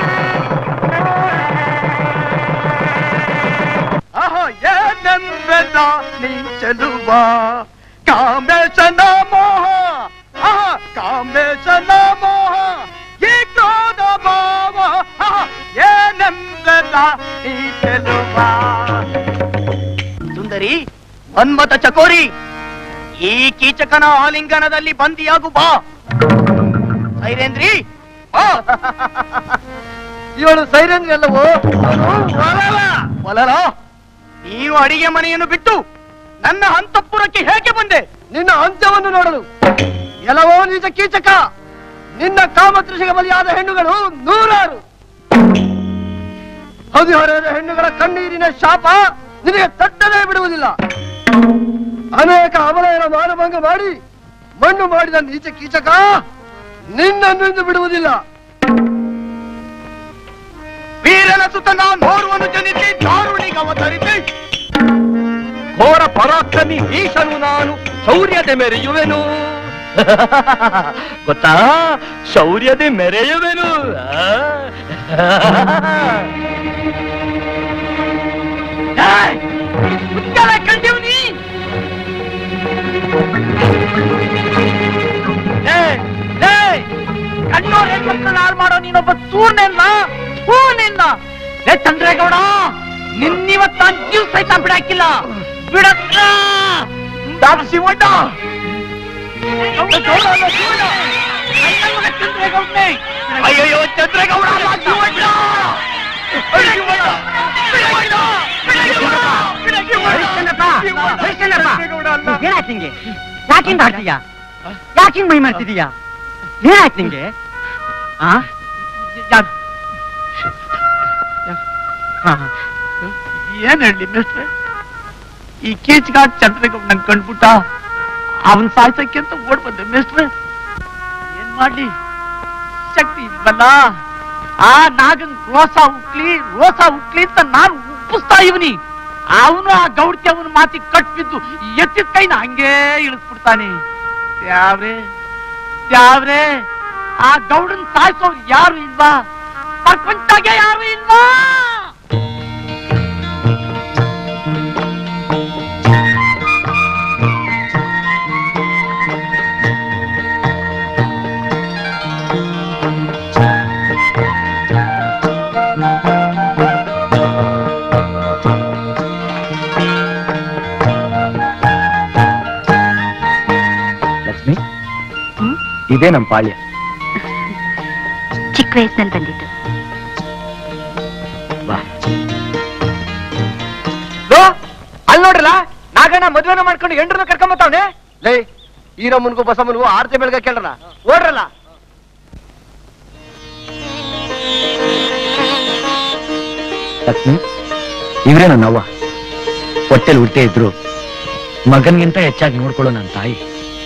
ಆಹಾ ಏನೆಂಬೆದ ನೀ ಚೆಲುವ ಕಾಮೇಶನ ಮೋಹ ಆಹಾ ಕಾಮೇಶನ ಮೋಹ ಈ ಕ್ರೋಧ ಭಾವ ಆಹಾ ಏನೆಂಬೆದ ನೀ ಚೆಲುವ ಸುಂದರಿ ಮನ್ಮತ ಚಕೋರಿ ಈ ಕೀಚಕನ ಆಲಿಂಗನದಲ್ಲಿ ಬಂದಿಯಾಗು ಬಾ ಸೈರೇಂದ್ರಿ ಬಾ ಇವಳು ಸೈರನ್ ಎಲ್ಲವೋ ಒಲಲ ಒಲಲ ನೀನು ಅಡಿಗೆ ಮನೆಯನ್ನು ಬಿಟ್ಟು ನನ್ನ ಅಂತಃಪುರಕ್ಕೆ ಹೇಗೆ ಬಂದೆ ನಿನ್ನ ಅಂತ್ಯವನ್ನು ನೋಡಲು ಎಲ್ಲವೋ ನಿಜ ಕೀಚಕ ನಿನ್ನ ಕಾಮತೃಷಿಗೆ ಬಲಿಯಾದ ಹೆಣ್ಣುಗಳು ನೂರಾರು ಹದಿಹರೆಯದ ಹೆಣ್ಣುಗಳ ಕಣ್ಣೀರಿನ ಶಾಪ ನಿನಗೆ ತಟ್ಟದೇ ಬಿಡುವುದಿಲ್ಲ ಅನೇಕ ಅಮಲೆಯರ ಮಾನಭಂಗ ಮಾಡಿ ಮಣ್ಣು ಮಾಡಿದ ನೀಚ ಕೀಚಕ ನಿನ್ನನ್ನು ಬಿಡುವುದಿಲ್ಲ ವೀರನ ಸುತನ ನೋರುವನ್ನು ಜನಿಸಿ ದಾರುಣಿಗೆ ಅವತರಿಸಿ ಘೋರ ಪರಾಕ್ರಮಿ ಈಶನು ನಾನು ಶೌರ್ಯದ ಮೆರೆಯುವೆನು ಗೊತ್ತಾ ಶೌರ್ಯದ ಮೆರೆಯುವೆನು ಆ? ಏಯ್! ಮುಚ್ಚಳ ಕಂಡಿವ್ನಿ ಏಯ್! ಏಯ್! ಕಣ್ಣೋರ್ ಹೆಣ್ಮಕ್ಳನ್ನ ಹಾಳು ಮಾಡೋ ನೀನೊಬ್ಬ ಸೂರ್ನೆಲ್ಲ ಹೂ ನಿನ್ನ ಏ ಚಂದ್ರೇಗೌಡ ನಿನ್ನಿವತ್ತ ಜೀವ ಸಹಿತ ಬಿಡಾಕಿಲ್ಲ ಬಿಡಕ್ಕ ದಾದ ಶಿವಣ್ಣ ಅಯ್ಯಯ್ಯೋ ಚಂದ್ರೇಗೌಡ ಅಲ್ಲ, ಶಿವಣ್ಣ ಅಯ್ಯೋ, ಶಿವಣ್ಣ! ಶಿವಣ್ಣ! ಏನಾಯ್ತು ನಿಂಗೆ ಯಾಕಿಂದ ಆಡ್ತೀಯ ಯಾಕಿಂಗ್ ಮೈ ಮಾಡ್ತಿದೀಯ ಏನಾಯ್ತು ನಿಂಗೆ ಆ ಯಾ- ಯಾ- ಹಾ, ಹಾ. ಏನ್ ಹೇಳಿ ಮಿಸ್ಟ್ರೆ ಈ ಕೀಚ್ಗಾಟ್ ಚಂದ್ರಗ ನಂಗೆ ಕಂಡ್ಬಿಟ್ಟ ಅವನ್ ಸಾಯ್ಸಕ್ಕೆ ಅಂತ ಓಡ್ ಬಂದೆ ಮೇಷ್ಟ್ರೆ ಏನ್ ಮಾಡ್ಲಿ ಶಕ್ತಿ ಇಲ್ವಲ್ಲ ಆ ನಾಗನ್ ರೋಸ ಉಕ್ಲಿ ರೋಸ ಉಕ್ಲಿ ಅಂತ ನಾನು ಉಪ್ಪಿಸ್ತಾ ಇವನಿ ಅವನು ಆ ಗೌಡ್ತಿ ಅವನ ಮಾತಿ ಕಟ್ಬಿದ್ದು ಎತ್ತಿದ ಕೈನ ಹಂಗೇ ಇಳಿಸ್ಬಿಡ್ತಾನೆ ಯಾವ್ರೆ ಯಾವ್ರೆ ಆ ಗೌಡನ್ ಸಾಯಿಸೋರು ಯಾರು ಇಲ್ವಾ ಪ್ರಪಂಚಾಗೆ ಯಾರು ಇಲ್ವಾ ಲಕ್ಷ್ಮಿ ಇದೇ ನಮ್ಮ ಪಾಳ್ಯ ಚಿಕ್ಕ ವಯಸ್ಸಿನಲ್ಲಿ ಬಂದಿದ್ದು ಬಾ ಅಲ್ಲಿ ನೋಡ್ರಲ್ಲ ನಾಗಣ್ಣ ಮದ್ವೆನ ಮಾಡ್ಕೊಂಡು ಎಂಡ್ರನ್ನ ಕರ್ಕೊಂಬತ್ತವನೆ ಲೇ ಈರಮ್ಮನ್ಗೂ ಬಸಮ್ಮನ್ಗೂ ಆರ್ತಿ ಬೆಳಗ್ಗೆ ಕೇಳ್ರಲ್ಲ ಓಡ್ರಲ್ಲ ಲಕ್ಷ್ಮಿ ಇವ್ರೇ ನನ್ನ ಅವ್ವ ಹೊಟ್ಟೆಲ್ ಹುಟ್ಟೆ ಇದ್ರು ಮಗನ್ಗಿಂತ ಹೆಚ್ಚಾಗಿ ನೋಡ್ಕೊಳ್ಳೋ ನನ್ನ ತಾಯಿ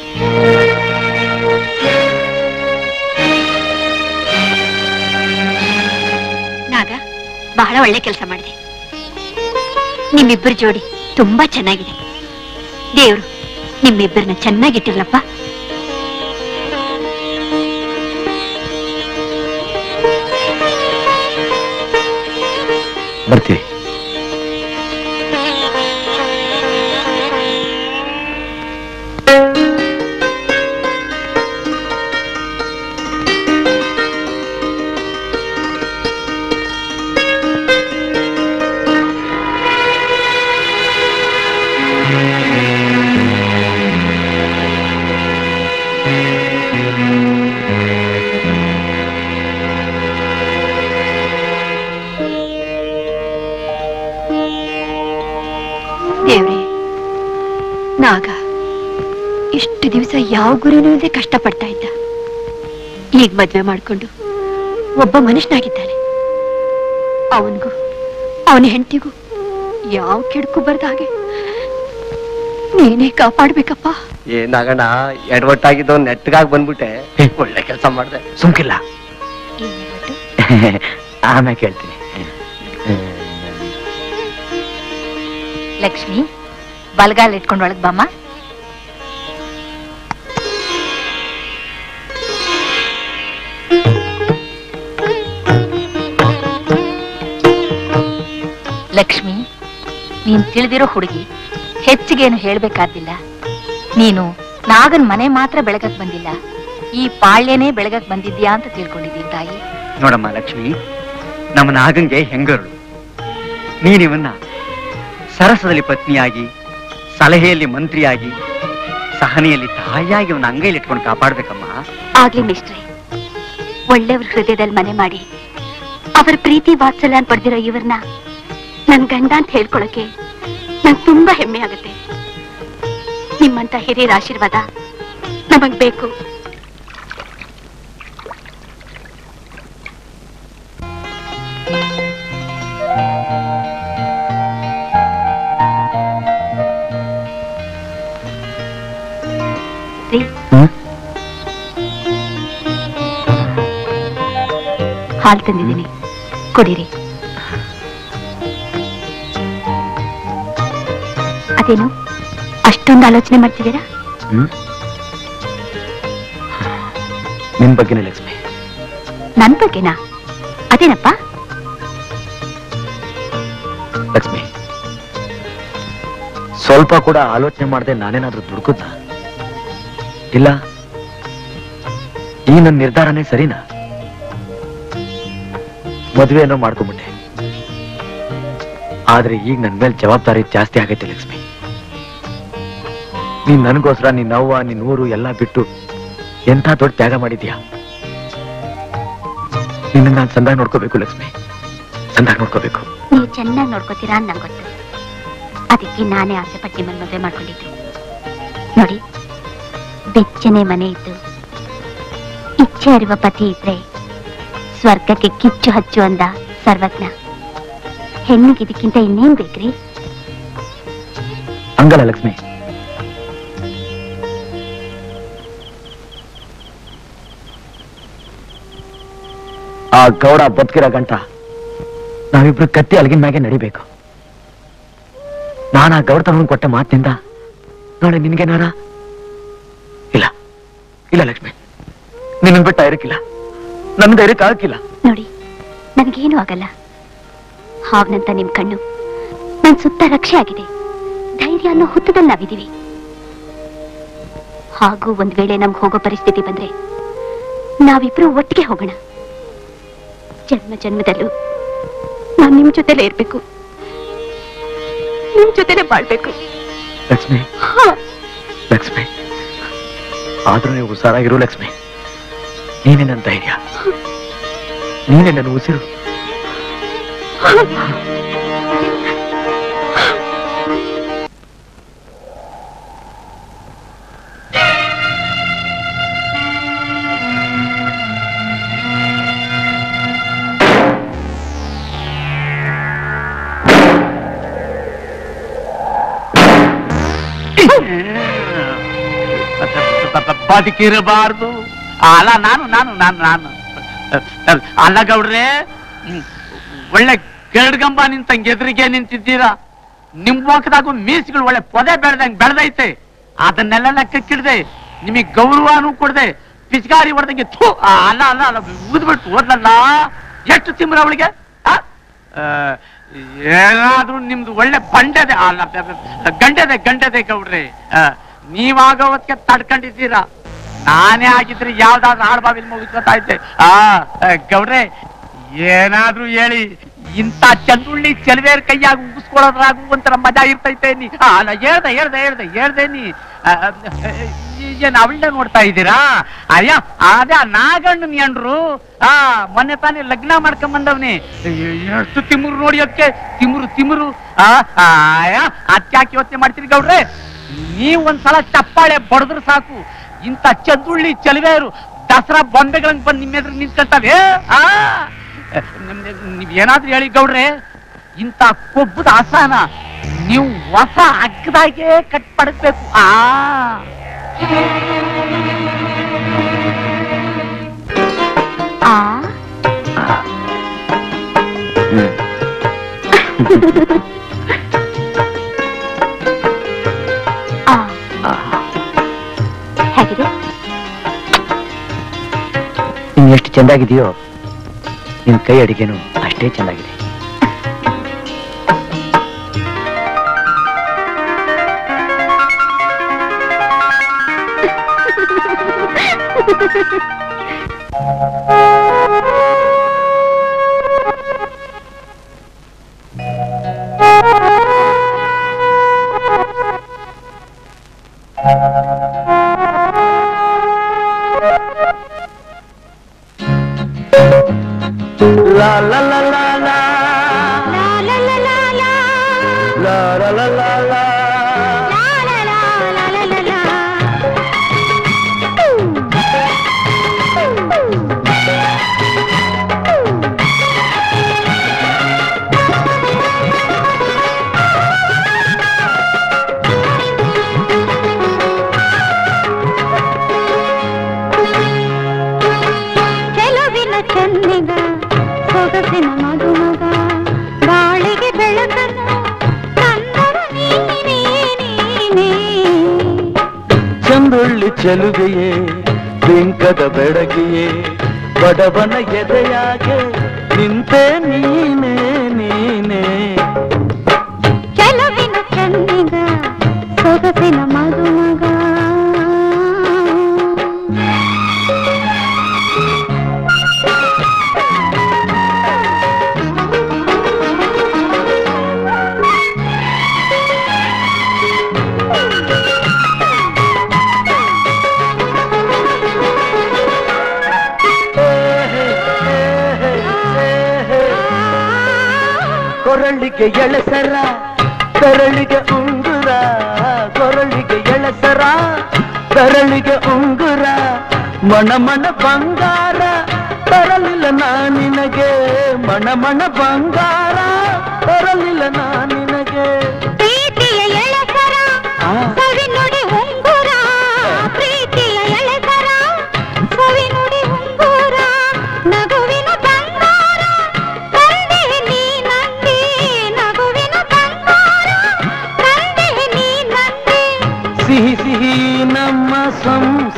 ನಾಗ ಬಹಳ ಒಳ್ಳೆ ಕೆಲಸ ಮಾಡಿದೆ ನಿಮ್ಮಿಬ್ಬರ ಜೋಡಿ ತುಂಬಾ ಚೆನ್ನಾಗಿದೆ ದೇವ್ರು ನಿಮ್ಮಿಬ್ಬರನ್ನ ಚೆನ್ನಾಗಿಟ್ಟಿರ್ಲಪ್ಪ ಬರ್ತೀವಿ ದೇವ್ರೆ ನಾಗ ಇಷ್ಟು ದಿವಸ ಯಾವ ಗುರುನೂ ಇಲ್ಲದೆ ಕಷ್ಟಪಡ್ತಾ ಇದ್ದ ಈಗ ಮದ್ವೆ ಮಾಡ್ಕೊಂಡು ಒಬ್ಬ ಮನುಷ್ಯನಾಗಿದ್ದಾನೆ ಅವನಿಗೂ ಅವನ ಹೆಂಡತಿಗೂ ಯಾವ ಕೆಡ್ಕು ಬರ್ದ ಹಾಗೆ ನೀನೇ ಕಾಪಾಡ್ಬೇಕಪ್ಪ ಏ ನಾಗಣ್ಣ ಎಡವಟ್ಟಾಗಿದ್ದು ನೆಟ್ಟಗಾಗಿ ಬಂದ್ಬಿಟ್ಟೆ ಒಳ್ಳೆ ಕೆಲಸ ಮಾಡ್ದೆ ಸುಮ್ಕಿಲ್ಲ ಆಮೇಲೆ ಕೇಳ್ತೀನಿ ಲಕ್ಷ್ಮಿ ಬಲಗಾಲ ಇಟ್ಕೊಂಡು ಒಳಗ್ ಬಾಮ್ಮ ಲಕ್ಷ್ಮಿ ನೀನ್ ತಿಳಿದಿರೋ ಹುಡುಗಿ ಹೆಚ್ಚಿಗೇನು ಹೇಳ್ಬೇಕಾದಿಲ್ಲ ನೀನು ನಾಗನ್ ಮನೆ ಮಾತ್ರ ಬೆಳಗಕ್ ಬಂದಿಲ್ಲ ಈ ಪಾಳ್ಯನೇ ಬೆಳಗಕ್ ಬಂದಿದ್ಯಾ ಅಂತ ತಿಳ್ಕೊಂಡಿದ್ದೀನಿ ತಾಯಿ ನೋಡಮ್ಮ ಲಕ್ಷ್ಮಿ ನಮ್ಮ ನಾಗಂಗೆ ಹೆಂಗರುಳು ನೀನಿವನ್ನ ಸರಸದಲ್ಲಿ ಪತ್ನಿಯಾಗಿ ಸಲಹೆಯಲ್ಲಿ ಮಂತ್ರಿಯಾಗಿ ಸಹನೆಯಲ್ಲಿ ತಾಯಿಯಾಗಿ ಅವನ ಅಂಗೈಲಿ ಇಟ್ಕೊಂಡು ಕಾಪಾಡ್ಬೇಕಮ್ಮ ಆಗ್ಲಿ ಮಿಸ್ಟ್ರೆ ಒಳ್ಳೆಯವ್ರ ಹೃದಯದಲ್ಲಿ ಮನೆ ಮಾಡಿ ಅವರ ಪ್ರೀತಿ ವಾತ್ಸಲ್ಯ ಪಡೆದಿರೋ ಇವ್ರನ್ನ ನನ್ ಗಂಡ ಅಂತ ಹೇಳ್ಕೊಳಕ್ಕೆ ನಂಗೆ ತುಂಬಾ ಹೆಮ್ಮೆ ಆಗುತ್ತೆ ನಿಮ್ಮಂತ ಹಿರಿಯರ ಆಶೀರ್ವಾದ ನಮಗ್ ಬೇಕು ರೀ, ಹಾಲ್ ತಂದಿದ್ದೀನಿ ಕುಡೀರಿ ಅದೇನು ಅಷ್ಟೊಂದು ಆಲೋಚನೆ ಮಾಡ್ತಿದ್ದೀರಾ ಹ್ಮ್ ನಿನ್ ಬಗ್ಗೆನೇ ಲಕ್ಷ್ಮಿ ನನ್ ಬಗ್ಗೆನಾ ಅದೇನಪ್ಪ ಲಕ್ಷ್ಮಿ ಸ್ವಲ್ಪ ಕೂಡ ಆಲೋಚನೆ ಮಾಡದೆ ನಾನೇನಾದ್ರೂ ದುಡ್ಕುದ್ನ ಇಲ್ಲ ಈ ನನ್ನ ನಿರ್ಧಾರನೇ ಸರಿನಾ ಮದುವೆ ಏನೋ ಮಾಡ್ಕೊಂಬಿಟ್ಟೆ ಆದ್ರೆ ಈಗ ನನ್ ಮೇಲೆ ಜವಾಬ್ದಾರಿ ಜಾಸ್ತಿ ಆಗೈತೆ ಲಕ್ಷ್ಮಿ ನೀನ್ ನನಗೋಸ್ಕರ ನಿನ್ನ ಅವ್ವ ನಿನ್ ಊರು ಎಲ್ಲ ಬಿಟ್ಟು ಎಂಥ ದೊಡ್ಡ ತ್ಯಾಗ ಮಾಡಿದ್ಯಾ ನಿನ್ನ ನಾನು ಸಂದಾಗ ನೋಡ್ಕೋಬೇಕು ಲಕ್ಷ್ಮಿ ಸಂದಾಗ ನೋಡ್ಕೋಬೇಕು ನೀವು ಚೆನ್ನಾಗಿ ನೋಡ್ಕೋತೀರಾ ಅಂತ ನಂಗೆ ಗೊತ್ತು ಅದಕ್ಕೆ ನಾನೇ ಆಸೆ ಪಟ್ಟು ನಿಮ್ಮನ್ನ ಮದುವೆ ಮಾಡ್ಕೊಂಡಿದ್ದು ನೋಡಿ ಬೆಚ್ಚನೆ ಮನೆ ಇದ್ದು ಇಚ್ಛೆ ಅರಿವ ಪತಿ ಇದ್ರೆ ಸ್ವರ್ಗಕ್ಕೆ ಕಿಚ್ಚು ಹಚ್ಚು ಅಂದ ಸರ್ವಜ್ಞ ಹೆಣ್ಣಿಗೆ ಇದಕ್ಕಿಂತ ಇನ್ನೇನ್ ಬೇಕ್ರಿ ಹಂಗಲ್ಲ ಲಕ್ಷ್ಮಿ ಆ ಗೌಡ ಬದುಕಿರೋ ಗಂಟ ನಾವಿಬ್ರು ಕತ್ತಿ ಅಲಗಿನ ಮ್ಯಾಗೆ ನಡಿಬೇಕು ನಾನು ಆ ಗೌಡ ತಗೊಂಡು ಕೊಟ್ಟ ಮಾತಿನಿಂದ ನಾಳೆ ನಿನ್ಗೇನಾರ ಇಲ್ಲ ಇಲ್ಲ ಲಕ್ಷ್ಮಿ ನಿನ್ನ ಬಿಟ್ಟ ಇರಕ್ಕಿಲ್ಲ ನನ್ ಧೈರ್ಯಕ್ಕೆ ಆಗಕ್ಕಿಲ್ಲ ನೋಡಿ ನನಗೇನು ಆಗಲ್ಲ ಹಾವ್ನಂತ ನಿಮ್ ಕಣ್ಣು ನನ್ ಸುತ್ತ ರಕ್ಷೆ ಆಗಿದೆ ಧೈರ್ಯ ಅನ್ನೋ ಹುತ್ತದಲ್ಲಿ ನಾವಿದೀವಿ ಹಾಗೂ ಒಂದ್ ವೇಳೆ ನಮ್ಗೆ ಹೋಗೋ ಪರಿಸ್ಥಿತಿ ಬಂದ್ರೆ ನಾವಿಬ್ರು ಒಟ್ಟಿಗೆ ಹೋಗೋಣ ಜನ್ಮ ಜನ್ಮದಲ್ಲೂ ನಾನ್ ನಿಮ್ ಜೊತೆಲೇ ಇರ್ಬೇಕು ನಿಮ್ ಜೊತೆಲೇ ಬಾಳ್ಬೇಕು ಲಕ್ಷ್ಮಿ ಲಕ್ಷ್ಮಿ ಆದ್ರೂ ನೀವು ಹುಷಾರಾಗಿರು ಲಕ್ಷ್ಮಿ ನೀನೇ ನನ್ನ ಧೈರ್ಯ ನೀನೇ ನನ್ನ ಉಸಿರು ಬದುಕಿರಬಾರ್ದು ಅಲ್ಲ ನಾನು ನಾನು ನಾನು ನಾನು ಅಲ್ಲ ಗೌಡ್ರೆ ಹ್ಮ್. ಒಳ್ಳೆ ಗಂಬ ನಿಂತಂಗ್ ಎದುರಿಗೆ ನಿಂತಿದ್ದೀರಾ ನಿಮ್ ಮುಖದಾಗ ಮೀಸ್ಗಳು ಒಳ್ಳೆ ಪೊದೆ ಬೆಳೆದಂಗ್ ಬೆಳೆದೈತೆ ಅದನ್ನೆಲ್ಲ ಲೆಕ್ಕಕ್ಕಿಡ್ದೆ ನಿಮಗ್ ಗೌರವನೂ ಕೊಡದೆ ಪಿಚಕಾರಿ ಹೊಡೆದಂಗೆ ಥೂ ಆ, ಅಲ್ಲ ಅಲ್ಲ ಅಲ್ಲ ಊದ್ಬಿಟ್ಟು ಓದ್ಲಲ್ಲ ಎಷ್ಟು ತಿಮ್ರ ಅವಳಿಗೆ ಆ? ಆ, ಏನಾದ್ರೂ ನಿಮ್ದು ಒಳ್ಳೆ ಬಂಡೆದೆ ಅಲ್ಲ ಬ- ಬ- ಗಂಡೆದೆ ಗಂಡೆದೆ ಗೌಡ್ರೆ ಆ, ನೀವಾಗೋವತ್ಗೆ ತಡ್ಕೊಂಡಿದ್ದೀರಾ ನಾನೇ ಆಗಿದ್ರೆ ಯಾವ್ದಾದ್ರು ಆಡ್ಬಾವಿಲ್ ಮುಗಿಸ್ಕೊತಾ ಇದ್ದೆ ಆ ಆ, ಗೌಡ್ರೆ ಏನಾದ್ರೂ ಹೇಳಿ ಇಂಥ ಚಂದುಳ್ಳಿ ಚೆಲುವೇರ್ ಕೈಯಾಗ ಉಗಿಸ್ಕೊಳ್ಳೋದ್ರಾಗು ಒಂಥರ ಮಜಾ ಇರ್ತೈತೆ ನೀ ಆ, ಅಲ್ಲ ಹೇಳ್ದೆ ಹೇಳ್ದೆ ಹೇಳ್ದೆ ಹೇಳ್ದೆ ನೀ ಆ, ಆ, ಏನ್ ಅವಳನ್ನ ನೋಡ್ತಾ ಇದ್ದೀರಾ ಅಯ್ಯ ಅದೇ ಆ ನಾಗಣ್ಣನ್ ಎಂಡ್ರು ಆ ಮೊನ್ನೆ ತಾನೇ ಲಗ್ನ ಮಾಡ್ಕೊಂಡ್ ಬಂದವ್ನಿ ಎಷ್ಟು ತಿಮುರು ನೋಡಿ ಅದಕ್ಕೆ ತಿಮುರು ತಿಮುರು ಆ ಆಯ ಅತ್ಯಾಕೆ ಯೋಚನೆ ಮಾಡ್ತೀರಿ ಗೌಡ್ರೆ ನೀವ್ ಒಂದ್ಸಲ ಚಪ್ಪಾಳೆ ಬಡದ್ರು ಸಾಕು ಇಂಥ ಚಂದುಳ್ಳಿ ಚಲುವೆಯರು ದಸರಾ ಬೊಂಬೆಗಳನ್ನ ಬಂದು ನಿಮ್ಮ ಎದುರು ನಿಂತ್ಕೊಳ್ತವೆ ಆ ನಿಮ್ಗೆ- ನೀವ್ ಏನಾದ್ರೂ ಹೇಳಿ ಗೌಡ್ರೆ ಇಂಥ ಕೊಬ್ಬದ ಆಸಾನ ನೀವು ಹೊಸ ಹಗ್ಗದಾಗೆ ಕಟ್ ಪಡಕ್ಬೇಕು ಆ ಆ ಆ. ಹೇಗಿದೆ ನೀನ್ ಎಷ್ಟು ಚೆಂದಾಗಿದೆಯೋ ನಿನ್ ಕೈ ಅಡಿಗೆನು ಅಷ್ಟೇ ಚೆಂದಾಗಿದೆ ಲಾ ಲಾ ಲಾ ಲಾ ಲಾ ಲಾ ಲಾ ಲಾ ಲಾ ಚೆಲುವಿನ ಚೆನ್ನಿಗ ಸೊಗಸಿನ ಮದುಮಗ ಬಾಳಿಗೆ ಬೆಳಕನ್ನು ತಂದವ ನೀನೇ ನೀನೇ ಚಂದುಳ್ಳಿ ಚೆಲುವೆಯೇ ಬಿಂಕದ ಬೆಳಗಿಯೇ ಬಡವನ ಎದೆಯಾಗೆ ನಿಂತೆ ನೀನೇ ನೀನೇ ಚೆಲುವಿನ ಚೆನ್ನಿಗ ಸೊಗಸಿನ ಮದುಮಗ ಕೊರಳಿಗೆ ಎಳಸರ ಬೆರಳಿಗೆ ಉಂಗುರ ಕೊರಳಿಗೆ ಎಳಸರ ಬೆರಳಿಗೆ ಉಂಗುರ ಮಣ ಮಣ ಬಂಗಾರ ತರಲಿಲ್ಲ ನಾನಿನಗೆ ಮಣ ಮಣ ಬಂಗಾರ ತರಲಿಲ್ಲ ನಾನಿನಗೆ ಪ್ರೀತಿಯ ಎಳಸರ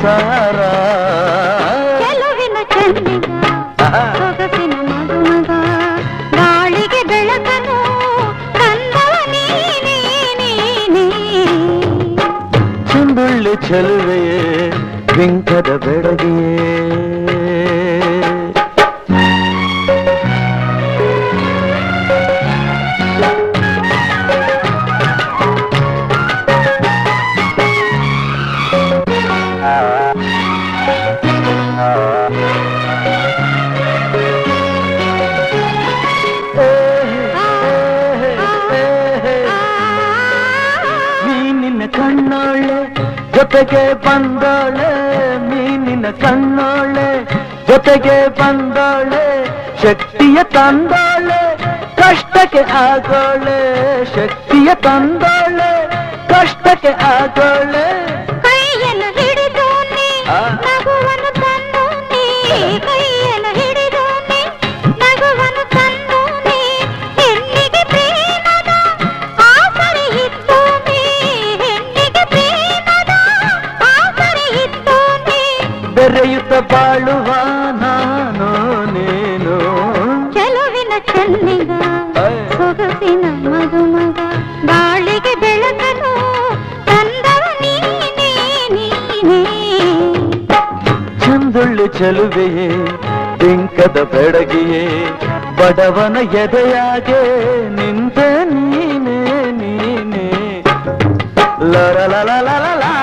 ಸಂಸಾರ ಚೆಲುವಿನ ಚೆನ್ನಿಗ ಸೊಗಸಿನ ಮದುಮಗ ಗಾಳಿಗೆ ಬೆಳಕನು ತಂದವ ನೀನೇ ನೀನೇ ಚಂದುಳ್ಳಿ ಚೆಲುವೆಯೇ ಬಿಂಕದ ಬೆಡಗಿಯೇ ಮೀನಿನ ಕಣ್ಣೋಳೆ ಜೊತೆಗೆ ಬಂದೋಳೆ ಮೀನಿನ ಕಣ್ಣೋಳೆ ಜೊತೆಗೆ ಬಂದೋಳೆ ಶಕ್ತಿಯ ತಂದೋಳೆ ಕಷ್ಟಕ್ಕೆ ಆಗೋಳೆ ಶಕ್ತಿಯ ತಂದೋಳೆ ಕಷ್ಟಕ್ಕೆ ಆಗೋಳೆ ಕೈಯನ್ನು ಹಿಡಿದು ನೀ ಆ. ನಗುವನ್ನು ತಂದು ನೀ ಕೈಯನ್ನು ಹಿಡಿದು ನೀ ನಗುವನ್ನು ತಂದು ನೀ ಹೆಣ್ಣಿಗೆ ಪ್ರೇಮದ ಆಸರೆ ಇತ್ತು ನೀ ಹೆಣ್ಣಿಗೆ ಪ್ರೇಮದ ಆಸರೆ ಇತ್ತು ನೀ ಬೆರೆಯುತ್ತ ಬಾಳುವ ನಾನು ನೀನು ಚೆಲುವಿನ ಚೆನ್ನಿಗ ಸೊಗಸಿನ ಮದುಮಗ ಗಾಳಿಗೆ ಬೆಳಕನು ತಂದವ ನೀನೇ ನೀನೇ ಚಂದುಳ್ಳಿ ಚೆಲುವೆಯೇ ಬಿಂಕದ ಬೆಡಗಿಯೇ ಬಡವನ ಎದೆಯಾಗೆ ನಿಂತ ನೀನೇ ನೀನೇ ಲರ ಲಲ ಲಲ ಲಾ.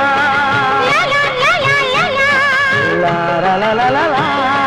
ಲರ ಲಲ ಲಲ ಲಾ.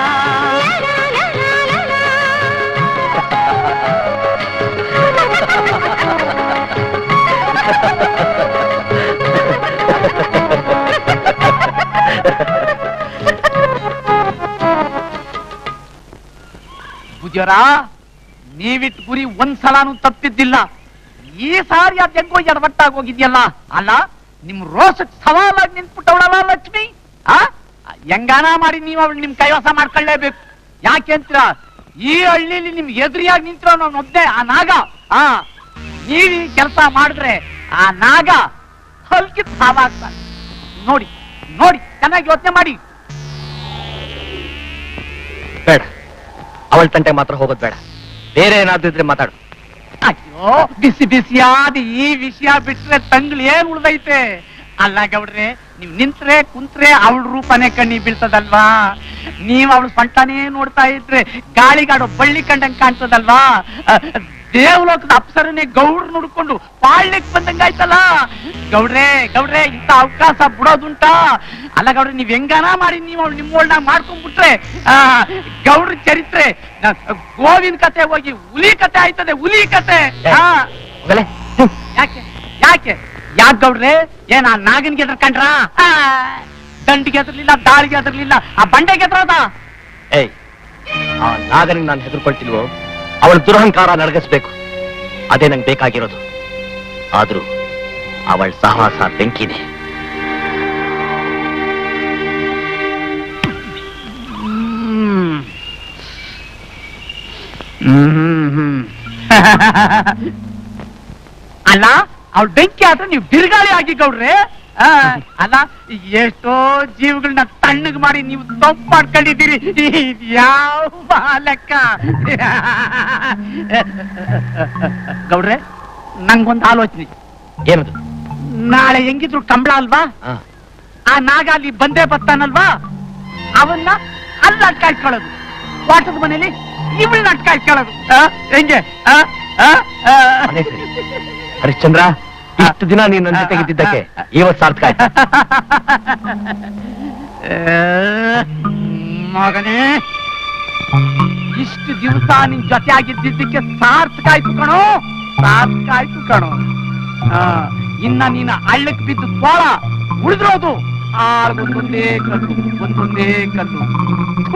ಬುದ್ಧಿಯವರ ನೀವಿಟ್ ಗುರಿ ಒಂದ್ಸಲಾನು ತಪ್ಪಿದ್ದಿಲ್ಲ ಈ ಸಾರಿ ಅದ್ ಹೆಂಗೋ ಎಡವಟ್ಟಾಗಿ ಹೋಗಿದ್ಯಲ್ಲ ಅಲ್ಲ ನಿಮ್ ರೋಸಕ್ ಸವಾಲಾಗಿ ನಿಂತ್ಬಿಟ್ಟವಳಲ್ಲ ಲಕ್ಷ್ಮಿ ಆ ಹೆಂಗಾನ ಮಾಡಿ ನೀವು ಅವಳು ನಿಮ್ ಕೈವಸ ಮಾಡ್ಕೊಳ್ಳೇಬೇಕು ಯಾಕೆ ಅಂತೀರ ಈ ಹಳ್ಳಿಲಿ ನಿಮ್ ಎದುರಿಯಾಗಿ ನಿಂತಿರೋ ನಾನು ಒಬ್ನೇ ಆ ನಾಗ ಆ ನೀವ್ ಈ ಕೆಲಸ ಮಾಡಿದ್ರೆ ಆ ನಾಗ ಹಲ್ಕಿತ್ ಸಾವಾಗ್ತಾನೆ ನೋಡಿ ನೋಡಿ ಚೆನ್ನಾಗಿ ಯೋಚನೆ ಮಾಡಿ ಬೇಡ ಅವಳ ತಂಟೆ ಮಾತ್ರ ಹೋಗೋದ್ ಬೇಡ ಬೇರೆ ಏನಾದ್ರೂ ಇದ್ರೆ ಮಾತಾಡು ಅಯ್ಯೋ ಬಿಸಿ ಬಿಸಿಯಾದ ಈ ವಿಷಯ ಬಿಟ್ರೆ ತಂಗ್ಳು ಏನ್ ಉಳ್ದೈತೆ ಅಲ್ಲ ಗೌಡ್ರೆ ನೀವ್ ನಿಂತ್ರೆ ಕುಂತ್ರೆ ಅವಳ ರೂಪನೇ ಕಣ್ಣಿ ಬೀಳ್ತದಲ್ವಾ ನೀವ್ ಅವಳು ಸೊಂಟನೇ ನೋಡ್ತಾ ಇದ್ರೆ ಗಾಳಿಗಾಡೋ ಬಳ್ಳಿ ಕಂಡಂಗ್ ಕಾಣ್ತದಲ್ವಾ ಅಹ್, ದೇವಲೋಕದ ಅಪ್ಸರನೇ ಗೌಡ್ರು ನುಡ್ಕೊಂಡು ಪಾಳ್ಯಕ್ ಬಂದಂಗಾಯ್ತಲ್ಲ ಗೌಡ್ರೆ ಗೌಡ್ರೆ ಇಂಥ ಅವಕಾಶ ಬಿಡೋದುಂಟಾ ಅಲ್ಲ ಗೌಡ್ರೆ ನೀವ್ ಹೆಂಗಾನ ಮಾಡಿ ನೀವು ಅವ್ಳು ನಿಮ್ಮೋಳ್ನ ಮಾಡ್ಕೊಂಡ್ಬಿಟ್ರೆ ಆ ಗೌಡ್ರ ಚರಿತ್ರೆ ನ- ಗೋವಿನ ಕತೆ ಹೋಗಿ ಹುಲಿ ಕತೆ ಆಯ್ತದೆ ಹುಲಿ ಕತೆ ಆ, ಹೋಗಲೇ ಯಾಕೆ ಯಾಕೆ ಯಾಕೆ ಗೌಡ್ರೆ ಏನ್ ಆ ನಾಗನ್ಗೆ ಎದ್ರಕಂಡ್ರ ದಂಡಿಗೆ ಎದ್ರಲಿಲ್ಲ ದಾಳಿಗೆ ಎದ್ರಲಿಲ್ಲ ಆ ಬಂಡೆಗೆ ಎದ್ರದ ಏಯ್ ಆ ನಾಗನಿಗೆ ನಾನು ಹೆದರ್ಕೊಳ್ತಿಲ್ವೋ ಅವಳ ದುರಹಂಕಾರ ನಡಗಿಸ್ಬೇಕು ಅದೇ ನಂಗೆ ಬೇಕಾಗಿರೋದು ಆದ್ರೂ ಅವಳ ಸಾಹಸ ಬೆಂಕಿದೆ ಅಲ್ಲ ಅವ್ಳ ಬೆಂಕಿ ಆದ್ರೆ ನೀವು ಬಿರುಗಾಳಿ ಆಗಿ ಗೌಡ್ರೆ ಆ, ಅಲ್ಲ ಎಷ್ಟೋ ಜೀವಗಳನ್ನ ತಣ್ಣಗ್ ಮಾಡಿ ನೀವು ತಪ್ಪು ಮಾಡ್ಕೊಂಡಿದ್ದೀರಿ ಇದ್ ಯಾವ ಲೆಕ್ಕ ಗೌಡ್ರೆ ನಂಗೊಂದು ಆಲೋಚನೆ ಏನದು ನಾಳೆ ಹೆಂಗಿದ್ರು ಕಂಬಳ ಅಲ್ವಾ ಆ, ಆ ನಾಗ ಅಲ್ಲಿ ಬಂದೇ ಬರ್ತಾನಲ್ವಾ ಅವನ್ನ ಅಲ್ಲಿ ಅಟ್ಕಾಯ್ಕೊಳ್ಳೋದು ವಾಟದ ಮನೇಲಿ ಇವಳನ್ನ ಅಟ್ಕಾಯ್ಕೊಳ್ಳೋದು ಆ? ಹೆಂಗೆ ಆ? ಆ? ಆ? ಅದೇ ಸರಿ ಹರಿಶ್ಚಂದ್ರ ಇಷ್ಟು ದಿನ ನೀನ್ ನನ್ನ ಜೊತೆಗಿದ್ದಕ್ಕೆ ಇವತ್ ಸಾರ್ಥಕ ಆಯ್ತು ಆ, ಮಗನೇ ಇಷ್ಟು ದಿವಸ ನಿನ್ ಜೊತೆ ಆಗಿದ್ದಿದ್ದಕ್ಕೆ ಸಾರ್ಥಕ ಆಯ್ತು ಕಣೋ ಸಾರ್ಥಕ ಆಯ್ತು ಕಣೋ ಆ, ಇನ್ನ ನೀನು ಹಳ್ಳಕ್ ಬಿದ್ದು ತೋಳ ಉಳಿದ್ರೋದು ಆರ್ಗೊಂದೊಂದೇ ಕಲ್ಲು ಒಂದೊಂದೇ ಕಲ್ಲು ಥು.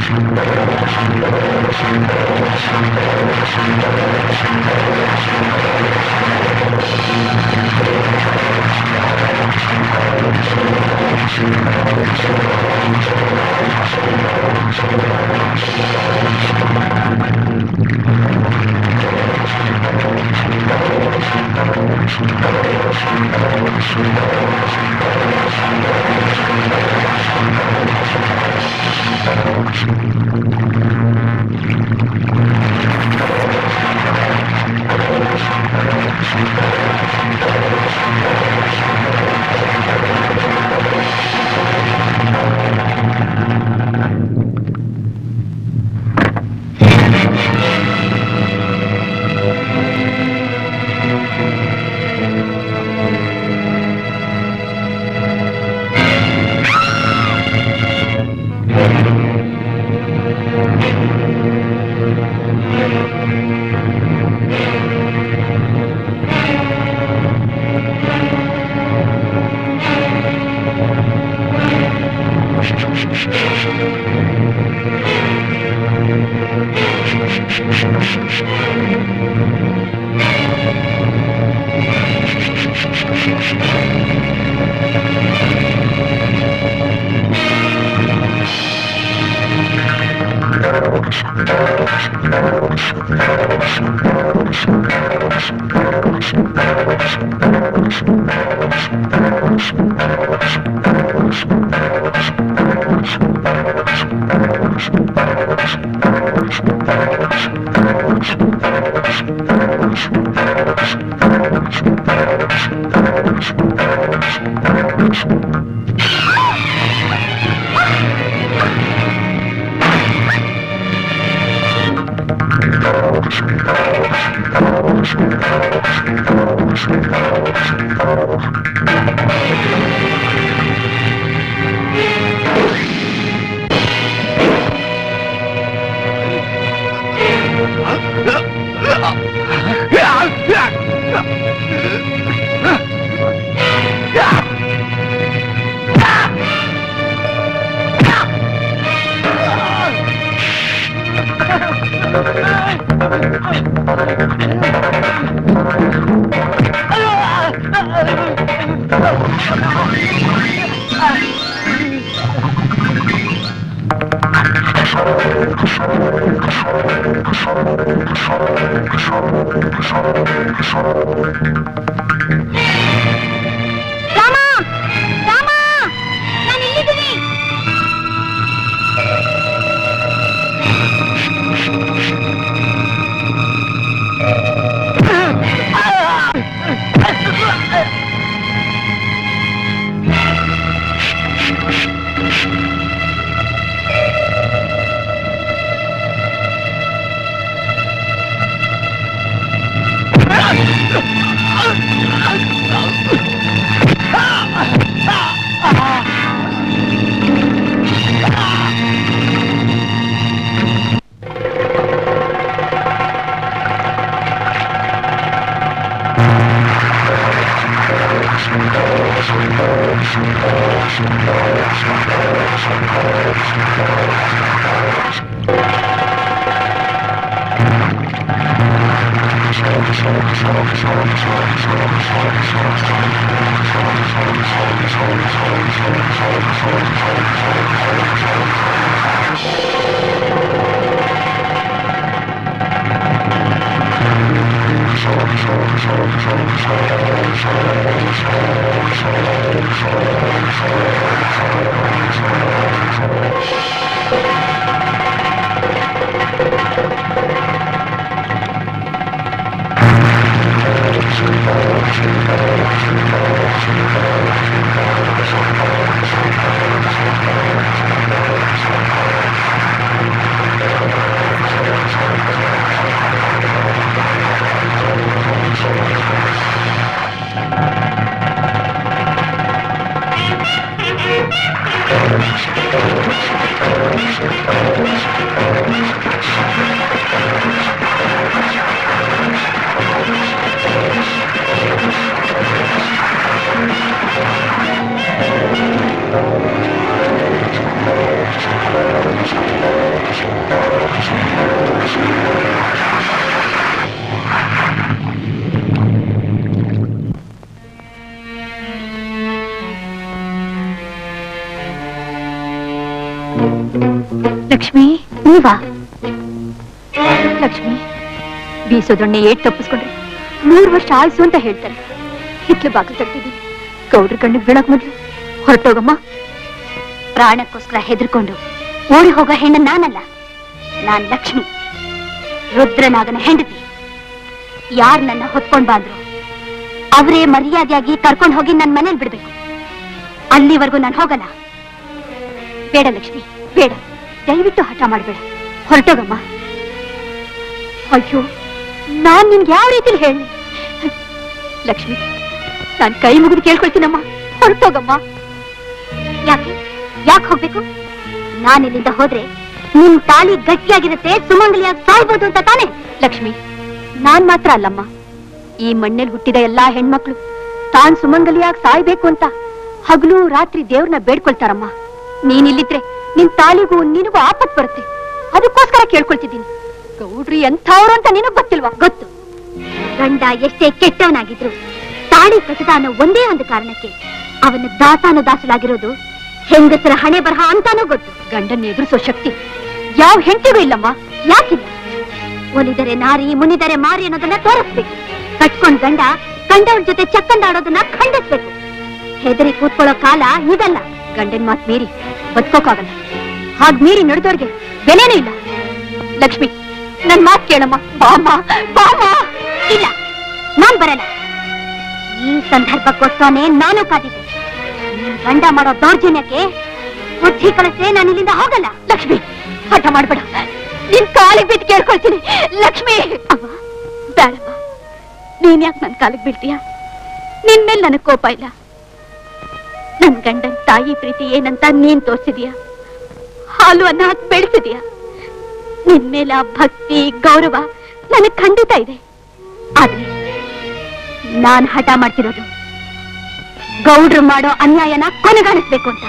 ರಾಮ ರಾಮ ನಾನು ಇಲ್ಲಿದ್ದೀನಿ Thank you. ಲಕ್ಷ್ಮಿ ನೀವಾ ಲಕ್ಷ್ಮಿ ಬೀಸೋದೊಣ್ಣೆ ಏಟ್ ತಪ್ಪಿಸ್ಕೊಂಡ್ರೆ ನೂರು ವರ್ಷ ಆಯ್ಸು ಅಂತ ಹೇಳ್ತಾರೆ ಹಿತ್ಲು ಬಾಗಿಲು ತಗ್ತಿದ್ದೀನಿ ಗೌಡ್ರ ಕಣ್ಣಿಗೆ ಬೀಳಕ್ ಮೊದ್ಲು ಹೊರಟೋಗಮ್ಮ ಪ್ರಾಣಕ್ಕೋಸ್ಕರ ಹೆದರ್ಕೊಂಡು ಓಡಿ ಹೋಗೋ ಹೆಣ್ಣು ನಾನಲ್ಲ ನಾನ್ ಲಕ್ಷ್ಮಿ ರುದ್ರನಾಗನ ಹೆಂಡತಿ ಯಾರ್ ನನ್ನ ಹೊತ್ಕೊಂಡ್ ಬಂದ್ರು ಅವರೇ ಮರ್ಯಾದೆಯಾಗಿ ಕರ್ಕೊಂಡು ಹೋಗಿ ನನ್ ಮನೇಲಿ ಬಿಡ್ಬೇಕು ಅಲ್ಲಿವರೆಗೂ ನಾನು ಹೋಗಲ್ಲ ಬೇಡ ಲಕ್ಷ್ಮಿ ಬೇಡ ದಯವಿಟ್ಟು ಹಠ ಮಾಡಬೇಡ ಹೊರಟೋಗಮ್ಮ ಅಯ್ಯೋ ನಾನ್ ನಿನ್ಗೆ ಯಾವ ರೀತಿಲಿ ಹೇಳಿ ಲಕ್ಷ್ಮಿ ನಾನ್ ಕೈ ಮುಗಿದು ಕೇಳ್ಕೊಳ್ತೀನಮ್ಮ ಹೊರಟೋಗಮ್ಮ ಯಾಕೆ ಯಾಕೆ ಹೋಗ್ಬೇಕು ನಾನು ಇಲ್ಲಿಂದ ಹೋದ್ರೆ ನಿನ್ ತಾಳಿ ಗಟ್ಟಿಯಾಗಿರುತ್ತೆ ಸುಮಂಗಲಿಯಾಗಿ ಸಾಯ್ಬೋದು ಅಂತ ತಾನೆ ಲಕ್ಷ್ಮಿ ನಾನ್ ಮಾತ್ರ ಅಲ್ಲಮ್ಮ ಈ ಮಣ್ಣಲ್ಲಿ ಹುಟ್ಟಿದ ಎಲ್ಲಾ ಹೆಣ್ಮಕ್ಳು ತಾನ್ ಸುಮಂಗಲಿಯಾಗಿ ಸಾಯ್ಬೇಕು ಅಂತ ಹಗಲು ರಾತ್ರಿ ದೇವ್ರನ್ನ ಬೇಡ್ಕೊಳ್ತಾರಮ್ಮ ನೀನಿಲ್ಲಿದ್ರೆ ನಿನ್ ತಾಳಿಗೂ ನಿನಗೂ ಆಪತ್ ಬರುತ್ತೆ ಅದಕ್ಕೋಸ್ಕರ ಕೇಳ್ಕೊಳ್ತಿದ್ದೀನಿ ಗೌಡ್ರಿ ಎಂಥವ್ರು ಅಂತ ನಿನಗ್ ಗೊತ್ತಿಲ್ವಾ ಗೊತ್ತು ಗಂಡ ಎಷ್ಟೇ ಕೆಟ್ಟವನಾಗಿದ್ರು ತಾಳಿ ಕಟ್ಟದ ಅನ್ನೋ ಒಂದೇ ಒಂದು ಕಾರಣಕ್ಕೆ ಅವನ ದಾಸಾನು ದಾಸಲಾಗಿರೋದು ಹೆಂಗಸರ ಹಣೆ ಬರಹ ಅಂತಾನೂ ಗೊತ್ತು ಗಂಡನ್ನ ಎದುರಿಸೋ ಶಕ್ತಿ ಯಾವ ಹೆಂಡತಿಗೂ ಇಲ್ಲಮ್ಮ ಯಾಕಿಲ್ಲ ಒಲಿದರೆ ನಾರಿ ಮುನಿದರೆ ಮಾರಿ ಅನ್ನೋದನ್ನ ತೋರಿಸ್ಬೇಕು ಕಟ್ಕೊಂಡ್ ಗಂಡ ಗಂಡವ್ರ ಜೊತೆ ಚಕ್ಕಂದಾಡೋದನ್ನ ಖಂಡಿಸ್ಬೇಕು ಹೆದರಿ ಕೂತ್ಕೊಳ್ಳೋ ಕಾಲ ಇದಲ್ಲ ಗಂಡನ್ ಮಾತ್ ಮೀರಿ ಬದುಕೋಕಾಗಲ್ಲ ಹಾಗ್ ಮೀರಿ ನಡೆದವ್ರಿಗೆ ಬೆಲೆನೂ ಇಲ್ಲ ಲಕ್ಷ್ಮಿ ನನ್ ಮಾತ್ ಕೇಳಮ್ಮ ಬಾಮ್ಮ ಬಾಮ್ಮ ಇಲ್ಲ ನಾನ್ ಬರಲ್ಲ ಈ ಸಂದರ್ಭಕ್ಕೋಸ್ಕರನೇ ನಾನು ಕಾದಿದ್ದೆ ನೀನ್ ಗಂಡ ಮಾಡೋ ದೌರ್ಜನ್ಯಕ್ಕೆ ಬುದ್ಧಿ ಕಳಿಸೆ ನಾನು ಇಲ್ಲಿಂದ ಹೋಗಲ್ಲ ಲಕ್ಷ್ಮಿ ಹಠ ಮಾಡ್ಬೇಡ ನಿನ್ ಕಾಲಿಗೆ ಬಿದ್ದು ಕೇಳ್ಕೊಳ್ತೀನಿ ಲಕ್ಷ್ಮಿ ಅವ್ವ ಬೇಡಮ್ಮ ನೀನ್ ಯಾಕೆ ನನ್ ಕಾಲಿಗೆ ಬೀಳ್ತೀಯ ನಿನ್ ಮೇಲೆ ನನಗ್ ಕೋಪ ಇಲ್ಲ ನನ್ ಗಂಡನ್ ತಾಯಿ ಪ್ರೀತಿ ಏನಂತ ನೀನ್ ತೋರ್ಸಿದೀಯ ಹಾಲು ಅನ್ನ ಹಾಕಿ ಬೆಳೆಸಿದೀಯ ನಿನ್ ಮೇಲೆ ಆ ಭಕ್ತಿ ಗೌರವ ನನಗ್ ಖಂಡಿತ ಇದೆ ಆದ್ರೆ ನಾನ್ ಹಠ ಮಾಡ್ತಿರೋದು ಗೌಡ್ರು ಮಾಡೋ ಅನ್ಯಾಯನ ಕೊನೆಗಾಣಿಸ್ಬೇಕು ಅಂತ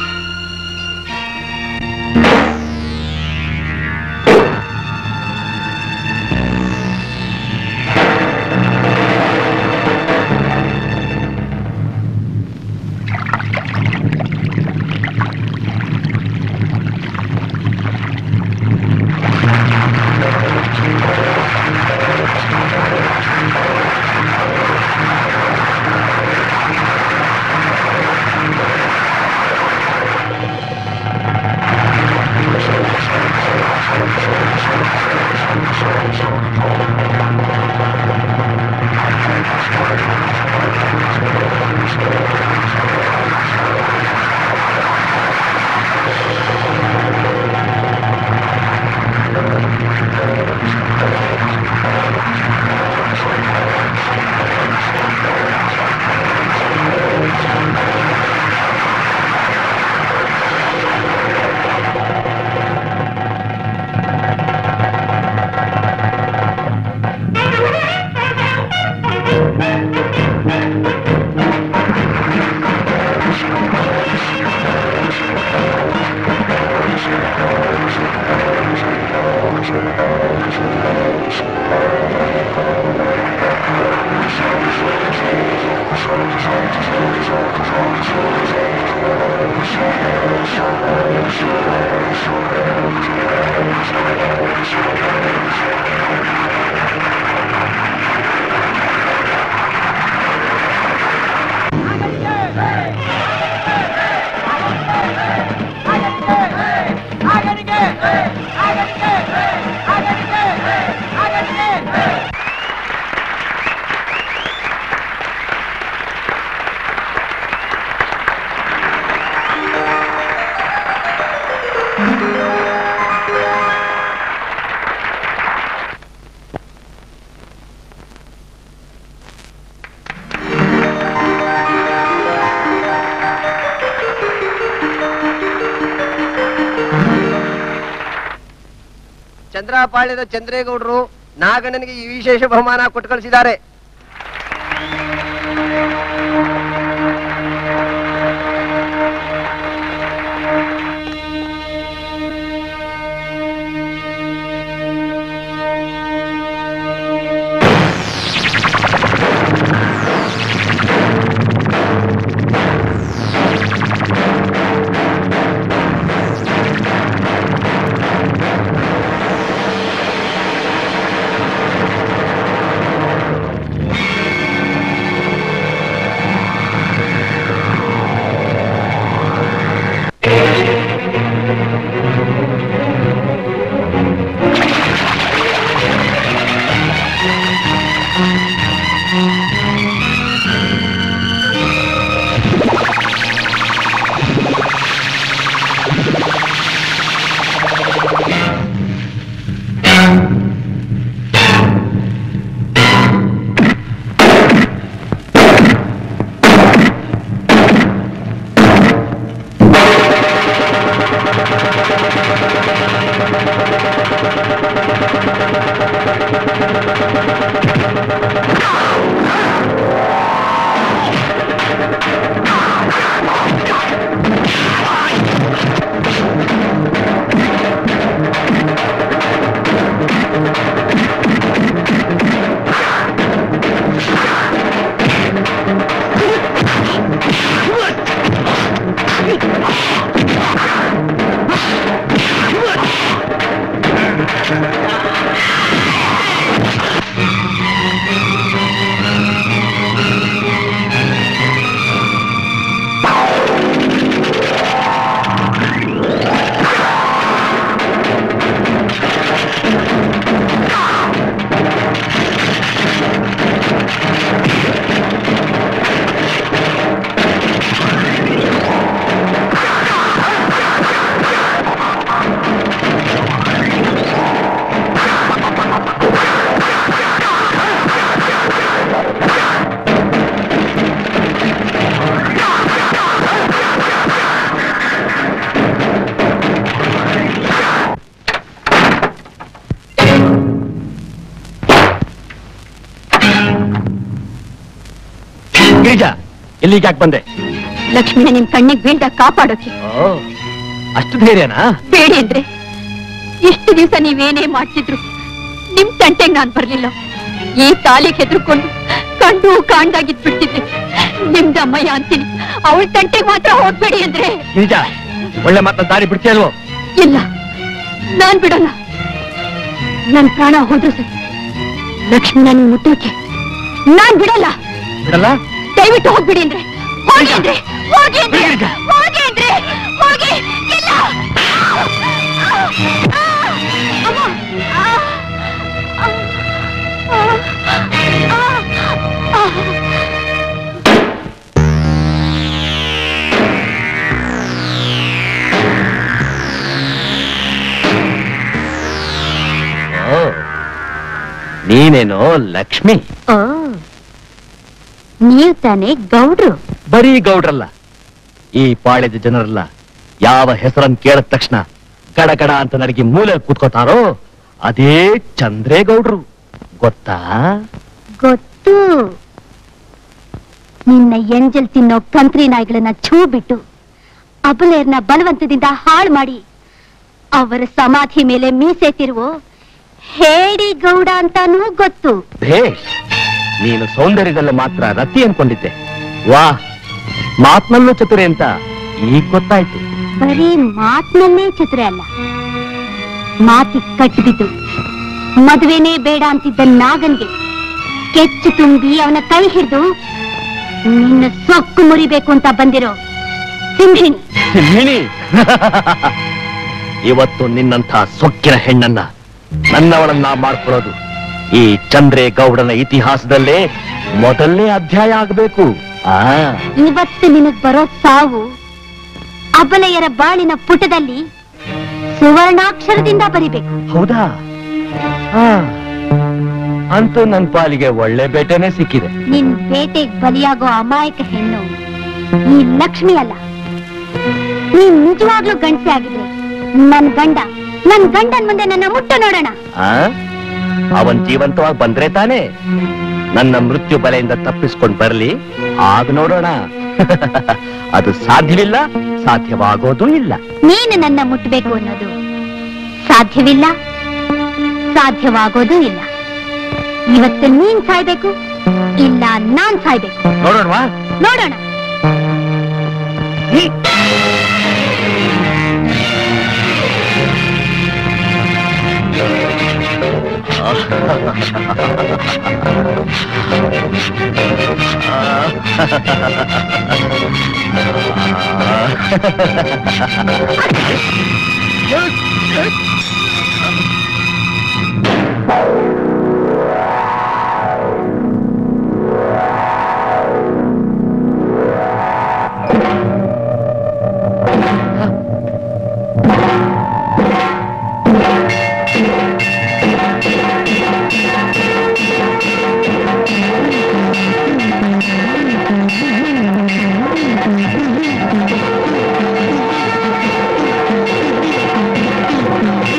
ಚಂದ್ರಪಾಳ್ಯದ ಚಂದ್ರೇಗೌಡರು ನಾಗಣ್ಣನಿಗೆ ಈ ವಿಶೇಷ ಬಹುಮಾನ ಕೊಟ್ಟು ಕಳಿಸಿದ್ದಾರೆ ಗಿರಿಜಾ ಇಲ್ಲಿಗೆ ಯಾಕೆ ಬಂದೆ ಲಕ್ಷ್ಮಿನ ನಿಮ್ ಕಣ್ಣಿಗೆ ಬೀಳ್ದ ಕಾಪಾಡೋಕೆ ಓ ಅಷ್ಟು ಧೈರ್ಯನಾ ಬೇಡಿ ಅಂದ್ರೆ ಇಷ್ಟು ದಿವಸ ನೀವೇನೇ ಮಾಡ್ತಿದ್ರು ನಿಮ್ ತಂಟೆಗ್ ನಾನ್ ಬರ್ಲಿಲ್ಲ ಈ ತಾಲಿಗೆ ಹೆದರ್ಕೊಂಡು ಕಂಡು ಕಾಣ್ದಾಗಿದ್ ಬಿಡ್ತಿದ್ದೆ ನಿಮ್ದ ಅಮ್ಮಯ್ಯ ಅಂತೀನಿ ಅವಳ ತಂಟೆಗ್ ಮಾತ್ರ ಹೋಗ್ಬೇಡಿ ಅಂದ್ರೆ ಗಿರಿಜಾ ಒಳ್ಳೆ ಮಾತನ್ನ ದಾರಿ ಬಿಡ್ತೀಯಲ್ವೋ ಇಲ್ಲ ನಾನ್ ಬಿಡಲ್ಲ ನನ್ ಪ್ರಾಣ ಹೋದ್ರು ಸರಿ ಲಕ್ಷ್ಮಿನ ನೀವು ಮುಟ್ಟೋಕೆ ನಾನ್ ಬಿಡಲ್ಲ ಬಿಡಲ್ಲ ದಯವಿಟ್ಟು ಹೋಗ್ಬಿಡಿ ಅಂದ್ರೆ ಹೋಗಿ ಅಂದ್ರೆ ಹೋಗಿ ಅಂದ್ರೆ ಹೋಗಿ ಅಂದ್ರೆ ಹೋಗಿ ಇಲ್ಲ ಅಮ್ಮ ಓ ನೀನೇನೋ ಲಕ್ಷ್ಮಿ ಓ ನೀವು ತಾನೇ ಗೌಡ್ರು ಬರೀ ಗೌಡ್ರಲ್ಲ ಈ ಪಾಳ್ಯದ ಜನರಲ್ಲ ಯಾವ ಹೆಸರನ್ನು ಕೇಳಿದ ತಕ್ಷಣ ಗಡಗಡ ಅಂತ ನಡಗಿ ಮೂಲೆ ಕೂತ್ಕೋತಾರೋ ಅದೇ ಚಂದ್ರೇಗೌಡ್ರು ಗೊತ್ತಾ ಗೊತ್ತು ನಿನ್ನ ಎಂಜಲ್ ತಿನ್ನೋ ಕಂತ್ರಿ ನಾಯಿಗಳನ್ನ ಛೂ ಬಿಟ್ಟು ಅಬಲೇರ್ನ ಬಲವಂತದಿಂದ ಹಾಳು ಮಾಡಿ ಅವರ ಸಮಾಧಿ ಮೇಲೆ ಮೀಸೆ ತಿರುವು ಹೇಡಿ ಗೌಡ ಅಂತಾನೂ ಗೊತ್ತು ಭೇಷ್ ನೀನು ಸೌಂದರ್ಯದಲ್ಲಿ ಮಾತ್ರ ರತಿ ಅನ್ಕೊಂಡಿದ್ದೆ ವಾ ಮಾತ್ನಲ್ಲೂ ಚತುರೆ ಅಂತ ಈಗ ಗೊತ್ತಾಯ್ತು ಬರೀ ಮಾತಿನಲ್ಲೇ ಚತುರೆ ಅಲ್ಲ ಮಾತಿ ಕಟ್ಟಿಬಿದ್ದು ಮದುವೆನೇ ಬೇಡ ಅಂತಿದ್ದ ನಾಗನ್ಗೆ ಕೆಚ್ಚು ತುಂಬಿ ಅವನ ಕೈ ಹಿಡಿದು ನಿನ್ನ ಸೊಕ್ಕು ಮುರಿಬೇಕು ಅಂತ ಬಂದಿರೋ ಸಿಂಹಿಣಿ ಸಿಂಹಿಣಿ ಇವತ್ತು ನಿನ್ನಂಥ ಸೊಕ್ಕಿನ ಹೆಣ್ಣನ್ನ ನನ್ನವಳನ್ನ ಮಾಡ್ಕೊಳ್ಳೋದು ಈ ಚಂದ್ರೆ ಗೌಡನ ಇತಿಹಾಸದಲ್ಲೇ ಮೊದಲನೇ ಅಧ್ಯಾಯ ಆಗಬೇಕು ಆ ಇವತ್ತು ನಿನಗ್ ಬರೋ ಸಾವು ಅಬಲೆಯರ ಬಾಳಿನ ಪುಟದಲ್ಲಿ ಸುವರ್ಣಾಕ್ಷರದಿಂದ ಬರಿಬೇಕು ಹೌದಾ ಆ, ಅಂತೂ ನನ್ ಪಾಲಿಗೆ ಒಳ್ಳೆ ಬೇಟೆನೆ ಸಿಕ್ಕಿದೆ ನಿನ್ ಬೇಟೆಗ್ ಬಲಿಯಾಗೋ ಅಮಾಯಕ ಹೆಣ್ಣು ಈ ಲಕ್ಷ್ಮಿ ಅಲ್ಲ ನೀನ್ ನಿಜವಾಗ್ಲೂ ಗಂಡಸೆ ಆಗಿದ್ರೆ ನನ್ ಗಂಡ ನನ್ ಗಂಡನ್ ಮುಂದೆ ನನ್ನ ಮುಟ್ಟ ನೋಡೋಣ ಆ ಅವನ್ ಜೀವಂತವಾಗಿ ಬಂದ್ರೆ ತಾನೇ ನನ್ನ ಮೃತ್ಯು ಬಲೆಯಿಂದ ತಪ್ಪಿಸ್ಕೊಂಡ್ ಬರ್ಲಿ ಆಗ ನೋಡೋಣ ಅದು ಸಾಧ್ಯವಿಲ್ಲ ಸಾಧ್ಯವಾಗೋದೂ ಇಲ್ಲ ನೀನು ನನ್ನ ಮುಟ್ಬೇಕು ಅನ್ನೋದು ಸಾಧ್ಯವಿಲ್ಲ ಸಾಧ್ಯವಾಗೋದೂ ಇಲ್ಲ ಇವತ್ತು ನೀನ್ ಸಾಯ್ಬೇಕು ಇಲ್ಲ ನಾನ್ ಸಾಯ್ಬೇಕು ನೋಡೋಣವಾ ನೋಡೋಣ ಆ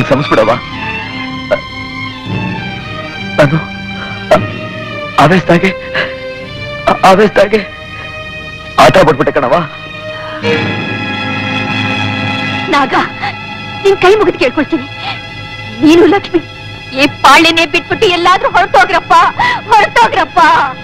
ನನ್ ಕ್ಷಮಿಸ್ಬಿಡವ ನಾನು ಆ- ಆವೇಶದಾಗೆ ಆ- ಆವೇಶದಾಗೆ ಆಟ ಪಟ್ಬಿಟ್ಟೆ ಕಣವ ನಾಗ ನಿನ್ ಕೈ ಮುಗಿದು ಕೇಳ್ಕೊಳ್ತೀನಿ ನೀನು ಲಕ್ಷ್ಮಿ ಈ ಪಾಳೆನೆ ಬಿಟ್ಬಿಟ್ಟು ಎಲ್ಲಾದ್ರೂ ಹೊರಟೋಗ್ರಪ್ಪ ಹೊರಟೋಗ್ರಪ್ಪ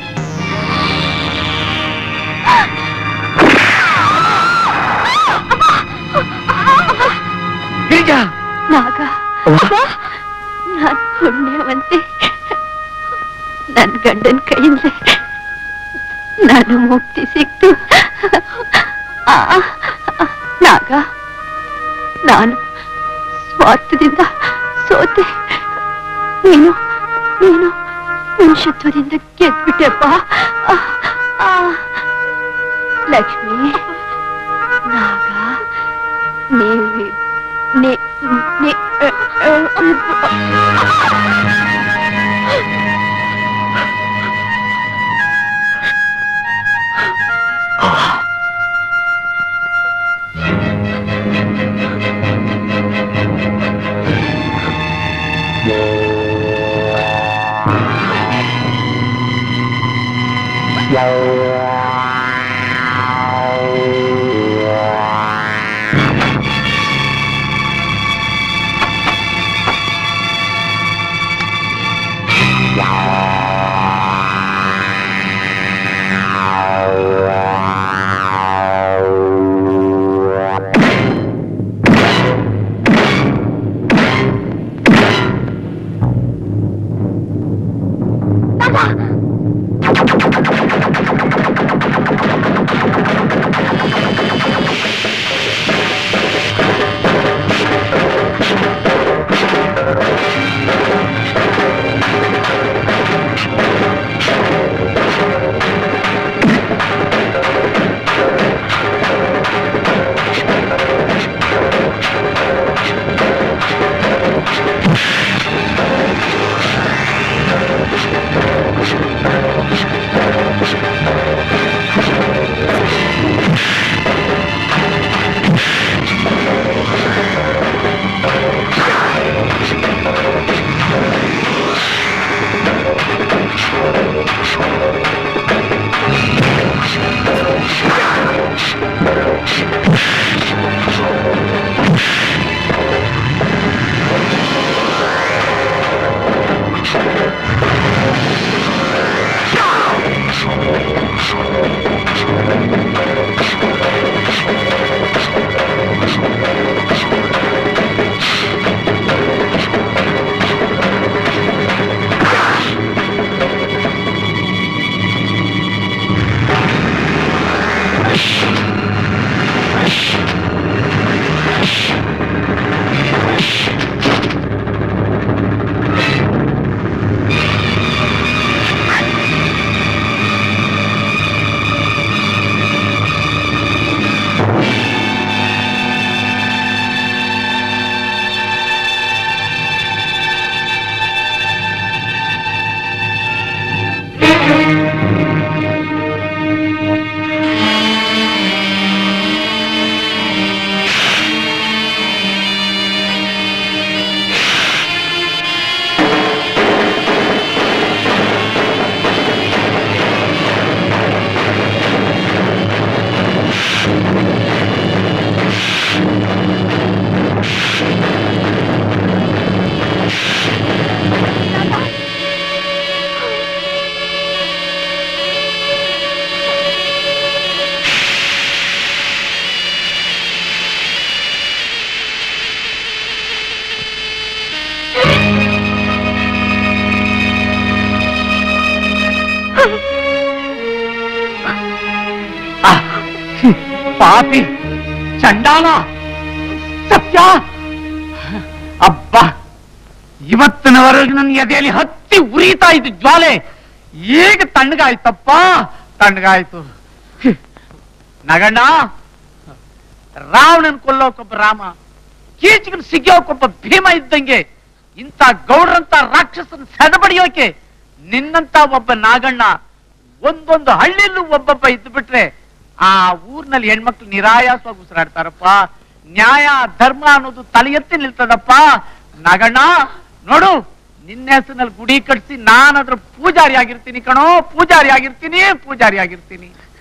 ಗಿರಿಜಾ ನಾಗ ನಾನ್ ಪುಣ್ಯವಂತೆ ನನ್ ಗಂಡನ್ ಕೈಯಿಂದ ನಾನು ಮುಕ್ತಿ ಸಿಕ್ತು ಆ, ನಾಗ ನಾನು ಸ್ವಾರ್ಥದಿಂದ ಸೋತೆ ನೀನು ನೀನು ಮನುಷ್ಯತ್ವದಿಂದ ಗೆದ್ಬಿಟ್ಟೆಪ್ಪ ಆ, ಆ, ಲಕ್ಷ್ಮಿ ನಾಗ ನೀವಿ ನೇ ನೇ ಪಾಪಿ ಚಂಡಾಲ ಸತ್ಯ ಅಬ್ಬ ಇವತ್ತಿನವರೆಗೆ ನನ್ನ ಎದೆಯಲ್ಲಿ ಹತ್ತಿ ಉರಿತಾ ಇದ್ದು ಜ್ವಾಲೆ ಈಗ ತಣ್ಣಗಾಯ್ತಪ್ಪ ತಣ್ಣಗಾಯ್ತು ಹ್ಮ್. ನಗಣ್ಣ ರಾವಣನ್ ಕೊಲ್ಲೋಕೊಬ್ಬ ರಾಮ ಕೀಚಕನ್ ಸಿಗ್ಯೋಕೊಬ್ಬ ಭೀಮ ಇದ್ದಂಗೆ ಇಂಥ ಗೌಡ್ರಂತ ರಾಕ್ಷಸನ್ ಸೆದಬಡಿಯೋಕೆ ನಿನ್ನಂತ ಒಬ್ಬ ನಾಗಣ್ಣ ಒಂದೊಂದು ಹಳ್ಳಿಯಲ್ಲೂ ಒಬ್ಬೊಬ್ಬ ಇದ್ದು ಬಿಟ್ರೆ ಆ ಊರ್ನಲ್ಲಿ ಹೆಣ್ಮಕ್ಳು ನಿರಾಯಾಸವಾಗಿ ಉಸಿರಾಡ್ತಾರಪ್ಪ ನ್ಯಾಯ ಧರ್ಮ ಅನ್ನೋದು ತಲೆ ಎತ್ತಿ ನಿಲ್ತದಪ್ಪ ನಾಗಣ್ಣ ನೋಡು ನಿನ್ನ ಹೆಸರಿನಲ್ಲಿ ಗುಡಿ ಕಟ್ಸಿ ನಾನು ಅದ್ರ ಪೂಜಾರಿ ಆಗಿರ್ತೀನಿ ಕಣೋ ಪೂಜಾರಿ ಆಗಿರ್ತೀನಿ ಪೂಜಾರಿ ಆಗಿರ್ತೀನಿ